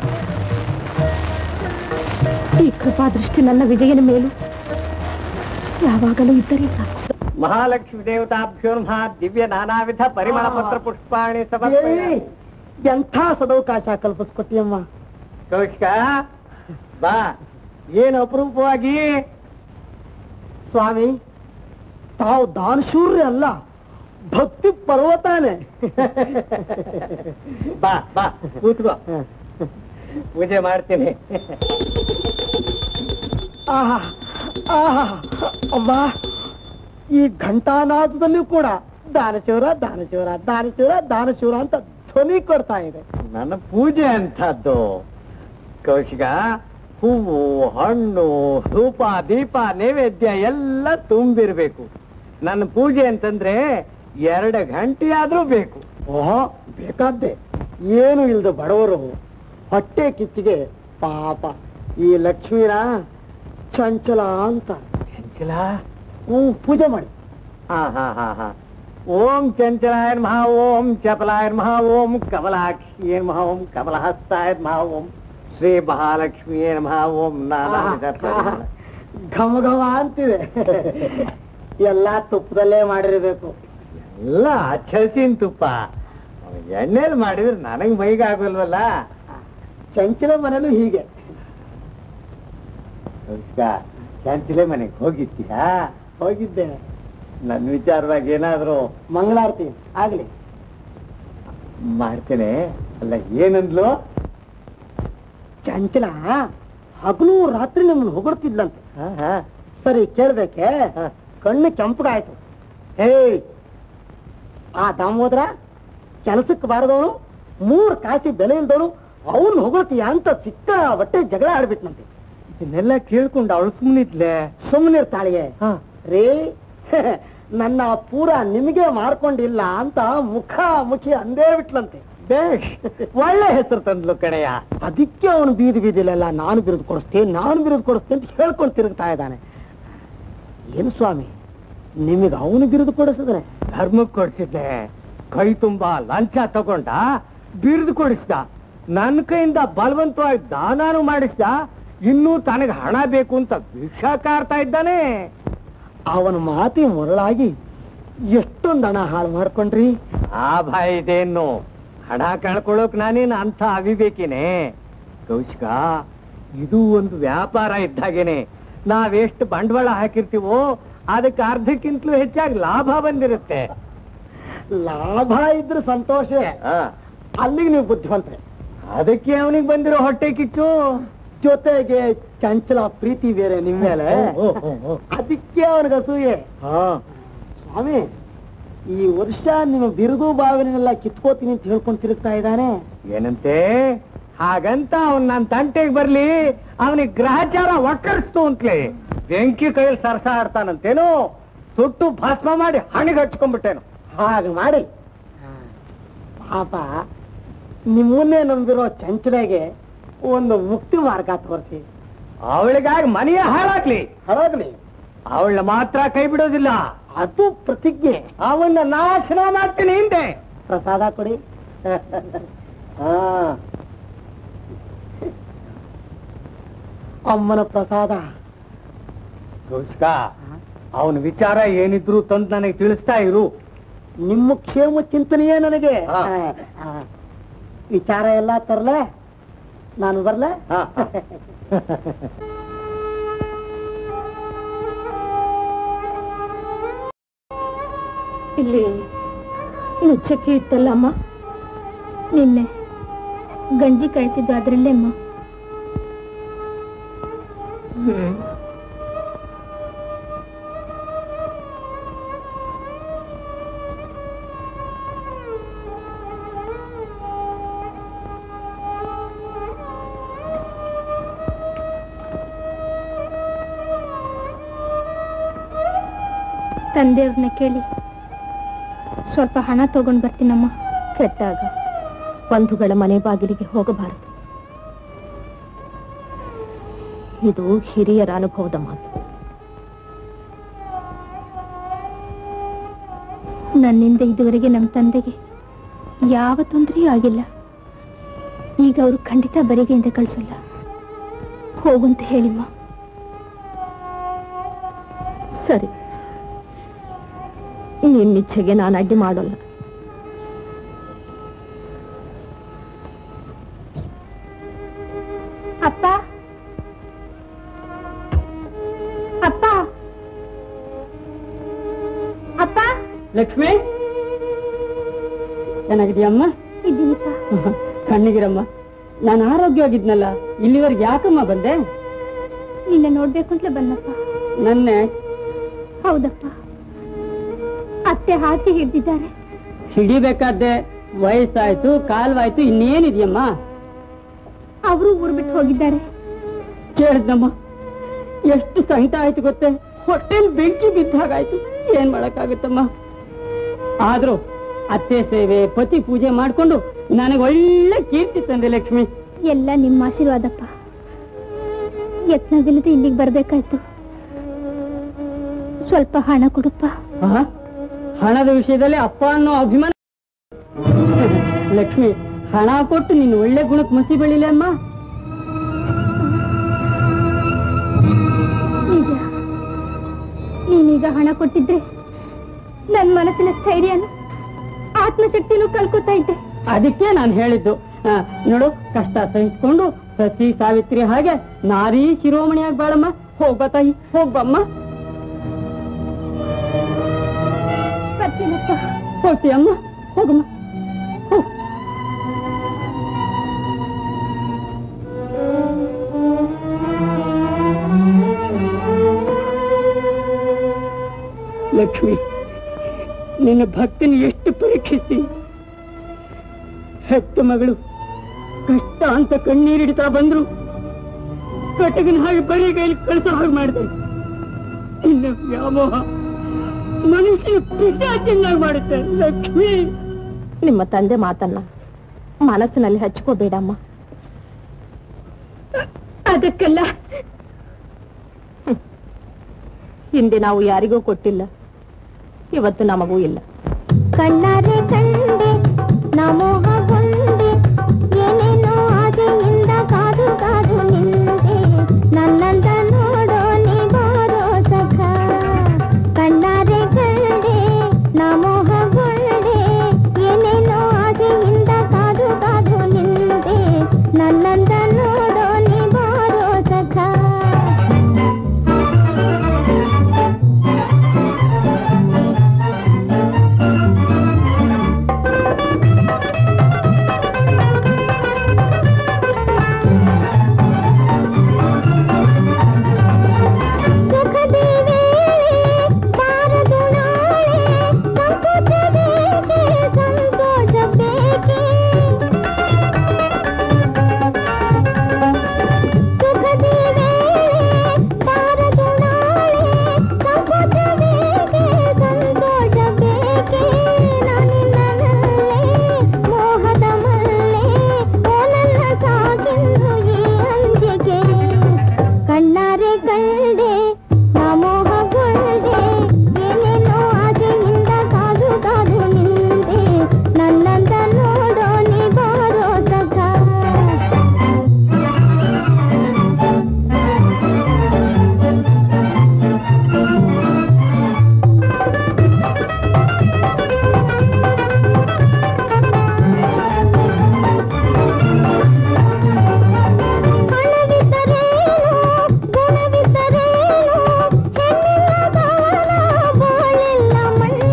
ಈ ಕೃಪಾ ದೃಷ್ಟಿ ನನ್ನ ವಿಜಯನ ಮೇಲೂ ಯಾವಾಗಲೂ ಇದ್ದರೆ ಸಾಕು ಮಹಾಲಕ್ಷ್ಮಿ ದೇವತಾಭ್ಯೋರ್ಮಃ ದಿವ್ಯ ನಾನಾ ವಿಧ ಪರಿಮಳ ಪತ್ರ ಪುಷ್ಪಾಣಿ ಏಯ್, ಎಂಥ ಸದವಕಾಶ ಕಲ್ಪಿಸ್ಕೊಟ್ಟಿಯಮ್ಮ ಕೌಶಿಕ ಬಾ ಏನು ಅಪರೂಪವಾಗಿ ಸ್ವಾಮಿ ತಾವು ದಾನಶೂರ್ಯ ಅಲ್ಲ ಭಕ್ತಿ ಪರ್ವತಾನೆ ಬಾ ಬಾ ಕೂತ್ಕೋ ಪೂಜೆ ಮಾಡ್ತೀನಿ ಆಹಾ ಆಹಾ ಅಬ್ಬಾ ಈ ಘಂಟಾನಾದದಲ್ಲೂ ಕೂಡ ದಾನಶಿವರ ದಾನಶಿವರ ದಾನಶಿವರ ದಾನಶಿವರ ಅಂತ ಧ್ವನಿ ಕೊಡ್ತಾ ಇದೆ ನನ್ನ ಪೂಜೆ ಅಂತದ್ದು ಕೌಶಿಕ ಹೂವು ಹಣ್ಣು ಧೂಪ ದೀಪ ನೈವೇದ್ಯ ಎಲ್ಲ ತುಂಬಿರ್ಬೇಕು ನನ್ನ ಪೂಜೆ ಅಂತಂದ್ರೆ ಎರಡು ಗಂಟೆ ಆದ್ರೂ ಬೇಕು ಓಹೋ ಬೇಕಾದ್ದೆ ಏನು ಇಲ್ದ ಬಡವರು ಹೊಟ್ಟೆ ಕಿಚ್ಚಿಗೆ ಪಾಪ ಈ ಲಕ್ಷ್ಮೀನ ಚಂಚಲ ಅಂತ ಚಂಚಲ ಹ್ಮ್ ಪೂಜೆ ಮಾಡಿ ಹಾ ಹಾ ಹಾ ಹಾ ಓಂ ಚಂಚಲಾಯ ಮಹಾ ಓಂ ಚಪಲಾಯ ಮಹಾ ಓಂ ಕಮಲಾಕ್ಷಿಯೇ ಮಹಾ ಓಂ ಕಮಲಹಸ್ತಾಯ ಮಹಾ ಓಂ ಶ್ರೀ ಮಹಾಲಕ್ಷ್ಮಿಯೇ ಮಹಾ ಓಂ ನಾರಾಯಣ ಘಮ ಘಮ ಅಂತಿದೆ ಎಲ್ಲ ತುಪ್ಪದಲ್ಲೇ ಮಾಡಿರ್ಬೇಕು ಎಲ್ಲ ಹಸಿನ ತುಪ್ಪ ಎಣ್ಣೆಲ್ ಮಾಡಿದ್ರೆ ನನಗ್ ಮೈಗೆ ಆಗೋಲ್ವಲ್ಲ ಚಂಚಲ ಮನೇಲೂ ಹೀಗೆ ಕೌಶಿಕ, ಚಂಚಲೆ ಮನೆಗೆ ಹೋಗಿದ್ದೀಯಾ ಹೋಗಿದ್ದೆ ನನ್ನ ವಿಚಾರವಾಗಿ ಏನಾದ್ರು ಮಂಗಳಾರತಿ ಆಗ್ಲಿ ಮಾಡ್ತೇನೆ ಅಲ್ಲ ಏನಂದ್ಲು ಚಂಚಲ ಹಗಲು ರಾತ್ರಿ ನಮ್ಮನ್ನು ಹೊಗಡ್ತಿದ್ಲಂತೆ ಹಾ, ಹಾ. ಸರಿ ಕೇಳ್ಬೇಕೆ ಕಣ್ಣು ಕೆಂಪಗಾಯ್ತು ಹೇ ಆ ದಾಮೋದರ ಕೆಲಸಕ್ಕೆ ಬಾರದವನು ಮೂರ್ ಕಾಸಿ ಬೆಲೆ ಇಲ್ದವನು ಅವನು ಹೊಗಳ್ತೀಯ ಅಂತ ಸಿಕ್ಕ ಬಟ್ಟೆ ಜಗಳ ಆಡ್ಬಿಟ್ನಂತೆ ಇದನ್ನೆಲ್ಲ ಕೇಳ್ಕೊಂಡು ಅವಳು ಸುಮ್ಮನಿದ್ಲೆ ಸುಮ್ಮನಿರ್ತಾಳಿಗೆ ರೇ ನನ್ನ ಪೂರ ನಿಮಗೆ ಮಾಡ್ಕೊಂಡಿಲ್ಲ ಅಂತ ಮುಖ ಮುಖಿ ಅಂದೇ ಬಿಟ್ಲಂತೆ ಬೇಷ್ ಒಳ್ಳೆ ಹೆಸರು ತಂದ್ಲು ಕಡೆಯ ಅದಕ್ಕೆ ಅವನು ಬೀದಿ ಬೀದಿಲೆಲ್ಲ ನಾನು ಬಿರುದು ಕೊಡಿಸ್ತೇನೆ ನಾನು ಬಿರುದು ಕೊಡಿಸ್ತೇನೆ ಅಂತ ಹೇಳ್ಕೊಂಡು ತಿರುಗ್ತಾ ಇದ್ದಾನೆ ಏನು ಸ್ವಾಮಿ ನಿಮಗೆ ಅವನು ಬಿರುದು ಕೊಡಿಸಿದ್ರೆ ಧರ್ಮಕ್ಕೆ ಕೊಡಿಸಿದ್ಲೆ ಕೈ ತುಂಬಾ ಲಂಚ ತಗೊಂಡ ಬಿರುದು ಕೊಡಿಸ್ದ ನನ್ನ ಕೈಯಿಂದ ಬಲವಂತವಾಗಿ ದಾನಾನು ಮಾಡಿಸ್ದ ಇನ್ನೂ ತನಗೆ ಹಣ ಬೇಕು ಅಂತ ಭಿಕ್ಷಾ ಕಾರ್ತಾ ಇದ್ದಾನೆ ಅವನ ಮಾತಿ ಮರಳಾಗಿ ಎಷ್ಟೊಂದು ಹಣ ಹಾಳು ಮಾಡ್ಕೊಂಡ್ರಿ ಆ ಭಯ ಇದೇನು ಹಣ ಕಳ್ಕೊಳ್ಳೋಕ್ ನಾನೇನು ಅಂಥ ಅವಿಬೇಕಿನೇ ಕೌಶಿಕ ಇದು ಒಂದು ವ್ಯಾಪಾರ ಇದ್ದಾಗೇನೆ ನಾವೆಷ್ಟು ಬಂಡವಾಳ ಹಾಕಿರ್ತೀವೋ ಅದಕ್ಕೆ ಅರ್ಧಕ್ಕಿಂತಲೂ ಹೆಚ್ಚಾಗಿ ಲಾಭ ಬಂದಿರುತ್ತೆ ಲಾಭ ಇದ್ರೆ ಸಂತೋಷವೇ ಅಲ್ಲಿಗೆ ನೀವು ಬುದ್ಧಿವಂತ್ರೆ ಅದಕ್ಕೆ ಅವನಿಗೆ ಬಂದಿರೋ ಹೊಟ್ಟೆ ಕಿಚ್ಚು ಜೊತೆಗೆ ಚಂಚಲ ಪ್ರೀತಿ ಬೇರೆ ನಿಮ್ ಮೇಲೆ ಅದಕ್ಕೆ ಅವನಿಗೆ ಅಸೂಯೆ ಸ್ವಾಮಿ ಈ ವರ್ಷ ನಿಮ್ಮ ಬಿರುದು ಬಾವಿನೆಲ್ಲ ಕಿತ್ಕೋತೀನಿ ಅಂತ ಹೇಳ್ಕೊಂಡು ತಿರುಗ್ತಾ ಇದ್ದಾನೆ ಏನಂತೆ ಹಾಗಂತ ಅವನ್ ನನ್ನ ತಂಟೆಗೆ ಬರ್ಲಿ ಅವನಿಗೆ ಗ್ರಹಚಾರ ಒಕ್ಕರಿಸ್ತು ಅಂತಲೇ ಬೆಂಕಿ ಕೈಯಲ್ಲಿ ಸರ್ಸ ಆಡ್ತಾನಂತೇನು ಸುಟ್ಟು ಭಸ್ಮ ಮಾಡಿ ಹಣಿಗೆ ಹಚ್ಕೊಂಡ್ಬಿಟ್ಟೇನು ಹಾಗೆ ಮಾಡಿ ಪಾಪ ನಿಮ್ಮನ್ನೇ ನಂಬಿರೋ ಚಂಚಲೆಗೆ ಒಂದು ಮುಕ್ತಿ ಮಾರ್ಗ ತೋರಿಸಿ ಅವಳಿಗಾಗಿ ಮನೆಯ ಹಾಳಾಗ್ಲಿ ಹರಗ್ಲಿ ಅವಳನ್ನ ಮಾತ್ರ ಕೈ ಬಿಡೋದಿಲ್ಲ ಅದು ಪ್ರತಿಜ್ಞೆ ಅವನ್ನ ನಾಶನ ಮಾಡ್ತೀನಿ ಹಿಂದೆ ಪ್ರಸಾದ ಕೊಡಿ ಹಾ ಅಮ್ಮನ ಪ್ರಸಾದ ಕೌಶಿಕ ಅವನ ವಿಚಾರ ಏನಿದ್ರು ತಂದು ನನಗೆ ತಿಳಿಸ್ತಾ ಇರು ನಿಮ್ಮ ಕ್ಷೇಮ ಚಿಂತನೆಯೇ ನನಗೆ ಹಾ. ಆ, ವಿಚಾರ ಎಲ್ಲ ತರ್ಲೆ ನಾನು ಬರ್ಲೆ ಹಾ. ಇಲ್ಲಿ ನುಚ್ಚಕ್ಕಿ ಇತ್ತಲ್ಲ ಅಮ್ಮ ನಿನ್ನೆ ಗಂಜಿ ಕಾಯಿಸಿದ್ದು ಅದ್ರಲ್ಲೇ ಅಮ್ಮ ತಂದೆಯವ್ರನ್ನ ಕೇಳಿ ಸ್ವಲ್ಪ ಹಣ ತಗೊಂಡ್ ಬರ್ತೀನಮ್ಮ ಕೆಟ್ಟಾಗ ಬಂಧುಗಳ ಮನೆ ಬಾಗಿಲಿಗೆ ಹೋಗಬಾರದು ಇದು ಹಿರಿಯರ ಅನುಭವದ ಮಾತು ನನ್ನಿಂದ ಇದುವರೆಗೆ ನಮ್ಮ ತಂದೆಗೆ ಯಾವ ತೊಂದರೆಯೂ ಆಗಿಲ್ಲ ಈಗ ಅವರು ಖಂಡಿತ ಬರಿಗೆಯಿಂದ ಕಳಿಸಲ್ಲ ಹೋಗುಂತ ಹೇಳಿಮ್ಮ ಸರಿ ನಿನ್ನಿಚ್ಛೆಗೆ ನಾನು ಅಡ್ಡಿ ಮಾಡೋಲ್ಲ ಅಪ್ಪ ಅಪ್ಪ ಅಪ್ಪ ಲಕ್ಷ್ಮಿ ಚೆನ್ನಾಗಿದೆಯಮ್ಮ ಇದ್ದೀನಿಪ್ಪ ಕಣ್ಣಿಗಿರಮ್ಮ ನಾನು ಆರೋಗ್ಯವಾಗಿದ್ನಲ್ಲ ಇಲ್ಲಿವರೆಗೆ ಯಾಕಮ್ಮ ಬಂದೆ ನಿನ್ನೆ ನೋಡ್ಬೇಕು ಅಂತಲೇ ಬಂದಪ್ಪ ನನ್ನೆ ಹೌದಪ್ಪ ಅತ್ತೆ ಹಾಕಿ ಹಿಡ್ದಿದ್ದಾರೆ ಹಿಡಿಬೇಕಾದ್ದೆ ವಯಸ್ಸಾಯ್ತು ಕಾಲ್ವಾಯ್ತು ಇನ್ನೇನಿದೆಯಮ್ಮ ಅವರು ಊರ್ ಬಿಟ್ಟು ಹೋಗಿದ್ದಾರೆ ಕೇಳಿದ್ನಮ್ಮ ಎಷ್ಟು ಸಂಕಟ ಆಯ್ತು ಗೊತ್ತೇ ಹೊಟ್ಟೆಲ್ ಬೆಂಕಿ ಬಿದ್ದ ಹಾಗಾಯ್ತು ಏನ್ ಮಾಡಕ್ಕಾಗುತ್ತಮ್ಮ ಆದ್ರೂ ಅತ್ತೆ ಸೇವೆ ಪತಿ ಪೂಜೆ ಮಾಡ್ಕೊಂಡು ನನಗೆ ಒಳ್ಳೆ ಕೀರ್ತಿ ತಂದೆ ಲಕ್ಷ್ಮಿ ಎಲ್ಲ ನಿಮ್ಮ ಆಶೀರ್ವಾದಪ್ಪ ಯತ್ನವಿಲ್ಲದೆ ಇಲ್ಲಿಗೆ ಬರ್ಬೇಕಾಯ್ತು ಸ್ವಲ್ಪ ಹಣ ಕೊಡುಪ್ಪ ಆಹಾ, ಹಣದ ವಿಷಯದಲ್ಲಿ ಅಪ್ಪ ಅನ್ನೋ ಅಭಿಮಾನ ಲಕ್ಷ್ಮಿ ಹಣ ಕೊಟ್ಟು ನೀನು ಒಳ್ಳೆ ಗುಣಕ್ಕೆ ಮಸಿ ಬೆಳಿಲೆ ಅಮ್ಮ ನಿಜ ನೀನೀಗ ಹಣ ಕೊಟ್ಟಿದ್ರೆ ನನ್ನ ಮನಸ್ಸಿನ ಸ್ಥೈರ್ಯನು ಆತ್ಮಶಕ್ತಿನೂ ಕಲ್ಕೋತಾ ಇದ್ದೆ ಅದಕ್ಕೆ ನಾನು ಹೇಳಿದ್ದು ಆ, ನೋಡು ಕಷ್ಟ ಸಹಿಸ್ಕೊಂಡು ಸಚಿ ಸಾವಿತ್ರಿ ಹಾಗೆ ನಾರಿ ಶಿರೋಮಣಿಯಾಗಿ ಬಾಳಮ್ಮ ಹೋಗ್ಬಾ ತಾಯಿ ಹೋಗ್ಬಮ್ಮ ಬರ್ತೀನಪ್ಪ ಹೋಗ್ತೀಯಮ್ಮ ಹೋಗಮ್ಮ ಹೋಗ್ ಲಕ್ಷ್ಮಿ ನಿನ್ನ ಭಕ್ತಿನ ಎಷ್ಟು ಪರೀಕ್ಷಿಸಿ ಹೆತ್ತ ಮಗಳು ಕಷ್ಟ ಅಂತ ಕಣ್ಣೀರಿಡ್ತಾ ಬಂದ್ರು ಕಟಗಿನ ಹಾಗೆ ಬರೀ ಕೈಲಿ ಕಳಿಸೋ ಹಾಗೆ ಮಾಡಿದೆ ಇನ್ನು ವ್ಯಾಮೋಹ ಮನುಷ್ಯ ಪಿಶಾಚಿನ್ನಾಗಿ ಮಾಡುತ್ತೆ ಲಕ್ಷ್ಮಿ ನಿಮ್ಮ ತಂದೆ ಮಾತನ್ನ ಮನಸ್ಸಿನಲ್ಲಿ ಹಚ್ಕೋಬೇಡಮ್ಮ ಅದಕ್ಕೆಲ್ಲ ಹಿಂದೆ ನಾವು ಯಾರಿಗೂ ಕೊಟ್ಟಿಲ್ಲ ಇವತ್ತು ನಮಗೂ ಇಲ್ಲ ಕಣ್ಣಾರೆ ಕಂಡೆ ನಮೋಹಗೊಂಡೆ ಏನೇನೋ ಆಸೆಯಿಂದ ಕಾದು ಕಾದು ನಿಂದೆ ನನ್ನಂದ ನೋಡೋ ನೀ ಬಾರೋ ಸಖ ಕಣ್ಣಾರೆ ಕಂಡೆ ನಮೋಹಗೊಂಡೆ ಏನೇನೋ ಆಸೆಯಿಂದ ಕಾದು ಕಾದು ನಿಂದೆ ನನ್ನಂದ ನೋಡೋ ನೀ ಬಾರೋ ಸಖ ಸುಖದಿ ವೇಳೆ ಬಾರದು ನಾಳೆ ಸಂಕೋಚ ಬೇಕೆ ಸಂತೋಷ ಬೇಕೆ ಸುಖದಿ ವೇಳೆ ಬಾರದು ನಾಳೆ ಸಂಕೋಚ ಬೇಕೆ ಸಂತೋಷ ಬೇಕೆ ನಾನಿನ್ನನಲ್ಲೇ ಮೋಹದ ಮಲ್ಲೆ ಓ ನನ್ನ ಸಾಕಿಂದು ಈ ಅಂಜಿಗೆ ಕಣ್ಣಾರೆ ಕಂಡೆ ನಮೋಹಗೊಂಡೆ ಏನೇನೋ ಆಸೆಯಿಂದ ಕಾದು ಕಾದು ನಿಂದೆ ನನ್ನಂದ ನೋಡೋ ನೀ ಬಾರೋ ಸಖ ಹಣವಿದ್ದರೇನು ಗುಣವಿದ್ದರೇನು ಹೆಣ್ಣಿಲ್ಲ ಬಾಳ ಬಾಳೆಲ್ಲ ಮಣ್ಣು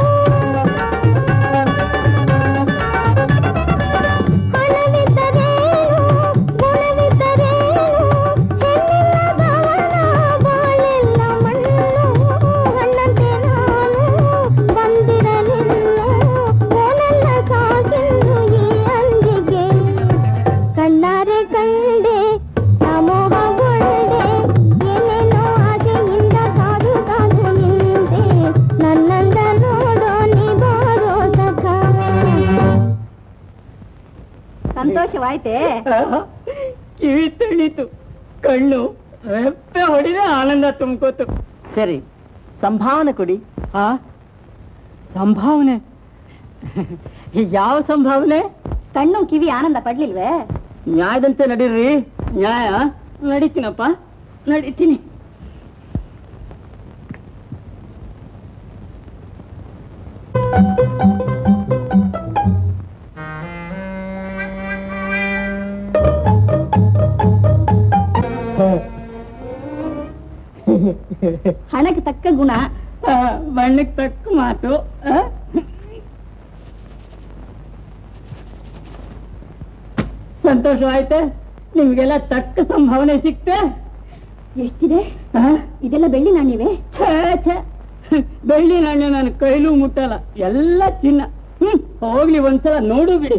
ಹಣವಿದ್ದರೇನು ಗುಣವಿದ್ದರೇನು ಹೆಣ್ಣಿಲ್ಲ ಬಾಳ ಬಾಳೆಲ್ಲ ಮಣ್ಣು ಹಣ್ಣಂತೆ ನಾನು ಬಂದಿರಲಿಲ್ಲ ಓನಲ್ಲ ಸಾಕಿಂದು ಈ ಅಂಜಿಗೆ ಕಣ್ಣಾರೆ ಕಂಡೆ ನಮೋಹಗೊಂಡೆ ಏನೇನೋ ಆಸೆಯಿಂದ ಕಾದು ಕಾದು ನಿಂದೆ ನನ್ನಂದ ನೋಡೋ ನೀ ಬಾರೋ ಸಖ ಸಂತೋಷವಾಯ್ತೇ ಕಿವಿ ತಣಿತು ಕಣ್ಣು ರೆಪ್ಪೆ ಹೊಡಿದೆ ಆನಂದ ತುಂಬ್ಕೋತು ಸರಿ ಸಂಭಾವನೆ ಕೊಡಿ ಆ ಸಂಭಾವನೆ ಯಾವ ಸಂಭಾವನೆ ಕಣ್ಣು ಕಿವಿ ಆನಂದ ಪಡ್ಲಿಲ್ವೇ ನ್ಯಾಯದಂತೆ ನಡೀರಿ ನ್ಯಾಯ ನಡೀತೀನಪ್ಪ ನಡೀತೀನಿ ಹಣಕ್ಕೆ ತಕ್ಕ ಗುಣ ಆ, ಬಣ್ಣಕ್ಕೆ ತಕ್ಕ ಮಾತು ಆ? ಸಂತೋಷವಾಯ್ತೆ ನಿಮ್ಗೆಲ್ಲ ತಕ್ಕ ಸಂಭಾವನೆ ಸಿಕ್ತೆ ಎಷ್ಟಿದೆ ಆ? ಇದೆಲ್ಲ ಬೆಳ್ಳಿ ನಾಣ್ಯವೇ ಛೇ ಛೇ ಬೆಳ್ಳಿ ನಾಣ್ಯ ನನ್ನ ಕೈಲೂ ಮುಟ್ಟಲ್ಲ ಎಲ್ಲ ಚಿನ್ನ ಹ್ಮ್ ಹೋಗ್ಲಿ ಒಂದ್ಸಲ ನೋಡು ಬಿಡಿ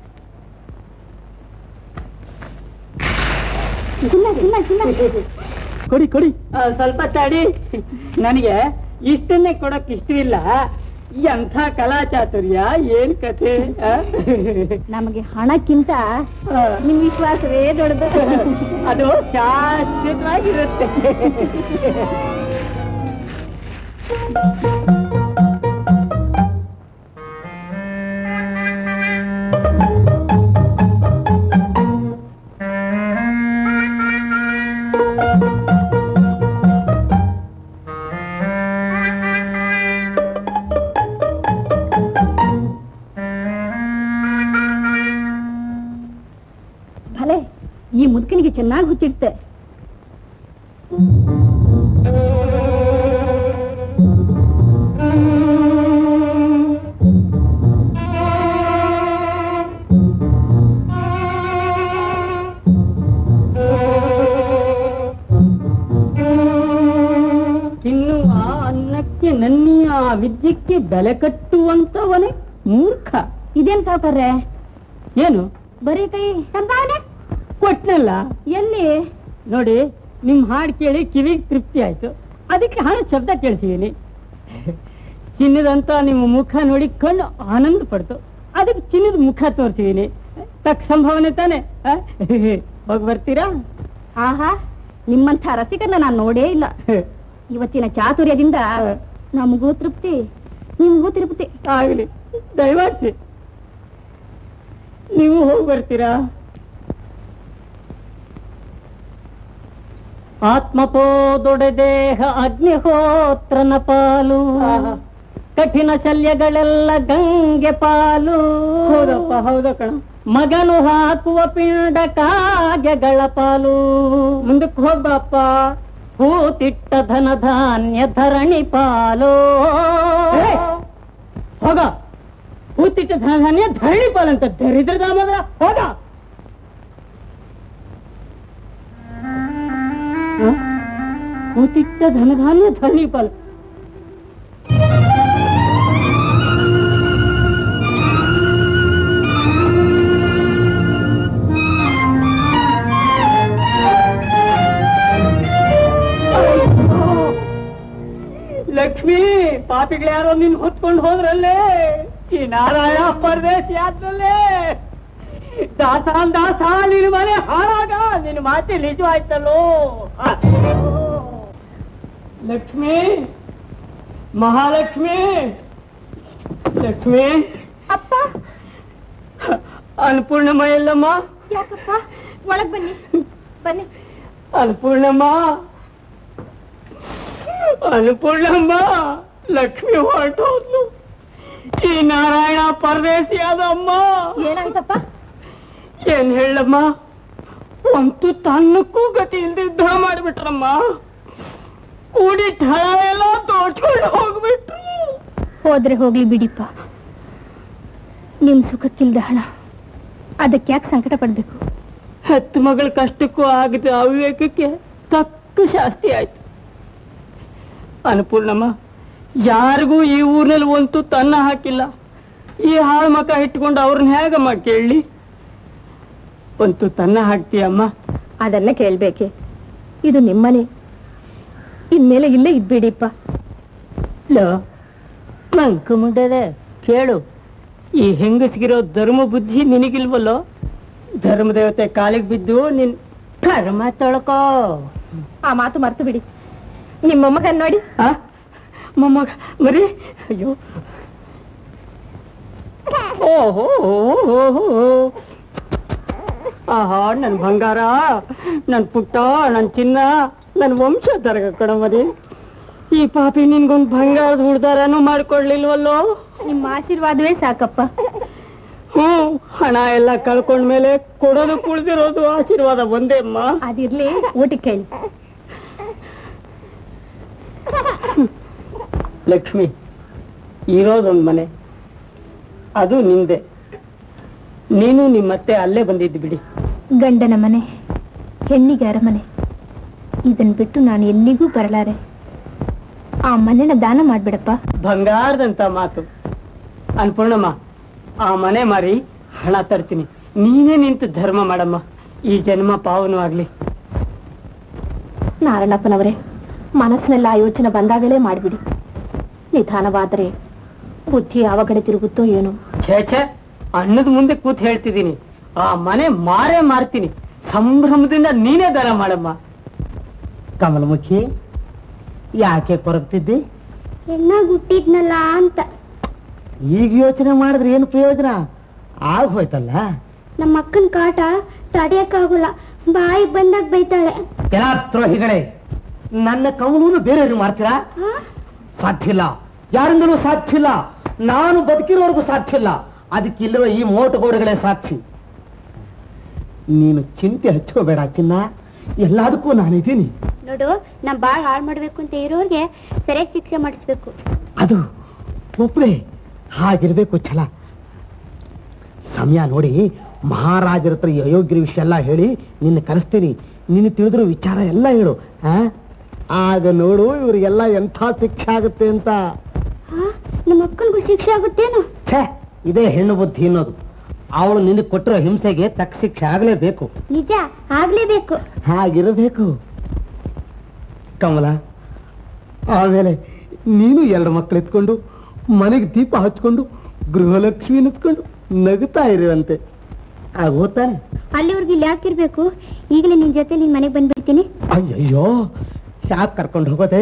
ಚಿನ್ನ ಚಿನ್ನ ಚಿನ್ನ ಕೊಡಿ ಕೊಡಿ ಆ, ಸ್ವಲ್ಪ ತಡಿ ನನಗೆ ಇಷ್ಟನ್ನೇ ಕೊಡಕ್ ಇಷ್ಟವಿಲ್ಲ ಎಂಥ ಕಲಾ ಚಾತುರ್ಯ ಏನ್ ಕಥೆ ಆ? ನಮಗೆ ಹಣಕ್ಕಿಂತ ಆ, ನಿಮ್ ವಿಶ್ವಾಸವೇ ದೊಡ್ಡದು ಅದು ಶಾಶ್ವತವಾಗಿರುತ್ತೆ ಭಲೆ ಈ ಮುದುಕನಿಗೆ ಚೆನ್ನಾಗಿ ಹುಚ್ಚಿಡ್ತೆ ತಿನ್ನುವ ಅನ್ನಕ್ಕೆ ನನ್ನಿಯ ವಿದ್ಯಕ್ಕೆ ಬೆಲೆ ಕಟ್ಟುವಂತವನೇ ಮೂರ್ಖ ಇದೇನ್ ಸಾವುಕಾರ್ರೆ ಏನು ಬರೀ ಕೈ ಸಂಭಾವನೆ ಕೊಟ್ನಲ್ಲ ಎಲ್ಲಿ ನೋಡಿ ನಿಮ್ ಹಾಡು ಕೇಳಿ ಕಿವಿಗೆ ತೃಪ್ತಿ ಆಯ್ತು ಅದಕ್ಕೆ ಹಣ ಶಬ್ದ ಕೇಳಿಸಿದೀನಿ ಚಿನ್ನದಂತ ನಿಮ್ಮ ಮುಖ ನೋಡಿ ಕಣ್ಣು ಆನಂದ ಪಡ್ತು ಅದಕ್ಕೆ ಚಿನ್ನದ ಮುಖ ತೋರಿಸಿದೀನಿ ತಕ್ಕ ಸಂಭಾವನೆ ತಾನೆ ಆ? ಹೋಗಿ ಬರ್ತೀರಾ ಆಹಾ ನಿಮ್ಮಂಥ ರಸಿಕರನ್ನ ನಾನು ನೋಡೇ ಇಲ್ಲ ಇವತ್ತಿನ ಚಾತುರ್ಯದಿಂದ ನಮಗೂ ತೃಪ್ತಿ ನಿಮ್ಗೂ ತಿರುಪತಿ ಆಗಲಿ ದಯಮಾಡಿಸಿ ನೀವು ಹೋಗಿ ಬರ್ತೀರಾ ಆತ್ಮಪೋದೊಡೆದೇಹ ಅಗ್ನಿಹೋತ್ರನ ಪಾಲು ಕಠಿಣ ಶಲ್ಯಗಳೆಲ್ಲ ಗಂಗೆ ಪಾಲು ಹೌದಪ್ಪ ಹೌದ ಕಣ ಮಗನು ಹಾಕುವ ಪಿಂಡ ಕಾಗೆಗಳ ಪಾಲು ಮುಂದಕ್ಕೆ ಹೋಗ್ಬಪ್ಪ ಹೂತಿಟ್ಟ ಧನ ಧಾನ್ಯ ಧರಣಿ ಪಾಲು ಹೋಗ ಹೂತಿಟ್ಟ ಧನ ಧಾನ್ಯ ಧರಣಿ ಪಾಲು ಅಂತ ದರಿದ್ರ ದಾಮೋದರ ಹೋಗ ಹ? ಹೂತಿಟ್ಟ ಧನಧಾನ್ಯ ಧರಣಿ ಪಾಲು ಲಕ್ಷ್ಮಿ ಪಾಪಿಗಳು ನಿನ್ ಹೊತ್ಕೊಂಡು ಹೋದ್ರಲ್ಲೇ ಈ ನಾರಾಯಣ ಪರದೇಶಿ ಆದ್ರಲ್ಲೇ ದಾಸಾನ್ ದಾಸ ನಿನ್ ಮನೆ ಹಾಳಾಗ ನಿನ್ ಮಾತಿ ನಿಜವಾಯ್ತಲ್ಲೋ ಆ. ಲಕ್ಷ್ಮಿ ಮಹಾಲಕ್ಷ್ಮಿ ಲಕ್ಷ್ಮಿ ಅಪ್ಪ ಅನ್ನಪೂರ್ಣಮ್ಮ ಎಲ್ಲಮ್ಮ ಯಾಕಪ್ಪ ಒಳಗ್ ಬನ್ನಿ ಬನ್ನಿ ಅನ್ನಪೂರ್ಣಮ್ಮ ಅನ್ನಪೂರ್ಣಮ್ಮ ಲಕ್ಷ್ಮಿ ಹೊರಟೋದ್ಲು ಈ ನಾರಾಯಣ ಪರದೇಶಿ ಆದಮ್ಮ ಏನಾಯ್ತಪ್ಪ ಏನ್ ಹೇಳಮ್ಮ ಒಂದು ತನ್ನಕ್ಕೂ ಗತಿ ಇಲ್ದಿದ್ದ ಮಾಡ್ಬಿಟ್ರಮ್ಮ ಕೂಡಿ ಠಳ ಎಲ್ಲ ತೋಡ್ಕೊಂಡು ಹೋಗ್ಬಿಟ್ರು ಹೋದ್ರೆ ಹೋಗ್ಲಿ ಬಿಡಿಪ್ಪ ನಿಮ್ ಸುಖಕ್ಕಿಲ್ದ ಹಣ ಅದಕ್ಕೆ ಯಾಕೆ ಸಂಕಟ ಪಡ್ಬೇಕು ಹತ್ತು ಮಗಳ ಕಷ್ಟಕ್ಕೂ ಆಗದ ಅವಿವೇಕಕ್ಕೆ ತಕ್ಕ ಶಾಸ್ತಿ ಆಯ್ತು ಅನ್ನಪೂರ್ಣಮ್ಮ ಯಾರಿಗೂ ಈ ಊರಿನಲ್ಲಿ ಒಂದು ತನ್ನ ಹಾಕಿಲ್ಲ ಈ ಹಾಳು ಮಕ ಇಟ್ಕೊಂಡು ಅವ್ರನ್ನ ಹೇಗಮ್ಮ ಕೇಳಲಿ ಒಂದು ತನ್ನ ಹಾಕ್ತೀಯಮ್ಮ ಅದನ್ನ ಕೇಳ್ಬೇಕೆ ಇದು ನಿಮ್ಮನೆ ಇನ್ಮೇಲೆ ಇಲ್ಲೇ ಇದ್ಬಿಡಿಪ್ಪ ಲೋ ಮಂಕು ಮುಂಡದೆ ಕೇಳು ಈ ಹೆಂಗಸಿಗಿರೋ ಧರ್ಮ ಬುದ್ಧಿ ನಿನಗಿಲ್ವಲ್ಲೋ ಧರ್ಮ ದೇವತೆ ಕಾಲಿಗೆ ಬಿದ್ದು ನಿನ್ ಕರ್ಮ ತೊಳ್ಕೋ ಆ ಮಾತು ಮರ್ತು ಬಿಡಿ ನಿಮ್ಮ ಮೊಮ್ಮಗನ್ ನೋಡಿ ಆ? ಮೊಮ್ಮಗ ಮರಿ ಅಯ್ಯೋ ಓಹೋ ಓಹೋ ಆಹಾ ನನ್ ಬಂಗಾರ ನನ್ ಪುಟ್ಟ ನನ್ ಚಿನ್ನ ನನ್ ವಂಶಧರ್ಗ ಕಣ ಮರಿ ಈ ಪಾಪಿ ನಿನ್ಗೊಂದ್ ಬಂಗಾರದ ಹುಡ್ದಾರನು ಮಾಡ್ಕೊಡ್ಲಿಲ್ವಲ್ಲೋ ನಿಮ್ಮ ಆಶೀರ್ವಾದವೇ ಸಾಕಪ್ಪ ಹ್ಮ್ ಹಣ ಎಲ್ಲ ಕಳ್ಕೊಂಡ್ಮೇಲೆ ಕೊಡೋದು ಕುಳ್ದಿರೋದು ಆಶೀರ್ವಾದ ಒಂದೇ ಅಮ್ಮ ಅದಿರ್ಲಿ ಊಟಕ್ಕೆ ಹೇಳಿ ಲಕ್ಷ್ಮಿ ಇರೋದೊಂದು ಮನೆ ಅದು ನಿಂದೆ ನೀನು ನಿಮ್ಮತ್ತೆ ಅಲ್ಲೇ ಬಂದಿದ್ದು ಬಿಡಿ ಗಂಡನ ಮನೆ ಹೆಣ್ಣಿಗೆ ಅರಮನೆ ಇದನ್ ಬಿಟ್ಟು ನಾನು ಎಲ್ಲಿಗೂ ಬರಲಾರೆ ಆ ಮನೆನ ದಾನ ಮಾಡ್ಬಿಡಪ್ಪ ಬಂಗಾರದಂತ ಮಾತು ಅನ್ಪೂರ್ಣಮ್ಮ ಆ ಮನೆ ಮಾರಿ ಹಣ ತರ್ತೀನಿ ನೀನೇ ನಿಂತು ಧರ್ಮ ಮಾಡಮ್ಮ ಈ ಜನ್ಮ ಪಾವನವಾಗ್ಲಿ ನಾರಾಯಣಪ್ಪನವರೇ ಮನಸ್ಸಿನೆಲ್ಲ ಆ ಯೋಚನೆ ಬಂದಾಗಲೇ ಮಾಡ್ಬಿಡಿ ನಿಧಾನವಾದರೆ ಬುದ್ಧಿ ಯಾವ ಕಡೆ ತಿರುಗುತ್ತೋ ಏನೋ ಛೇ ಛೇ ಅನ್ನದ ಮುಂದೆ ಕೂತ್ ಹೇಳ್ತಿದ್ದೀನಿ ಆ ಮನೆ ಮಾರೇ ಮಾರ್ತೀನಿ ಸಂಭ್ರಮದಿಂದ ನೀನೇ ದಾನ ಮಾಡಮ್ಮ ಕಮಲಮುಖಿ ಯಾಕೆ ಕೊರಗ್ತಿದ್ದಿ ಹೆಣ್ಣಾಗ್ ಹುಟ್ಟಿದ್ನಲ್ಲ ಅಂತ ಈಗ ಯೋಚನೆ ಮಾಡಿದ್ರೆ ಏನು ಪ್ರಯೋಜನ ಆಗ ಹೋಯ್ತಲ್ಲ ನಮ್ಮ ಅಕ್ಕನ ಕಾಟ ತಡೆಯಕ್ಕಾಗಲ್ಲ ಬಾಯಿಗೆ ಬಂದಾಗ ಬೈತಾಳೆ ದ್ರೋಹಿಗಳೇ ನನ್ನ ಕವಲೂನು ಬೇರೆಯವ್ರು ಮಾಡ್ತೀರಾ ಆ? ಸಾಧ್ಯ ಇಲ್ಲ ಯಾರಿಂದಲೂ ಸಾಧ್ಯ ಇಲ್ಲ ನಾನು ಬದುಕಿರೋರ್ಗೂ ಸಾಧ್ಯ ಇಲ್ಲ ಅದಕ್ಕಿಲ್ಲಿರುವ ಈ ಮೋಟಗೋಡುಗಳೇ ಸಾಕ್ಷಿ ನೀನು ಚಿಂತೆ ಹಚ್ಕೋಬೇಡ ಚಿನ್ನ ಎಲ್ಲದಕ್ಕೂ ನಾನಿದ್ದೀನಿ ನೋಡು ನಮ್ ಬಾಳ್ ಹಾಳ್ ಮಾಡ್ಬೇಕು ಅಂತ ಇರೋರ್ಗೆ ಸರಿಯಾಗಿ ಶಿಕ್ಷೆ ಮಾಡಿಸ್ಬೇಕು ಅದು ಒಬ್ಬರೇ ಹಾಗಿರ್ಬೇಕು ಛಲ ಸಮಯ ನೋಡಿ ಮಹಾರಾಜರ ಹತ್ರ ಈ ಅಯೋಗ್ಯರ ವಿಷಯ ಎಲ್ಲ ಹೇಳಿ ನಿನ್ನ ಕರೆಸ್ತೀನಿ ನಿನ್ನ ತಿಳಿದ್ರು ವಿಚಾರ ಎಲ್ಲ ಹೇಳು ಆ? ಆಗ ನೋಡು ಇವರಿಗೆಲ್ಲ ಎಂಥ ಶಿಕ್ಷೆ ಆಗುತ್ತೆ ಅಂತ ಆ, ನಮ್ಮ ಅಕ್ಕನ್ಗೂ ಶಿಕ್ಷೆ ಆಗುತ್ತೇನು ಛೇ ಇದೇ ಹೆಣ್ಣು ಬುದ್ಧಿ ಅನ್ನೋದು ಅವಳು ನಿನಗೆ ಕೊಟ್ಟಿರೋ ಹಿಂಸೆಗೆ ತಕ್ಕ ಶಿಕ್ಷೆ ಆಗಲೇಬೇಕು ನಿಜ ಆಗ್ಲೇಬೇಕು ಹಾಗಿರಬೇಕು ಕಮಲ ಆಮೇಲೆ ನೀನು ಎರಡು ಮಕ್ಕಳು ಎತ್ಕೊಂಡು ಮನೆಗೆ ದೀಪ ಹಚ್ಕೊಂಡು ಗೃಹಲಕ್ಷ್ಮಿ ಎನಿಸ್ಕೊಂಡು ನಗುತ್ತಾ ಇರುವಂತೆ ಆಗೋತಾನೆ ಅಲ್ಲಿವರೆಗೂ ಇಲ್ಲಿ ಯಾಕಿರ್ಬೇಕು ಈಗಲೇ ನಿನ್ ಜೊತೆ ನಿನ್ ಮನೆಗೆ ಬಂದ್ಬಿಡ್ತೀನಿ ಅಯ್ಯಯ್ಯೋ ಯಾಕೆ ಕರ್ಕೊಂಡು ಹೋಗೋದೆ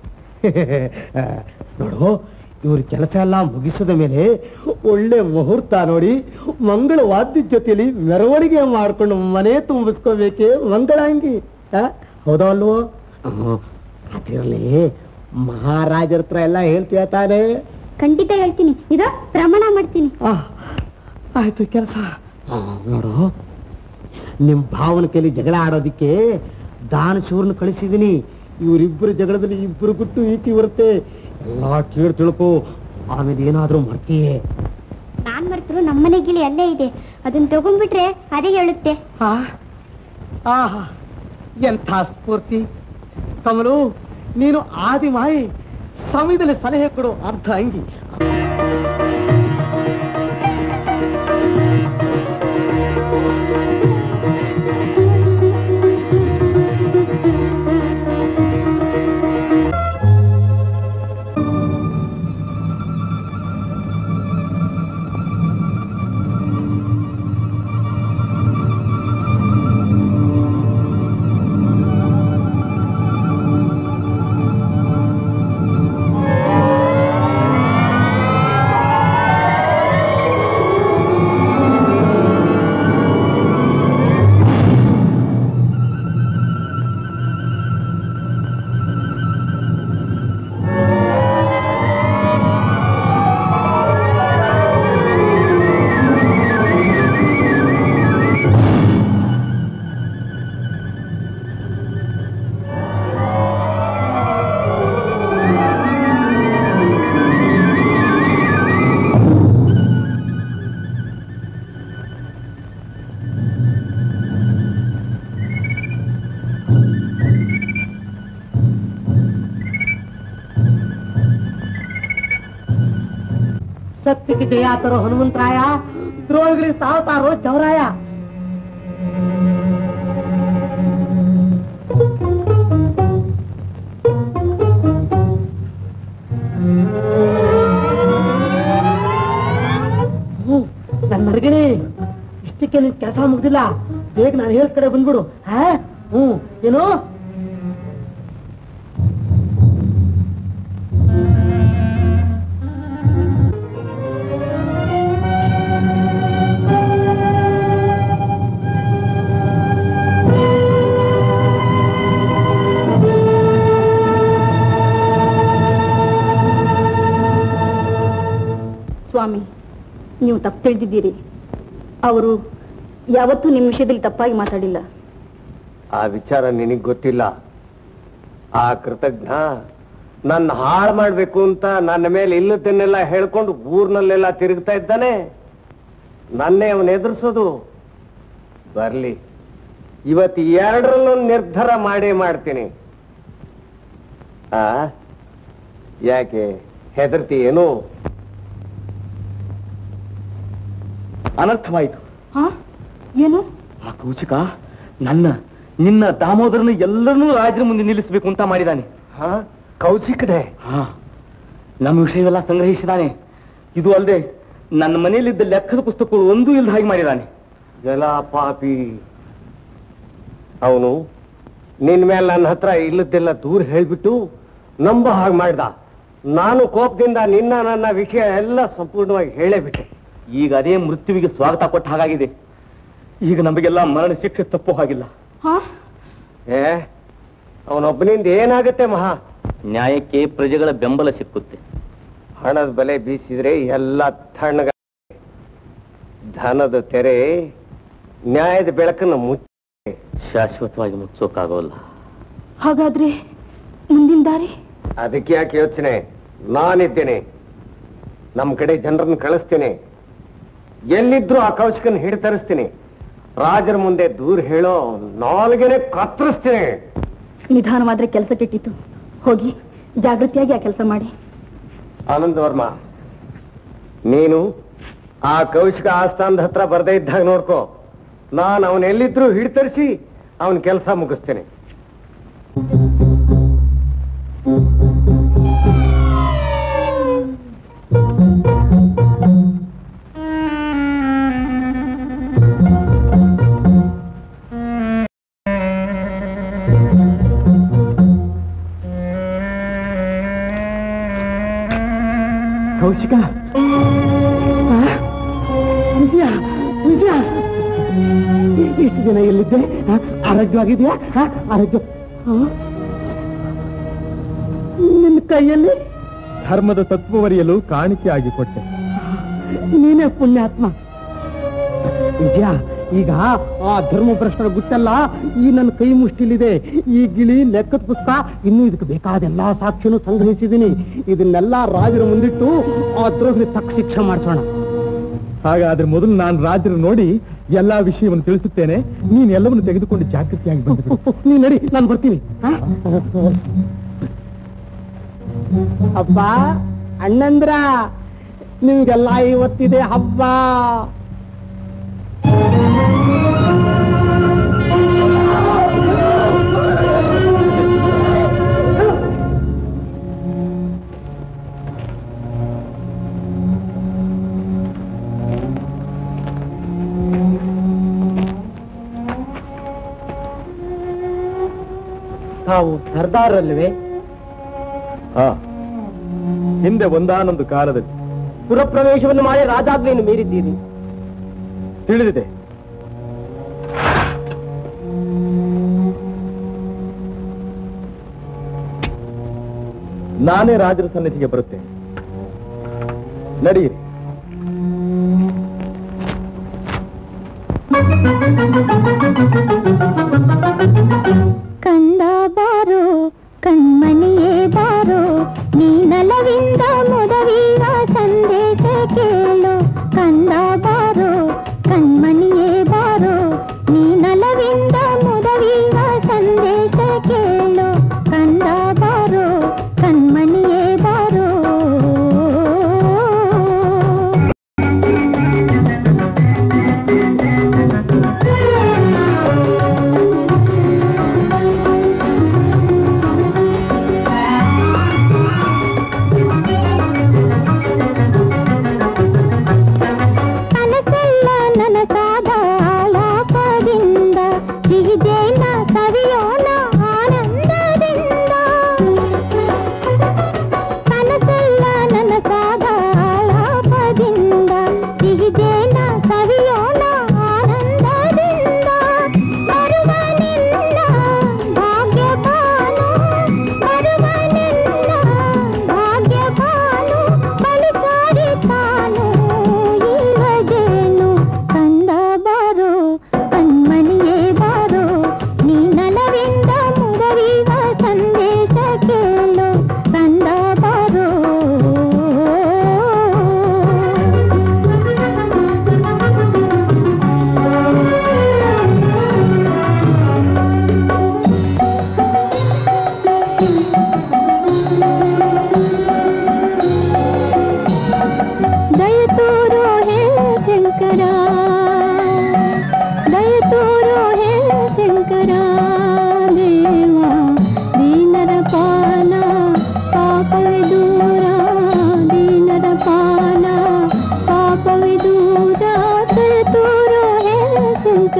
ನೋಡು ಇವ್ರ ಕೆಲಸ ಎಲ್ಲ ಮುಗಿಸಿದ ಮೇಲೆ ಒಳ್ಳೆ ಮುಹೂರ್ತ ನೋಡಿ ಮಂಗಳ ವಾದ್ಯದ ಜೊತೆಲಿ ಮೆರವಣಿಗೆ ಮಾಡ್ಕೊಂಡು ಮನೆ ತುಂಬಿಸ್ಕೋಬೇಕೆ ಮಂಗಳಾಂಗಿ ಆ? ಹೌದೋ ಅಲ್ವೋ ಹ್ಮ್. ಅದಿರ್ಲಿ ಮಹಾರಾಜರ ಹತ್ರ ಎಲ್ಲ ಹೇಳ್ತೀಯ ತಾನೇ ಖಂಡಿತ ಹೇಳ್ತೀನಿ ಇದು ಪ್ರಮಾಣ ಮಾಡ್ತೀನಿ ಆ, ಆಯ್ತು ಕೆಲಸ ನೋಡು ನಿಮ್ ಭಾವನ ಕೈಲಿ ಜಗಳ ಆಡೋದಿಕ್ಕೆ ದಾನ ಶೂರ್ನ ಕಳಿಸಿದೀನಿ ಇವರಿಬ್ಬರು ಜಗಳದಲ್ಲಿ ಇಬ್ಬರು ಗುಟ್ಟು ಈಚಿ ಬರುತ್ತೆ ಎಲ್ಲಾ ಕೇಳಿ ತಿಳ್ಕೊ ಆಮೇಲೆ ಏನಾದ್ರೂ ಮರ್ತೀಯೇ ನಾನ್ ಮರ್ತರು ನಮ್ಮನೆ ಗಿಳಿ ಅಲ್ಲೇ ಇದೆ ಅದನ್ನ ತಗೊಂಡ್ಬಿಟ್ರೆ ಅದೇ ಹೇಳುತ್ತೆ ಆ, ಆಹಾ ಎಂಥ ಸ್ಫೂರ್ತಿ ಕಮಲು ನೀನು ಆದಿಮಾಯಿ ಸಮಯದಲ್ಲಿ ಸಲಹೆ ಕೊಡು ಅರ್ಧ ಅಂಗಿ ಸತ್ಯಕ್ಕೆ ಜಯ ತರೋ ಹನುಮಂತರಾಯ ದ್ರೋಹಿಗಳಿಗೆ ಸಾವತಾರೋ ಚೌರಾಯ ಹ್ಮ್, ನನ್ನ ಮರ್ಗಿನಿ ಇಷ್ಟಕ್ಕೆ ನಿನ್ ಕೆಲಸ ಮುಗ್ದಿಲ್ಲ ಬೇಗ ನಾನು ಹೇಳಿದ ಕಡೆ ಬಂದ್ಬಿಡು ಹಾ ಹ್ಮ್ ಏನು ಸ್ವಾಮಿ ನೀವು ತಪ್ಪು ತಿಳಿದಿದ್ದೀರಿ ಅವರು ಯಾವತ್ತೂ ನಿಮ್ಮ ವಿಷಯದಲ್ಲಿ ತಪ್ಪಾಗಿ ಮಾತಾಡಿಲ್ಲ ಆ ವಿಚಾರ ನಿನಗ್ ಗೊತ್ತಿಲ್ಲ ಆ ಕೃತಜ್ಞ ನನ್ನ ಹಾಳು ಮಾಡ್ಬೇಕು ಅಂತ ನನ್ನ ಮೇಲೆ ಇಲ್ಲದನ್ನೆಲ್ಲ ಹೇಳ್ಕೊಂಡು ಊರ್ನಲ್ಲೆಲ್ಲ ತಿರುಗ್ತಾ ಇದ್ದಾನೆ ನನ್ನೇ ಅವನು ಎದುರಿಸೋದು ಬರ್ಲಿ ಇವತ್ತು ಎರಡರಲ್ಲೂ ನಿರ್ಧಾರ ಮಾಡೇ ಮಾಡ್ತೀನಿ ಆ ಯಾಕೆ ಹೆದರ್ತಿ ಏನು ಅನರ್ಥವಾಯಿತು ಏನು ಆ ಕೌಚಿಕ ನನ್ನ ನಿನ್ನ ದಾಮೋದರನ ಎಲ್ಲರನ್ನೂ ರಾಜರ ಮುಂದೆ ನಿಲ್ಲಿಸಬೇಕು ಅಂತ ಮಾಡಿದಾನೆ ಹಾ ಕೌಶಿಕದೆ ಹಾ ನಮ್ಮ ವಿಷಯವೆಲ್ಲ ಸಂಗ್ರಹಿಸಿದಾನೆ ಇದು ಅಲ್ಲದೆ ನನ್ನ ಮನೆಯಲ್ಲಿದ್ದ ಲೆಕ್ಕದ ಪುಸ್ತಕಗಳು ಒಂದೂ ಇಲ್ಲದ ಹಾಗೆ ಮಾಡಿದಾನೆ ಜಲ ಪಾಪಿ ಅವನು ನಿನ್ ಮೇಲೆ ನನ್ನ ಹತ್ರ ಇಲ್ಲದ್ದೆಲ್ಲ ದೂರ ಹೇಳ್ಬಿಟ್ಟು ನಂಬ ಹಾಗೆ ಮಾಡ್ದ ನಾನು ಕೋಪದಿಂದ ನಿನ್ನ ನನ್ನ ವಿಷಯ ಎಲ್ಲ ಸಂಪೂರ್ಣವಾಗಿ ಹೇಳೇ ಬಿಟ್ಟೆ ಈಗ ಅದೇ ಮೃತ್ಯುವಿಗೆ ಸ್ವಾಗತ ಕೊಟ್ಟ ಹಾಗಾಗಿದೆ ಈಗ ನಮಗೆಲ್ಲ ಮರಣ ಶಿಕ್ಷೆ ತಪ್ಪು ಹಾಗಿಲ್ಲ ಏ ಅವನೊಬ್ಬನಿಂದ ಏನಾಗುತ್ತೆ ಮಹಾ ನ್ಯಾಯಕ್ಕೆ ಪ್ರಜೆಗಳ ಬೆಂಬಲ ಸಿಕ್ಕುತ್ತೆ ಹಣದ ಬೆಲೆ ಬೀಸಿದ್ರೆ ಎಲ್ಲ ತಣ್ಣಗ ಧನದ ತೆರೆ ನ್ಯಾಯದ ಬೆಳಕನ್ನು ಮುಚ್ಚ ಶಾಶ್ವತವಾಗಿ ಮುಚ್ಚೋಕ್ಕಾಗೋಲ್ಲ ಹಾಗಾದ್ರೆ ಮುಂದಿನ ದಾರಿ ಅದಕ್ಕೆ ಯಾಕೆ ಯೋಚನೆ ನಾನಿದ್ದೇನೆ ನಮ್ಮ ಕಡೆ ಜನರನ್ನು ಕಳಿಸ್ತೇನೆ ಎಲ್ಲಿದ್ರು ಆ ಕೌಶಿಕನ್ ಹಿಡಿತರಿಸ್ತೀನಿ ರಾಜರ ಮುಂದೆ ದೂರ ಹೇಳೋ ನಾಲ್ಗೆನೆ ಕತ್ತರಿಸ್ತೀನಿ ನಿಧಾನವಾದ್ರೆ ಕೆಲಸ ಕೆಟ್ಟಿತ್ತು ಹೋಗಿ ಜಾಗೃತಿಯಾಗಿ ಆ ಕೆಲಸ ಮಾಡಿ ಆನಂದ್ ವರ್ಮ ನೀನು ಆ ಕೌಶಿಕ ಆಸ್ಥಾನದ ಹತ್ರ ಬರ್ದೇ ಇದ್ದಾಗ ನೋಡ್ಕೋ ನಾನು ಅವನ್ ಎಲ್ಲಿದ್ರು ಹಿಡಿತರಿಸಿ ಅವನ ಕೆಲಸ ಮುಗಿಸ್ತೇನೆ ಕೌಶಿಕ ವಿಜಯ ವಿಜಯ ಇಷ್ಟು ದಿನ ಎಲ್ಲಿದ್ದೆ ಆ, ಆರೋಗ್ಯವಾಗಿದೆಯಾ ಆ, ಆರೋಗ್ಯ ಆ? ನಿನ್ನ ಕೈಯಲ್ಲಿ ಧರ್ಮದ ತತ್ವವರಿಯಲು ಕಾಣಿಕೆಯಾಗಿ ಕೊಟ್ಟೆ ನೀನೇ ಪುಣ್ಯಾತ್ಮ ವಿಜಯ ಈಗ ಆ ಧರ್ಮಭ್ರಷ್ಟರ ಗುಟ್ಟೆಲ್ಲ ಈ ನನ್ನ ಕೈ ಮುಷ್ಟಿಲಿದೆ ಈ ಗಿಳಿ ಲೆಕ್ಕದ ಪುಸ್ತಕ ಇನ್ನು ಇದಕ್ಕೆ ಬೇಕಾದ ಎಲ್ಲಾ ಸಾಕ್ಷಿನೂ ಸಂಗ್ರಹಿಸಿದ್ದೀನಿ ಇದನ್ನೆಲ್ಲ ರಾಜರ ಮುಂದಿಟ್ಟು ಆ ದ್ರೋಹಿ ತಕ್ಕ ಶಿಕ್ಷೆ ಮಾಡಿಸೋಣ ಹಾಗಾದ್ರೆ ಮೊದಲು ನಾನು ರಾಜರು ನೋಡಿ ಎಲ್ಲಾ ವಿಷಯವನ್ನು ತಿಳಿಸುತ್ತೇನೆ ನೀನ್ ಎಲ್ಲವನ್ನು ತೆಗೆದುಕೊಂಡು ಜಾಗೃತಿಯಾಗಿ ಬಂದು ನೀನ್ ನಡಿ ನಾನು ಬರ್ತೀನಿ ಹಬ್ಬ ಅಣ್ಣಂದ್ರ ನಿಮ್ಗೆಲ್ಲ ಇವತ್ತಿದೆ ಹಬ್ಬ ತಾವು ಸರ್ದಾರಲ್ವೇ ಹಾ ಹಿಂದೆ ಒಂದಾನೊಂದು ಕಾಲದಲ್ಲಿ ಪುರಪ್ರವೇಶವನ್ನು ಮಾಡಿ ರಾಜಾಜ್ಞೆಯನ್ನು ಮೀರಿದ್ದೀರಿ ತಿಳಿದಿದೆ ನಾನೇ ರಾಜರ ಸನ್ನಿಧಿಗೆ ಬರುತ್ತೇನೆ ನಡೆಯಿರಿ ಕಂದ ಬಾರೋ ಕಣ್ಮಣಿಯೇ ಬಾರೋ ನೀನಲವಿಂದ ಮುದವೀರ ಸಂದೇಶ ಕೇಳು ಕಂದ ಬಾರೋ ಕಣ್ಮಣಿಯೇ ಬಾರೋ ನೀನಲವಿಂದ ಮುದವೀರ ಸಂದೇಶ ಕೇಳು ಕಂದ ಬಾರೋ ಕಣ್ಮಣಿಯೇ ಬಾರೋ ಆ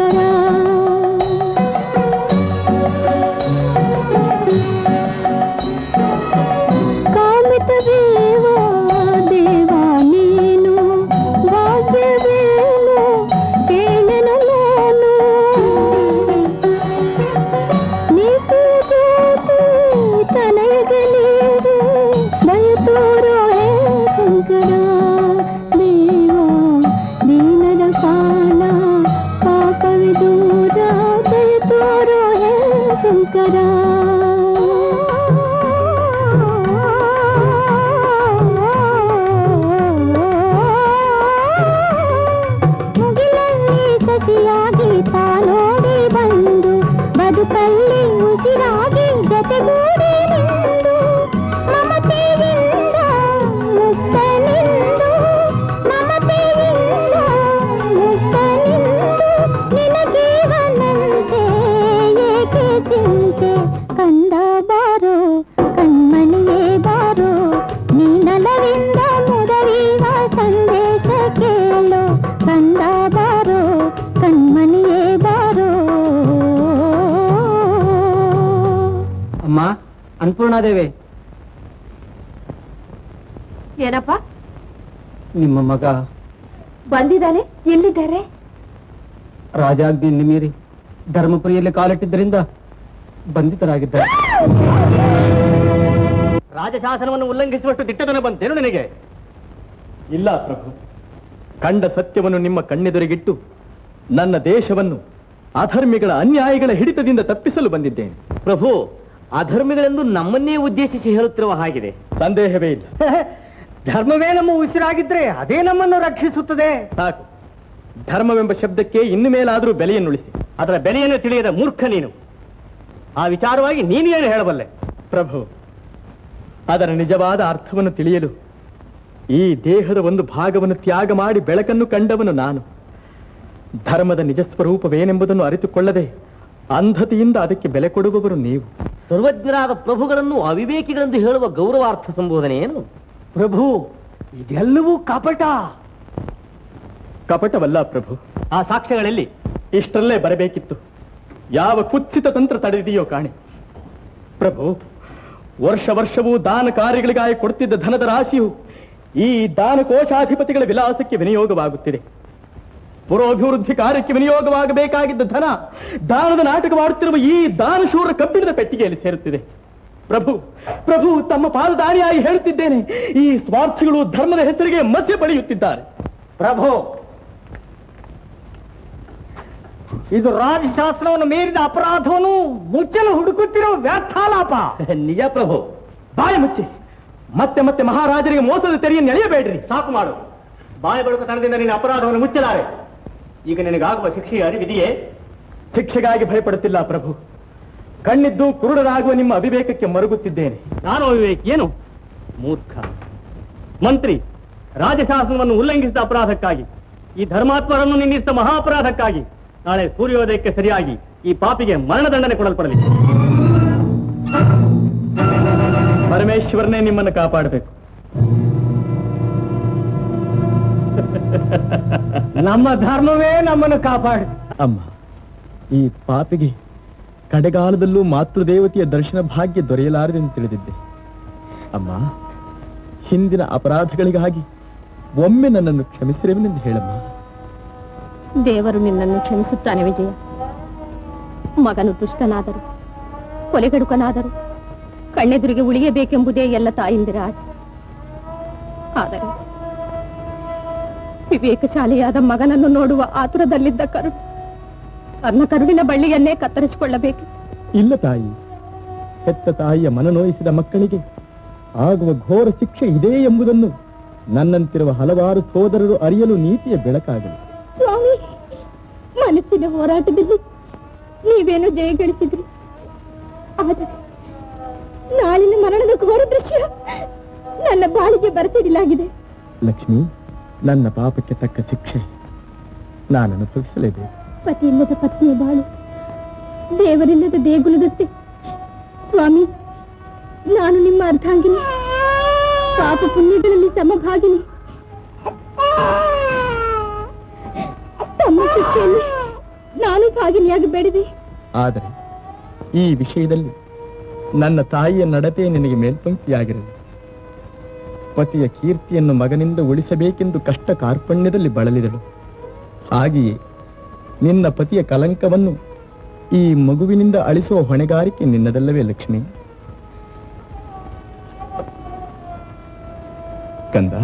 ಶಂಕರ ಕಾಮಿತವೇವ ದೇವ ನೀನು ಭಾಗ್ಯವೇನು ಕೇಳನ ನಾನು ನೀತು ಜ್ಯೋತಿ ತನಯಗಲೀರು ದಯತೋರೋ ಹೇ ಶಂಕರ ದೇವ ದೀನರ ಪಾಲ ಪಾಪವಿ ದೂರ ದಯತೋರೋ ಹೇ ಶಂಕರ ಮುಗಿಲಲ್ಲಿ ಶಶಿಯಾಗಿ ತಾನೋಡಿ ಬಂದು ಬದುಕಲ್ಲಿ ಉಸಿರಾಗಿ ಜೊತೆಗೂಡಿ ನಿಂದು ಮಮತೆಯಿಂದ ಮುಕ್ತನಿಂದು ಮಮತೆಯಿಂದ ಮುಕ್ತನಿಂದು ನಿನಗೀವನಂತೆ ಏಕೆ ಚಿಂತೆ ಕಂದ ಬಾರೋ ಕಣ್ಮಣಿಯೇ ಬಾರೋ ನೀನಲವಿಂದ ಮುದರಿವ ಸಂದೇಶ ಕೇಳು ಕಂದ ಬಾರೋ ಕಣ್ಮಣಿಯೇ ಬಾರೋ ಅಮ್ಮ ಅನ್ನಪೂರ್ಣಾದೇವಿ ಏನಪ್ಪ ನಿಮ್ಮ ಮಗ ಬಂದಿದ್ದಾನೆ ಎಲ್ಲಿದ್ದಾರೆ ರಾಜಾಜ್ಞೆ ಮೀರಿ ಧರ್ಮಪುರಿಯಲ್ಲಿ ಕಾಲಿಟ್ಟಿದ್ದರಿಂದ ಬಂಧಿತರಾಗಿದ್ದಾರೆ ರಾಜಶಾಸನವನ್ನು ಉಲ್ಲಂಘಿಸುವಷ್ಟು ದಿಟ್ಟತನ ಬಂತೇನು ನಿನಗೆ ಇಲ್ಲ ಪ್ರಭು ಕಂಡ ಸತ್ಯವನ್ನು ನಿಮ್ಮ ಕಣ್ಣೆದುರಿಗಿಟ್ಟು ನನ್ನ ದೇಶವನ್ನು ಅಧರ್ಮಿಗಳ ಅನ್ಯಾಯಗಳ ಹಿಡಿತದಿಂದ ತಪ್ಪಿಸಲು ಬಂದಿದ್ದೇನೆ ಪ್ರಭು ಅಧರ್ಮಿಗಳೆಂದು ನಮ್ಮನ್ನೇ ಉದ್ದೇಶಿಸಿ ಹೇಳುತ್ತಿರುವ ಹಾಗಿದೆ ಸಂದೇಹವೇ ಇಲ್ಲ ಧರ್ಮವೇ ನಮ್ಮ ಉಸಿರಾಗಿದ್ರೆ ಅದೇ ನಮ್ಮನ್ನು ರಕ್ಷಿಸುತ್ತದೆ ಸಾಕು ಧರ್ಮವೆಂಬ ಶಬ್ದಕ್ಕೆ ಇನ್ನು ಮೇಲಾದರೂ ಬೆಲೆಯನ್ನುಳಿಸಿ ಅದರ ಬೆಲೆಯನ್ನು ತಿಳಿಯದ ಮೂರ್ಖ ನೀನು ಆ ವಿಚಾರವಾಗಿ ನೀನು ಏನು ಹೇಳಬಲ್ಲೆ ಪ್ರಭು ಅದರ ನಿಜವಾದ ಅರ್ಥವನ್ನು ತಿಳಿಯಲು ಈ ದೇಹದ ಒಂದು ಭಾಗವನ್ನು ತ್ಯಾಗ ಮಾಡಿ ಬೆಳಕನ್ನು ಕಂಡವನು ನಾನು ಧರ್ಮದ ನಿಜ ಸ್ವರೂಪವೇನೆಂಬುದನ್ನು ಅರಿತುಕೊಳ್ಳದೆ ಅಂಧತೆಯಿಂದ ಅದಕ್ಕೆ ಬೆಲೆ ಕೊಡುವವರು ನೀವು ಸರ್ವಜ್ಞರಾದ ಪ್ರಭುಗಳನ್ನು ಅವಿವೇಕಿಗಳೆಂದು ಹೇಳುವ ಗೌರವಾರ್ಥ ಸಂಬೋಧನೆ ಏನು ಪ್ರಭು ಇದೆಲ್ಲವೂ ಕಪಟ ಕಪಟವಲ್ಲ ಪ್ರಭು ಆ ಸಾಕ್ಷ್ಯಗಳಲ್ಲಿ ಇಷ್ಟರಲ್ಲೇ ಬರಬೇಕಿತ್ತು ಯಾವ ಕುತ್ಸಿತ ತಂತ್ರ ತಡೆದಿದೆಯೋ ಕಾಣೆ ಪ್ರಭು ವರ್ಷ ವರ್ಷವೂ ದಾನ ಕಾರ್ಯಗಳಿಗಾಗಿ ಕೊಡ್ತಿದ್ದ ಧನದ ರಾಶಿಯು ಈ ದಾನ ಕೋಶಾಧಿಪತಿಗಳ ವಿಲಾಸಕ್ಕೆ ವಿನಿಯೋಗವಾಗುತ್ತಿದೆ ಪುರೋಭಿವೃದ್ಧಿ ಕಾರ್ಯಕ್ಕೆ ವಿನಿಯೋಗವಾಗಬೇಕಾಗಿದ್ದ ಧನ ದಾನದ ನಾಟಕ ಮಾಡುತ್ತಿರುವ ಈ ದಾನಶೂರ ಕಬ್ಬಿಣದ ಪೆಟ್ಟಿಗೆಯಲ್ಲಿ ಸೇರುತ್ತಿದೆ ಪ್ರಭು ಪ್ರಭು ತಮ್ಮ ಪಾದದಾರಿಯಾಗಿ ಹೇಳುತ್ತಿದ್ದೇನೆ ಈ ಸ್ವಾರ್ಥಿಗಳು ಧರ್ಮದ ಹೆಸರಿಗೆ ಮಧ್ಯೆ ಪಡೆಯುತ್ತಿದ್ದಾರೆ ಪ್ರಭು ಇದು ರಾಜಶಾಸ್ತ್ರವನ್ನು ಮೀರಿದ ಅಪರಾಧವನ್ನು ಮುಚ್ಚಲು ಹುಡುಕುತ್ತಿರುವ ವ್ಯರ್ಥಾಲಾಪ ನಿಜ ಪ್ರಭು ಬಾಯಿ ಮುಚ್ಚಿ ಮತ್ತೆ ಮತ್ತೆ ಮಹಾರಾಜರಿಗೆ ಮೋಸದ ತೆರೆಯನ್ನು ಎಳೆಯಬೇಡ್ರಿ ಸಾಕು ಮಾಡು ಬಾಯಿ ಬಳುಕ ತನದಿಂದ ನಿನ್ನ ಅಪರಾಧವನ್ನು ಮುಚ್ಚಲಾರೆ ಈಗ ನಿನಗಾಗುವ ಶಿಕ್ಷೆಯ ಅರಿವಿದೆಯೇ ಶಿಕ್ಷೆಗಾಗಿ ಭಯಪಡುತ್ತಿಲ್ಲ ಪ್ರಭು ಕಣ್ಣಿದ್ದು ಕುರುಡರಾಗುವ ನಿಮ್ಮ ಅವಿವೇಕಕ್ಕೆ ಮರುಗುತ್ತಿದ್ದೇನೆ ನಾನು ಅವಿವೇಕ್ ಏನು ಮೂರ್ಖ ಮಂತ್ರಿ ರಾಜಶಾಸನವನ್ನು ಉಲ್ಲಂಘಿಸಿದ ಅಪರಾಧಕ್ಕಾಗಿ ಈ ಧರ್ಮಾತ್ಮರನ್ನು ನಿಂದಿಸಿದ ಮಹಾಪರಾಧಕ್ಕಾಗಿ ನಾಳೆ ಸೂರ್ಯೋದಯಕ್ಕೆ ಸರಿಯಾಗಿ ಈ ಪಾಪಿಗೆ ಮರಣದಂಡನೆ ಕೊಡಲ್ಪಡಲಿ ಪರಮೇಶ್ವರನೇ ನಿಮ್ಮನ್ನು ಕಾಪಾಡಬೇಕು ನಮ್ಮ ಧರ್ಮವೇ ನಮ್ಮನ್ನು ಕಾಪಾಡಿ ಅಮ್ಮ ಈ ಪಾಪಿಗೆ ಕಡೆಗಾಲದಲ್ಲೂ ಮಾತೃದೇವತೆಯ ದರ್ಶನ ಭಾಗ್ಯ ದೊರೆಯಲಾರದೆಂದು ತಿಳಿದಿದ್ದೆ ಅಮ್ಮ ಹಿಂದಿನ ಅಪರಾಧಗಳಿಗಾಗಿ ಒಮ್ಮೆ ನನ್ನನ್ನು ಕ್ಷಮಿಸಿರುವೆನೆಂದು ಹೇಳಮ್ಮ ದೇವರು ನಿನ್ನನ್ನು ಕ್ಷಮಿಸುತ್ತಾನೆ ವಿಜಯ ಮಗನು ದುಷ್ಟನಾದರು ಕೊಲೆಗಡುಕನಾದರು ಕಣ್ಣೆದುರಿಗೆ ಉಳಿಯಬೇಕೆಂಬುದೇ ಎಲ್ಲ ತಾಯಿಂದಿರ ಆಸೆ ಆದರೆ ವಿವೇಕಶಾಲಿಯಾದ ಮಗನನ್ನು ನೋಡುವ ಆತುರದಲ್ಲಿದ್ದ ಕರು ತನ್ನ ಕರುವಿನ ಬಳ್ಳಿಯನ್ನೇ ಕತ್ತರಿಸಿಕೊಳ್ಳಬೇಕು ಇಲ್ಲ ತಾಯಿ ಹೆತ್ತ ತಾಯಿಯ ಮನನೋಯಿಸಿದ ಮಕ್ಕಳಿಗೆ ಆಗುವ ಘೋರ ಶಿಕ್ಷೆ ಇದೆ ಎಂಬುದನ್ನು ನನ್ನಂತಿರುವ ಹಲವಾರು ಸೋದರರು ಅರಿಯಲು ನೀತಿಯ ಬೆಳಕಾಗಲಿ ಸ್ವಾಮಿ ಮನಸ್ಸಿನ ಹೋರಾಟದಲ್ಲಿ ನೀವೇನು ಜಯಗಳಿಸಿದ್ರಿ ಆದರೆ ನಾಳಿನ ಮರಣದ ಘೋರ ದೃಶ್ಯ ನನ್ನ ಬಾಳಿಗೆ ಬರಸಿಡಲಾಗಿದೆ ಲಕ್ಷ್ಮಿ ನನ್ನ ಪಾಪಕ್ಕೆ ತಕ್ಕ ಶಿಕ್ಷೆ ನಾನು ಅನುಭವಿಸಲೇಬೇಕು ಪತಿಯಿಲ್ಲದ ಪತ್ನಿಯ ಬಾಳು ದೇವರಿಲ್ಲದ ದೇಗುಲದತ್ತೆ ಸ್ವಾಮಿ ನಾನು ನಿಮ್ಮ ಅರ್ಧಾಂಗಿನಿ ಪಾಪ ಪುಣ್ಯಗಳಲ್ಲಿ ಸಮಭಾಗಿನಿ ತಮ್ಮ ಶಿಕ್ಷೆಯನ್ನು ನಾನು ಭಾಗಿನಿಯಾಗಿ ಬೇಡಿದೆ ಆದರೆ ಈ ವಿಷಯದಲ್ಲಿ ನನ್ನ ತಾಯಿಯ ನಡತೆ ನಿನಗೆ ಮೇಲ್ಪಂಕ್ತಿಯಾಗಿರಲಿ ಪತಿಯ ಕೀರ್ತಿಯನ್ನು ಮಗನಿಂದ ಉಳಿಸಬೇಕೆಂದು ಕಷ್ಟ ಕಾರ್ಪಣ್ಯದಲ್ಲಿ ಬಳಲಿದಳು ಹಾಗೆಯೇ ನಿನ್ನ ಪತಿಯ ಕಲಂಕವನ್ನು ಈ ಮಗುವಿನಿಂದ ಅಳಿಸುವ ಹೊಣೆಗಾರಿಕೆ ನಿನ್ನದಲ್ಲವೇ ಲಕ್ಷ್ಮಿ ಕಂದ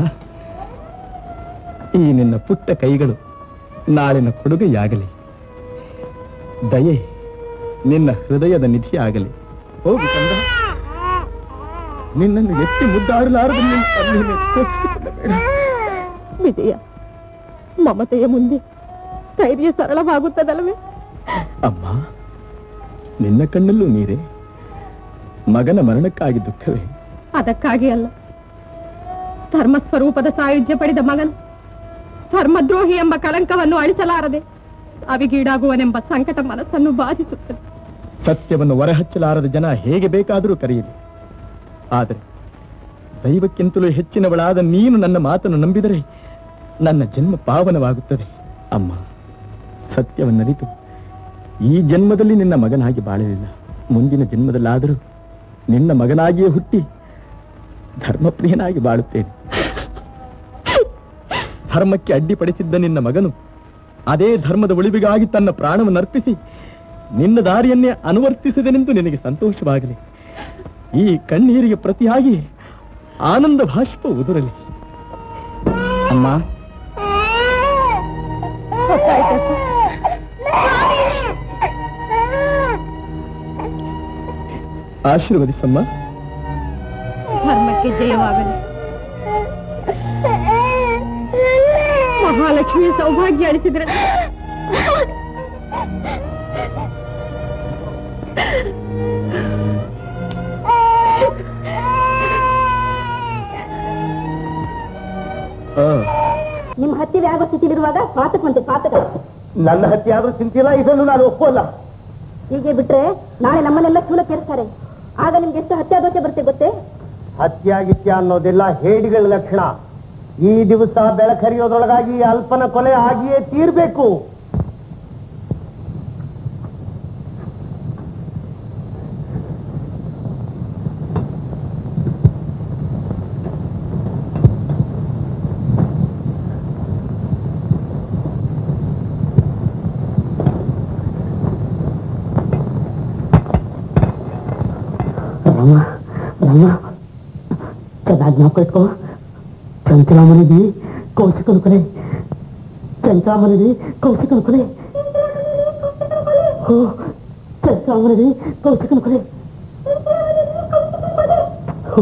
ಈ ನಿನ್ನ ಪುಟ್ಟ ಕೈಗಳು ನಾಳಿನ ಕೊಡುಗೆಯಾಗಲಿ ದಯೆ ನಿನ್ನ ಹೃದಯದ ನಿಧಿಯಾಗಲಿ ಹೋಗು ಕಂದ ನಿನ್ನನ್ನು ಎತ್ತಿ ಮುದ್ದಾಡಲಾರದು ನಿನ್ನ ತಂದೆಯನ್ನು ಕೋಪಿಸಿಕೊಳ್ಳಬೇಡ. ವಿಜಯ ಮಮತೆಯ ಮುಂದೆ ಧೈರ್ಯ ಸರಳವಾಗುತ್ತದಲ್ಲವೇ ಅಮ್ಮ ನಿನ್ನ ಕಣ್ಣಲ್ಲೂ ನೀರೇ ಮಗನ ಮರಣಕ್ಕಾಗಿ ದುಃಖವೇ ಅದಕ್ಕಾಗಿ ಅಲ್ಲ ಧರ್ಮ ಸ್ವರೂಪದ ಸಾಯುಜ್ಯ ಪಡೆದ ಮಗನು ಧರ್ಮದ್ರೋಹಿ ಎಂಬ ಕಲಂಕವನ್ನು ಅಳಿಸಲಾರದೆ ಸಾವಿಗೀಡಾಗುವನೆಂಬ ಸಂಕಟ ಮನಸ್ಸನ್ನು ಬಾಧಿಸುತ್ತದೆ ಸತ್ಯವನ್ನು ಹೊರಹಚ್ಚಲಾರದ ಜನ ಹೇಗೆ ಬೇಕಾದರೂ ಕರೆಯಲಿ ಆದರೆ ದೈವಕ್ಕಿಂತಲೂ ಹೆಚ್ಚಿನವಳಾದ ನೀನು ನನ್ನ ಮಾತನ್ನು ನಂಬಿದರೆ ನನ್ನ ಜನ್ಮ ಪಾವನವಾಗುತ್ತದೆ ಅಮ್ಮ ಸತ್ಯವನ್ನರಿತು ಈ ಜನ್ಮದಲ್ಲಿ ನಿನ್ನ ಮಗನಾಗಿ ಬಾಳಲಿಲ್ಲ ಮುಂದಿನ ಜನ್ಮದಲ್ಲಾದರೂ ನಿನ್ನ ಮಗನಾಗಿಯೇ ಹುಟ್ಟಿ ಧರ್ಮಪ್ರಿಯನಾಗಿ ಬಾಳುತ್ತೇನೆ ಧರ್ಮಕ್ಕೆ ಅಡ್ಡಿಪಡಿಸಿದ್ದ ನಿನ್ನ ಮಗನು ಅದೇ ಧರ್ಮದ ಉಳಿವಿಗಾಗಿ ತನ್ನ ಪ್ರಾಣವನ್ನು ಅರ್ಪಿಸಿ ನಿನ್ನ ದಾರಿಯನ್ನೇ ಅನುವರ್ತಿಸಿದನೆಂದು ನಿನಗೆ ಸಂತೋಷವಾಗಲಿ ಈ ಕಣ್ಣೀರಿಗೆ ಪ್ರತಿಯಾಗಿ ಆನಂದ ಭಾಷ್ಪ ಉದುರಲಿ ಅಮ್ಮ ಆಶೀರ್ವದಿಸಮ್ಮ ಧರ್ಮಕ್ಕೆ ಜಯವಾಗಲಿ ಮಹಾಲಕ್ಷ್ಮಿಯ ಸೌಭಾಗ್ಯ ಅಳಿಸಿದ್ರೆ ಆ, ನಿಮ್ ಹತ್ತಿರ ಆಗೋ ಸ್ಥಿತಿಲಿರುವಾಗ ಪಾತಕಂತೆ ಪಾತಕ ನನ್ನ ಹತ್ಯೆ ಆದ್ರೂ ಚಿಂತಿಲ್ಲ ಇದನ್ನು ನಾನು ಒಪ್ಪಲ್ಲ ಹೀಗೆ ಬಿಟ್ರೆ ನಾಳೆ ನಮ್ಮನ್ನೆಲ್ಲ ಚೂಲ ಕೇರ್ತಾರೆ ಆಗ ನಿಮ್ಗೆ ಎಷ್ಟು ಹತ್ಯಾದೋಷ ಬರುತ್ತೆ ಗೊತ್ತೇ ಹತ್ಯಾಗಿತ್ಯ ಅನ್ನೋದೆಲ್ಲ ಹೇಡಿಗಳ ಲಕ್ಷಣ ಈ ದಿವಸ ಬೆಳಕರಿಯೋದ್ರೊಳಗಾಗಿ ಅಲ್ಪನ ಕೊಲೆ ಆಗಿಯೇ ತೀರ್ಬೇಕು ರಾಮ ರಾಮ ಚೆನ್ನಾಗಿ ಜ್ಞಾಪಕ ಇಟ್ಕೋ ಚಂಚಲಾಮನಿಗೆ ಕೌಶಿಕನ ಕೊಲೆ ಚಂಚಲಾಮನಿಗೆ ಕೌಶಿಕನ ಕೊಲೆ ಓ ಚಂಚಲಾಮನಿಗೆ ಕೌಶಿಕನ ಕೊಲೆ ಓ,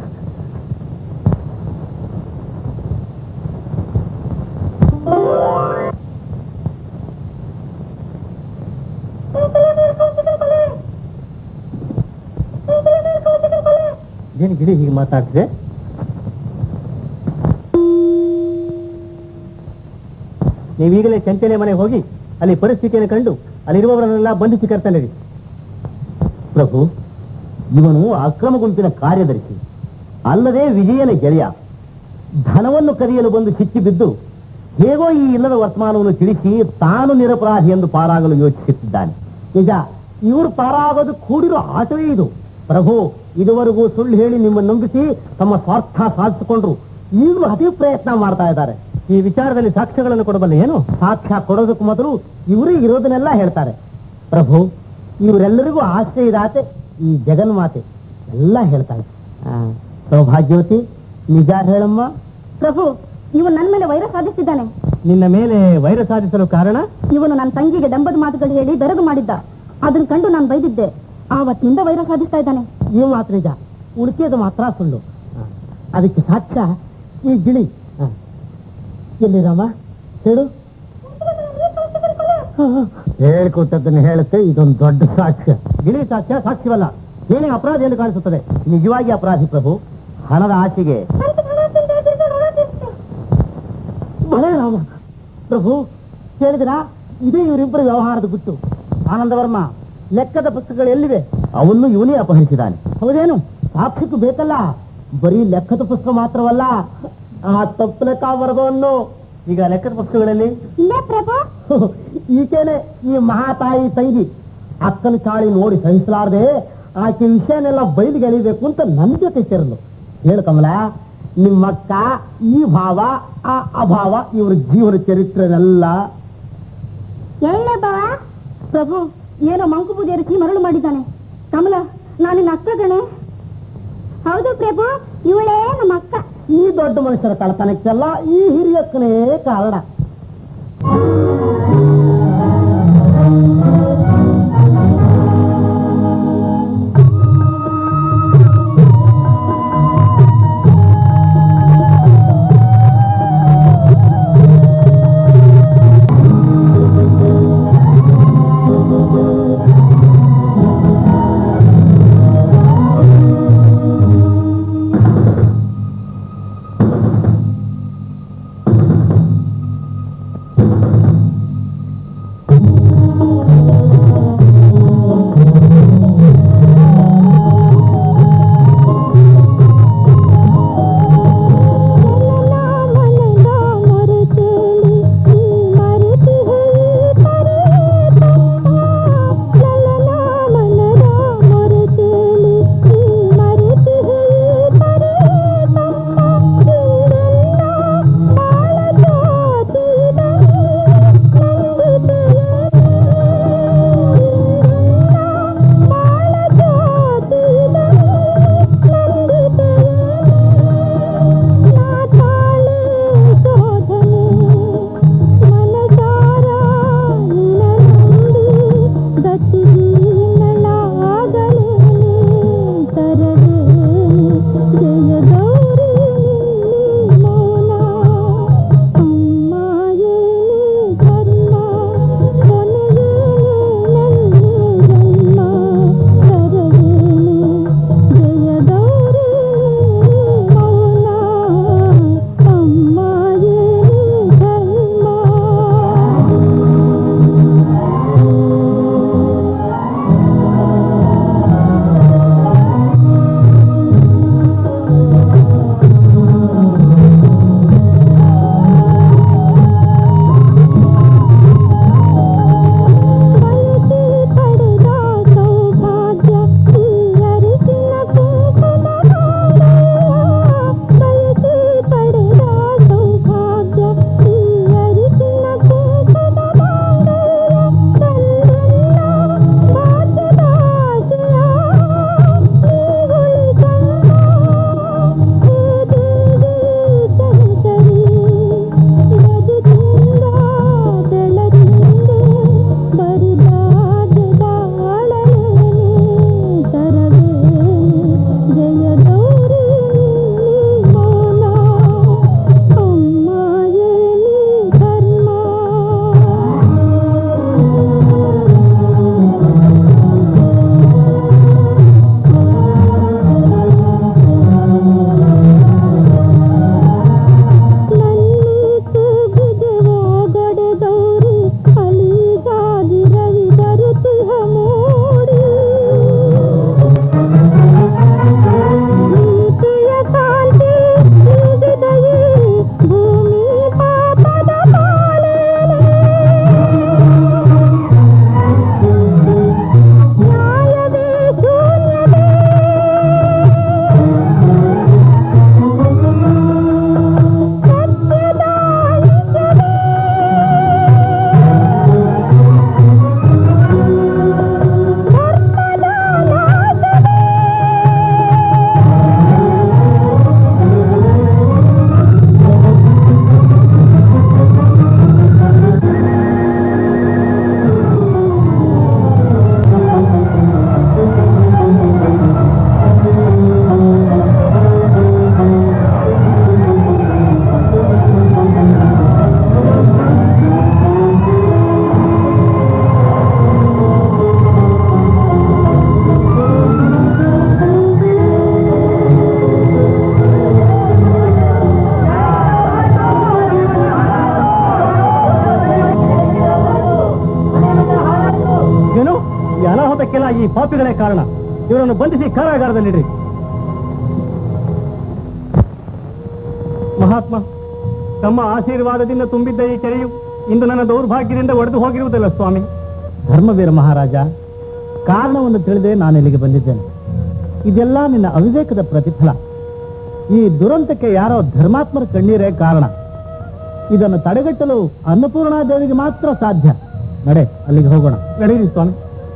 ಏನ್ ಗಿಳಿ ಹೀಗೆ ಮಾತಾಡ್ತಿದೆ ನೀವೀಗಲೇ ಚಂಚಲೆ ಮನೆಗೆ ಹೋಗಿ ಅಲ್ಲಿ ಪರಿಸ್ಥಿತಿಯನ್ನು ಕಂಡು ಅಲ್ಲಿರುವವರನ್ನೆಲ್ಲ ಬಂಧಿಸಿ ಕರ್ತಾನೆ ಪ್ರಭು ಇವನು ಅಕ್ರಮ ಗುಂಪಿನ ಕಾರ್ಯದರ್ಶಿ ಅಲ್ಲದೆ ವಿಜಯನ ಗೆಳೆಯ ಧನವನ್ನು ಕದಿಯಲು ಬಂದು ಸಿಕ್ಕಿ ಬಿದ್ದು ಹೇಗೋ ಈ ಇಲ್ಲದ ವರ್ತಮಾನವನ್ನು ತಿಳಿಸಿ ತಾನು ನಿರಪರಾಧಿ ಎಂದು ಪಾರಾಗಲು ಯೋಚಿಸುತ್ತಿದ್ದಾನೆ ನಿಜ ಇವರು ಪಾರಾಗೋದು ಕೂಡಿರೋ ಆಟವೇ ಇದು ಪ್ರಭು ಇದುವರೆಗೂ ಸುಳ್ಳು ಹೇಳಿ ನಿಮ್ಮನ್ನು ನಂಬಿಸಿ ತಮ್ಮ ಸ್ವಾರ್ಥ ಸಾಧಿಸಿಕೊಂಡ್ರು ಈಗಲೂ ಅತಿ ಪ್ರಯತ್ನ ಮಾಡ್ತಾ ಇದ್ದಾರೆ ಈ ವಿಚಾರದಲ್ಲಿ ಸಾಕ್ಷ್ಯಗಳನ್ನು ಕೊಡಬಲ್ಲ ಏನು ಸಾಕ್ಷ್ಯ ಕೊಡೋದಕ್ಕೂ ಮೊದಲು ಇವರೇ ಇರೋದನ್ನೆಲ್ಲ ಹೇಳ್ತಾರೆ ಪ್ರಭು ಇವರೆಲ್ಲರಿಗೂ ಆಶ್ರಯದಾತೆ ಈ ಜಗನ್ಮಾತೆ ಎಲ್ಲ ಹೇಳ್ತಾರೆ ಆ, ಸೌಭಾಗ್ಯವತಿ ನಿಜ ಹೇಳಮ್ಮ ಪ್ರಭು ಇವನು ನನ್ನ ಮೇಲೆ ವೈರ ಸಾಧಿಸಿದ್ದಾನೆ ನಿನ್ನ ಮೇಲೆ ವೈರ ಸಾಧಿಸಲು ಕಾರಣ ಇವನು ನನ್ನ ತಂಗಿಗೆ ಡಂಬದ ಮಾತುಗಳು ಹೇಳಿ ಬೆರಗು ಮಾಡಿದ್ದ ಅದನ್ನ ಕಂಡು ನಾನು ಬೈದಿದ್ದೆ ಆವತ್ತಿನಿಂದ ವೈರ ಸಾಧಿಸ್ತಾ ಇದ್ದಾನೆ ಈ ಮಾತ್ರ ನಿಜ ಉಳಿಕೆದು ಮಾತ್ರ ಸುಳ್ಳು ಆ, ಅದಕ್ಕೆ ಸಾಕ್ಷ್ಯ ಈ ಗಿಳಿ ಆ, ಎಲ್ಲಿ ರಾಮ ಹೇಳು ಹೇಳ್ಕೊಟ್ಟದ್ದನ್ನು ಹೇಳುತ್ತೆ ಇದೊಂದು ದೊಡ್ಡ ಸಾಕ್ಷ್ಯ ಗಿಳಿ ಸಾಕ್ಷ್ಯ ಸಾಕ್ಷ್ಯವಲ್ಲ ಏನೇ ಅಪರಾಧ ಎಂದು ಕಾಣಿಸುತ್ತದೆ ನಿಜವಾಗಿ ಅಪರಾಧಿ ಪ್ರಭು ಹಣದ ಆಸೆಗೆ ಬಲೆ ರಾಮ ಪ್ರಭು ಹೇಳಿದ್ರ ಇದೇ ಇವರಿಬ್ಬರ ವ್ಯವಹಾರದ ಗುಟ್ಟು ಆನಂದವರ್ಮ ಲೆಕ್ಕದ ಪುಸ್ತಕಗಳು ಎಲ್ಲಿವೆ ಅವನ್ನು ಇವನೇ ಅಪಹರಿಸಿದ್ದಾನೆ ಹೌದೇನು ಸಾಕ್ಷಿಗೂ ಬೇಕಲ್ಲ ಬರೀ ಲೆಕ್ಕದ ಪುಸ್ತಕ ಮಾತ್ರವಲ್ಲ ಆ ತಪ್ಪು ಲೆಕ್ಕ ಬರದವನ್ನು ಈಗ ಲೆಕ್ಕದ ಪುಸ್ತಕಗಳಲ್ಲಿ ಇಲ್ಲ ಪ್ರಭು ಈಕೆನೆ ಈ ಮಹಾತಾಯಿ ತಂಗಿ ಅಕ್ಕನ ಚಾಳಿ ನೋಡಿ ಸಹಿಸಲಾರದೆ ಆಕೆ ವಿಷಯನೆಲ್ಲ ಬಯಲಿಗೆ ಎಳಿಬೇಕು ಅಂತ ನನ್ನ ಜೊತೆ ಸೇರಲು ಹೇಳು ಕಮಲ ನಿಮ್ಮಕ್ಕ ಈ ಭಾವ ಆ ಅಭಾವ ಇವ್ರ ಜೀವನ ಚರಿತ್ರೆನೆಲ್ಲ ಎಳ್ಳೆ ಬಾವ ಪ್ರಭು ಏನೋ ಮಂಕು ಪೂಜೆ ಎರಚಿ ಮರಳು ಮಾಡಿದ್ದಾನೆ ಕಮಲ ನಾನಿನ್ನ ಅಕ್ಕ ಕಣೆ ಹೌದು ಪ್ರಭು ಇವಳೇ ನಮ್ಮ ಅಕ್ಕ ಈ ದೊಡ್ಡ ಮನುಷ್ಯರ ಕಳತನಕ್ಕೆಲ್ಲ ಈ ಹಿರಿಯಕ್ಕನೇ ಕಾರಣ ಅನಾಹುತಕ್ಕೆಲ್ಲ ಈ ಪಾಪಿಗಳೇ ಕಾರಣ ಇವರನ್ನು ಬಂಧಿಸಿ ಕಾರಾಗಾರದಲ್ಲಿಡ್ರಿ ಮಹಾತ್ಮ ತಮ್ಮ ಆಶೀರ್ವಾದದಿಂದ ತುಂಬಿದ್ದ ಈ ಕೆರೆಯು ಇಂದು ನನ್ನ ದೌರ್ಭಾಗ್ಯದಿಂದ ಒಡೆದು ಹೋಗಿರುವುದಿಲ್ಲ ಸ್ವಾಮಿ ಧರ್ಮವೀರ ಮಹಾರಾಜ ಕಾರಣವನ್ನು ತಿಳಿದೇ ನಾನು ಇಲ್ಲಿಗೆ ಬಂದಿದ್ದೇನೆ ಇದೆಲ್ಲ ನಿನ್ನ ಅವಿವೇಕದ ಪ್ರತಿಫಲ ಈ ದುರಂತಕ್ಕೆ ಯಾರೋ ಧರ್ಮಾತ್ಮರ ಕಣ್ಣೀರೇ ಕಾರಣ ಇದನ್ನು ತಡೆಗಟ್ಟಲು ಅನ್ನಪೂರ್ಣಾದೇವಿಗೆ ಮಾತ್ರ ಸಾಧ್ಯ ನಡೆ ಅಲ್ಲಿಗೆ ಹೋಗೋಣ ನಡೀರಿ ಸ್ವಾಮಿ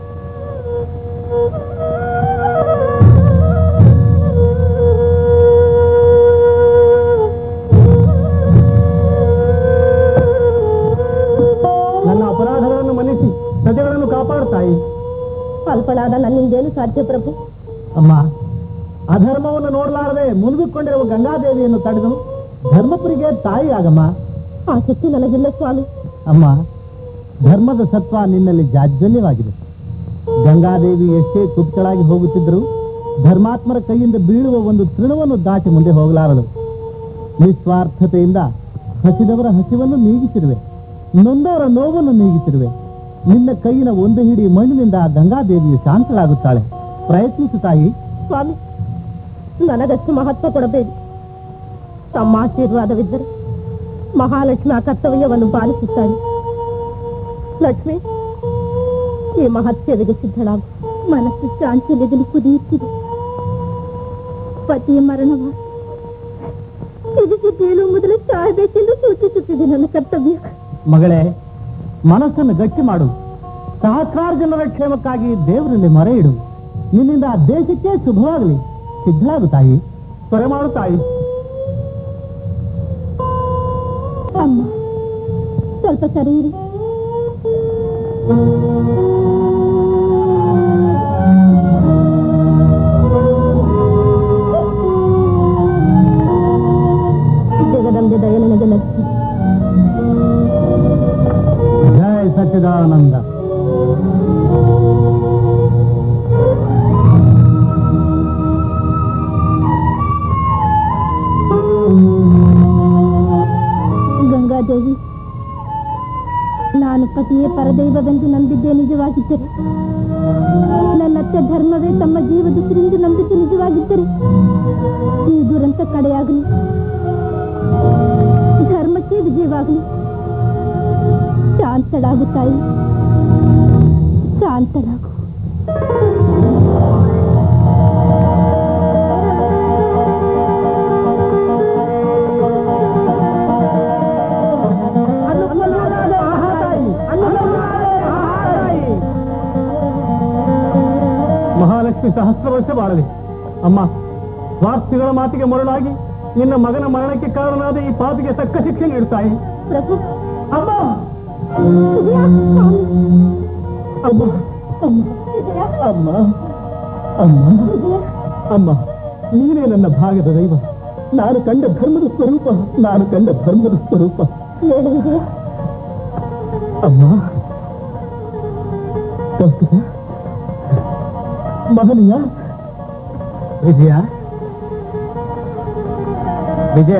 ನನ್ನ ಅಪರಾಧಗಳನ್ನು ಮನ್ನಿಸಿ ಪ್ರಜೆಗಳನ್ನು ಕಾಪಾಡುತ್ತಾಯಿ ಅಲ್ಪಳಾದ ನನ್ನಿಂದೇನು ಸಾಧ್ಯ ಪ್ರಭು ಅಮ್ಮ ಅಧರ್ಮವನ್ನು ನೋಡಲಾರದೆ ಮುಳುಗಿಕೊಂಡಿರುವ ಗಂಗಾದೇವಿಯನ್ನು ತಡೆದು ಧರ್ಮಪುರಿಗೆ ತಾಯಿ ಆಗಮ್ಮ ಆ ಶಕ್ತಿ ನನಗಿಲ್ಲ ಸ್ವಾಮಿ ಅಮ್ಮ ಧರ್ಮದ ಸತ್ವ ನಿನ್ನಲ್ಲಿ ಜಾಜ್ವಲ್ಯವಾಗಿದೆ ಗಂಗಾದೇವಿ ಎಷ್ಟೇ ಕುಪ್ತಳಾಗಿ ಹೋಗುತ್ತಿದ್ದರೂ ಧರ್ಮಾತ್ಮರ ಕೈಯಿಂದ ಬೀಳುವ ಒಂದು ತೃಣವನ್ನು ದಾಟಿ ಮುಂದೆ ಹೋಗಲಾರಳು ನಿಸ್ವಾರ್ಥತೆಯಿಂದ ಹಸಿದವರ ಹಸಿವನ್ನು ನೀಗಿಸಿರುವೆ ನೊಂದವರ ನೋವನ್ನು ನೀಗಿಸಿರುವೆ ನಿನ್ನ ಕೈಯಿನ ಒಂದು ಹಿಡಿ ಮಣ್ಣಿನಿಂದ ಗಂಗಾದೇವಿಯು ಶಾಂತಳಾಗುತ್ತಾಳೆ ಪ್ರಯತ್ನಿಸು ತಾಯಿ ಸ್ವಾಮಿ ನನಗಷ್ಟು ಮಹತ್ವ ಕೊಡಬೇಡಿ ತಮ್ಮ ಆಶೀರ್ವಾದವಿದ್ದರೆ ಮಹಾಲಕ್ಷ್ಮಿ ಆ ಕರ್ತವ್ಯವನ್ನು ಪಾಲಿಸುತ್ತಾಳೆ ಲಕ್ಷ್ಮಿ ಈ ಮಹತ್ಯವಿಗೆ ಸಿದ್ಧಳಾಗು ಮನಸ್ಸು ಶಾಂತಿಯಲ್ಲಿ ಕುದಿಯುತ್ತಿದೆ ಪತಿಯ ಮರಣವ ಇದಕ್ಕೆ ಬೀಳುವ ಮೊದಲು ಸಾಯಬೇಕೆಂದು ಸೂಚಿಸುತ್ತಿದೆ ನನ್ನ ಕರ್ತವ್ಯ ಮಗಳೇ ಮನಸ್ಸನ್ನು ಗಟ್ಟಿ ಮಾಡು ಸಹಸ್ರಾರು ಜನರ ಕ್ಷೇಮಕ್ಕಾಗಿ ದೇವರಲ್ಲಿ ಮೊರೆ ಇಡು ನಿನ್ನಿಂದ ದೇಶಕ್ಕೆ ಶುಭವಾಗಲಿ ಸಿದ್ಧಳಾಗು ತಾಯಿ ತ್ವರೆ ಮಾಡು ತಾಯಿ ಅಮ್ಮ ಸ್ವಲ್ಪ ಸರಿ ಇರಿ ಜಗದಂಬೆ ದಯ ನನಗೆ ಲಕ್ಷ್ಮಿ ಜಯ ಸಚ್ಚಿದಾನಂದ ಗಂಗಾದೇವಿ ನಾನು ಪತಿಯೇ ಪರದೈವವೆಂದು ನಂಬಿದ್ದೆ ನಿಜವಾಗಿದ್ದರೆ ನನ್ನತ್ತೆ ಧರ್ಮವೇ ತಮ್ಮ ಜೀವದುಸಿರೆಂದು ನಂಬಿಕೆ ನಿಜವಾಗಿದ್ದರೆ ಈ ದುರಂತ ಕಡೆಯಾಗಲಿ ಧರ್ಮಕ್ಕೆ ವಿಜಯವಾಗಲಿ ಶಾಂತಳಾಗು ತಾಯಿ ಶಾಂತಳಾಗು ಮಹಾಲಕ್ಷ್ಮಿ ಸಹಸ್ರ ವರ್ಷ ಬಾಳಲಿ ಅಮ್ಮ ಸ್ವಾರ್ಥಿಗಳ ಮಾತಿಗೆ ಮರಳಾಗಿ ನಿನ್ನ ಮಗನ ಮರಣಕ್ಕೆ ಕಾರಣನಾದ ಈ ಪಾಪಿಗೆ ತಕ್ಕ ಶಿಕ್ಷೆ ನೀಡುತ್ತಾಯಿ ಪ್ರಭು ಅಮ್ಮ ವಿಜಯ, ಅಮ್ಮ ವಿಜಯ, ಅಮ್ಮ ಅಮ್ಮ ವಿಜಯ. ಅಮ್ಮ ನೀನೇ ನನ್ನ ಭಾಗದ ದೈವ ನಾನು ಕಂಡ ಧರ್ಮದ ಸ್ವರೂಪ ನಾನು ಕಂಡ ಧರ್ಮದ ಸ್ವರೂಪ ಹೇಳು ವಿಜಯ ಅಮ್ಮ ಕೌಸ್ತುಭ ಮಹನೀಯ ವಿಜಯ ವಿಜಯ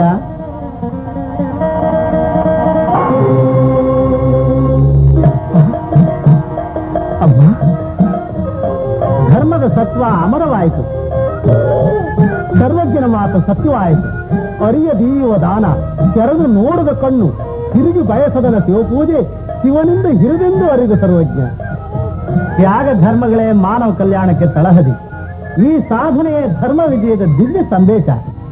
ಅಮ್ಮ ಧರ್ಮದ ಸತ್ವ ಅಮರವಾಯಿತು ಸರ್ವಜ್ಞನ ಮಾತು ಸತ್ಯವಾಯಿತು ಅರಿಯದೀಯುವ ದಾನ ಕೆರೆದು ನೋಡದ ಕಣ್ಣು ತಿರುಗಿ ಬಯಸದನ ಶಿವಪೂಜೆ ಶಿವನಿಂದ ಹಿರಿದೆಂದು ಅರಿದ ಸರ್ವಜ್ಞ ತ್ಯಾಗ ಧರ್ಮಗಳೇ ಮಾನವ ಕಲ್ಯಾಣಕ್ಕೆ ತಳಹದಿ ಈ ಸಾಧನೆಯೇ ಧರ್ಮ ವಿಜಯದ ದಿವ್ಯ ಸಂದೇಶ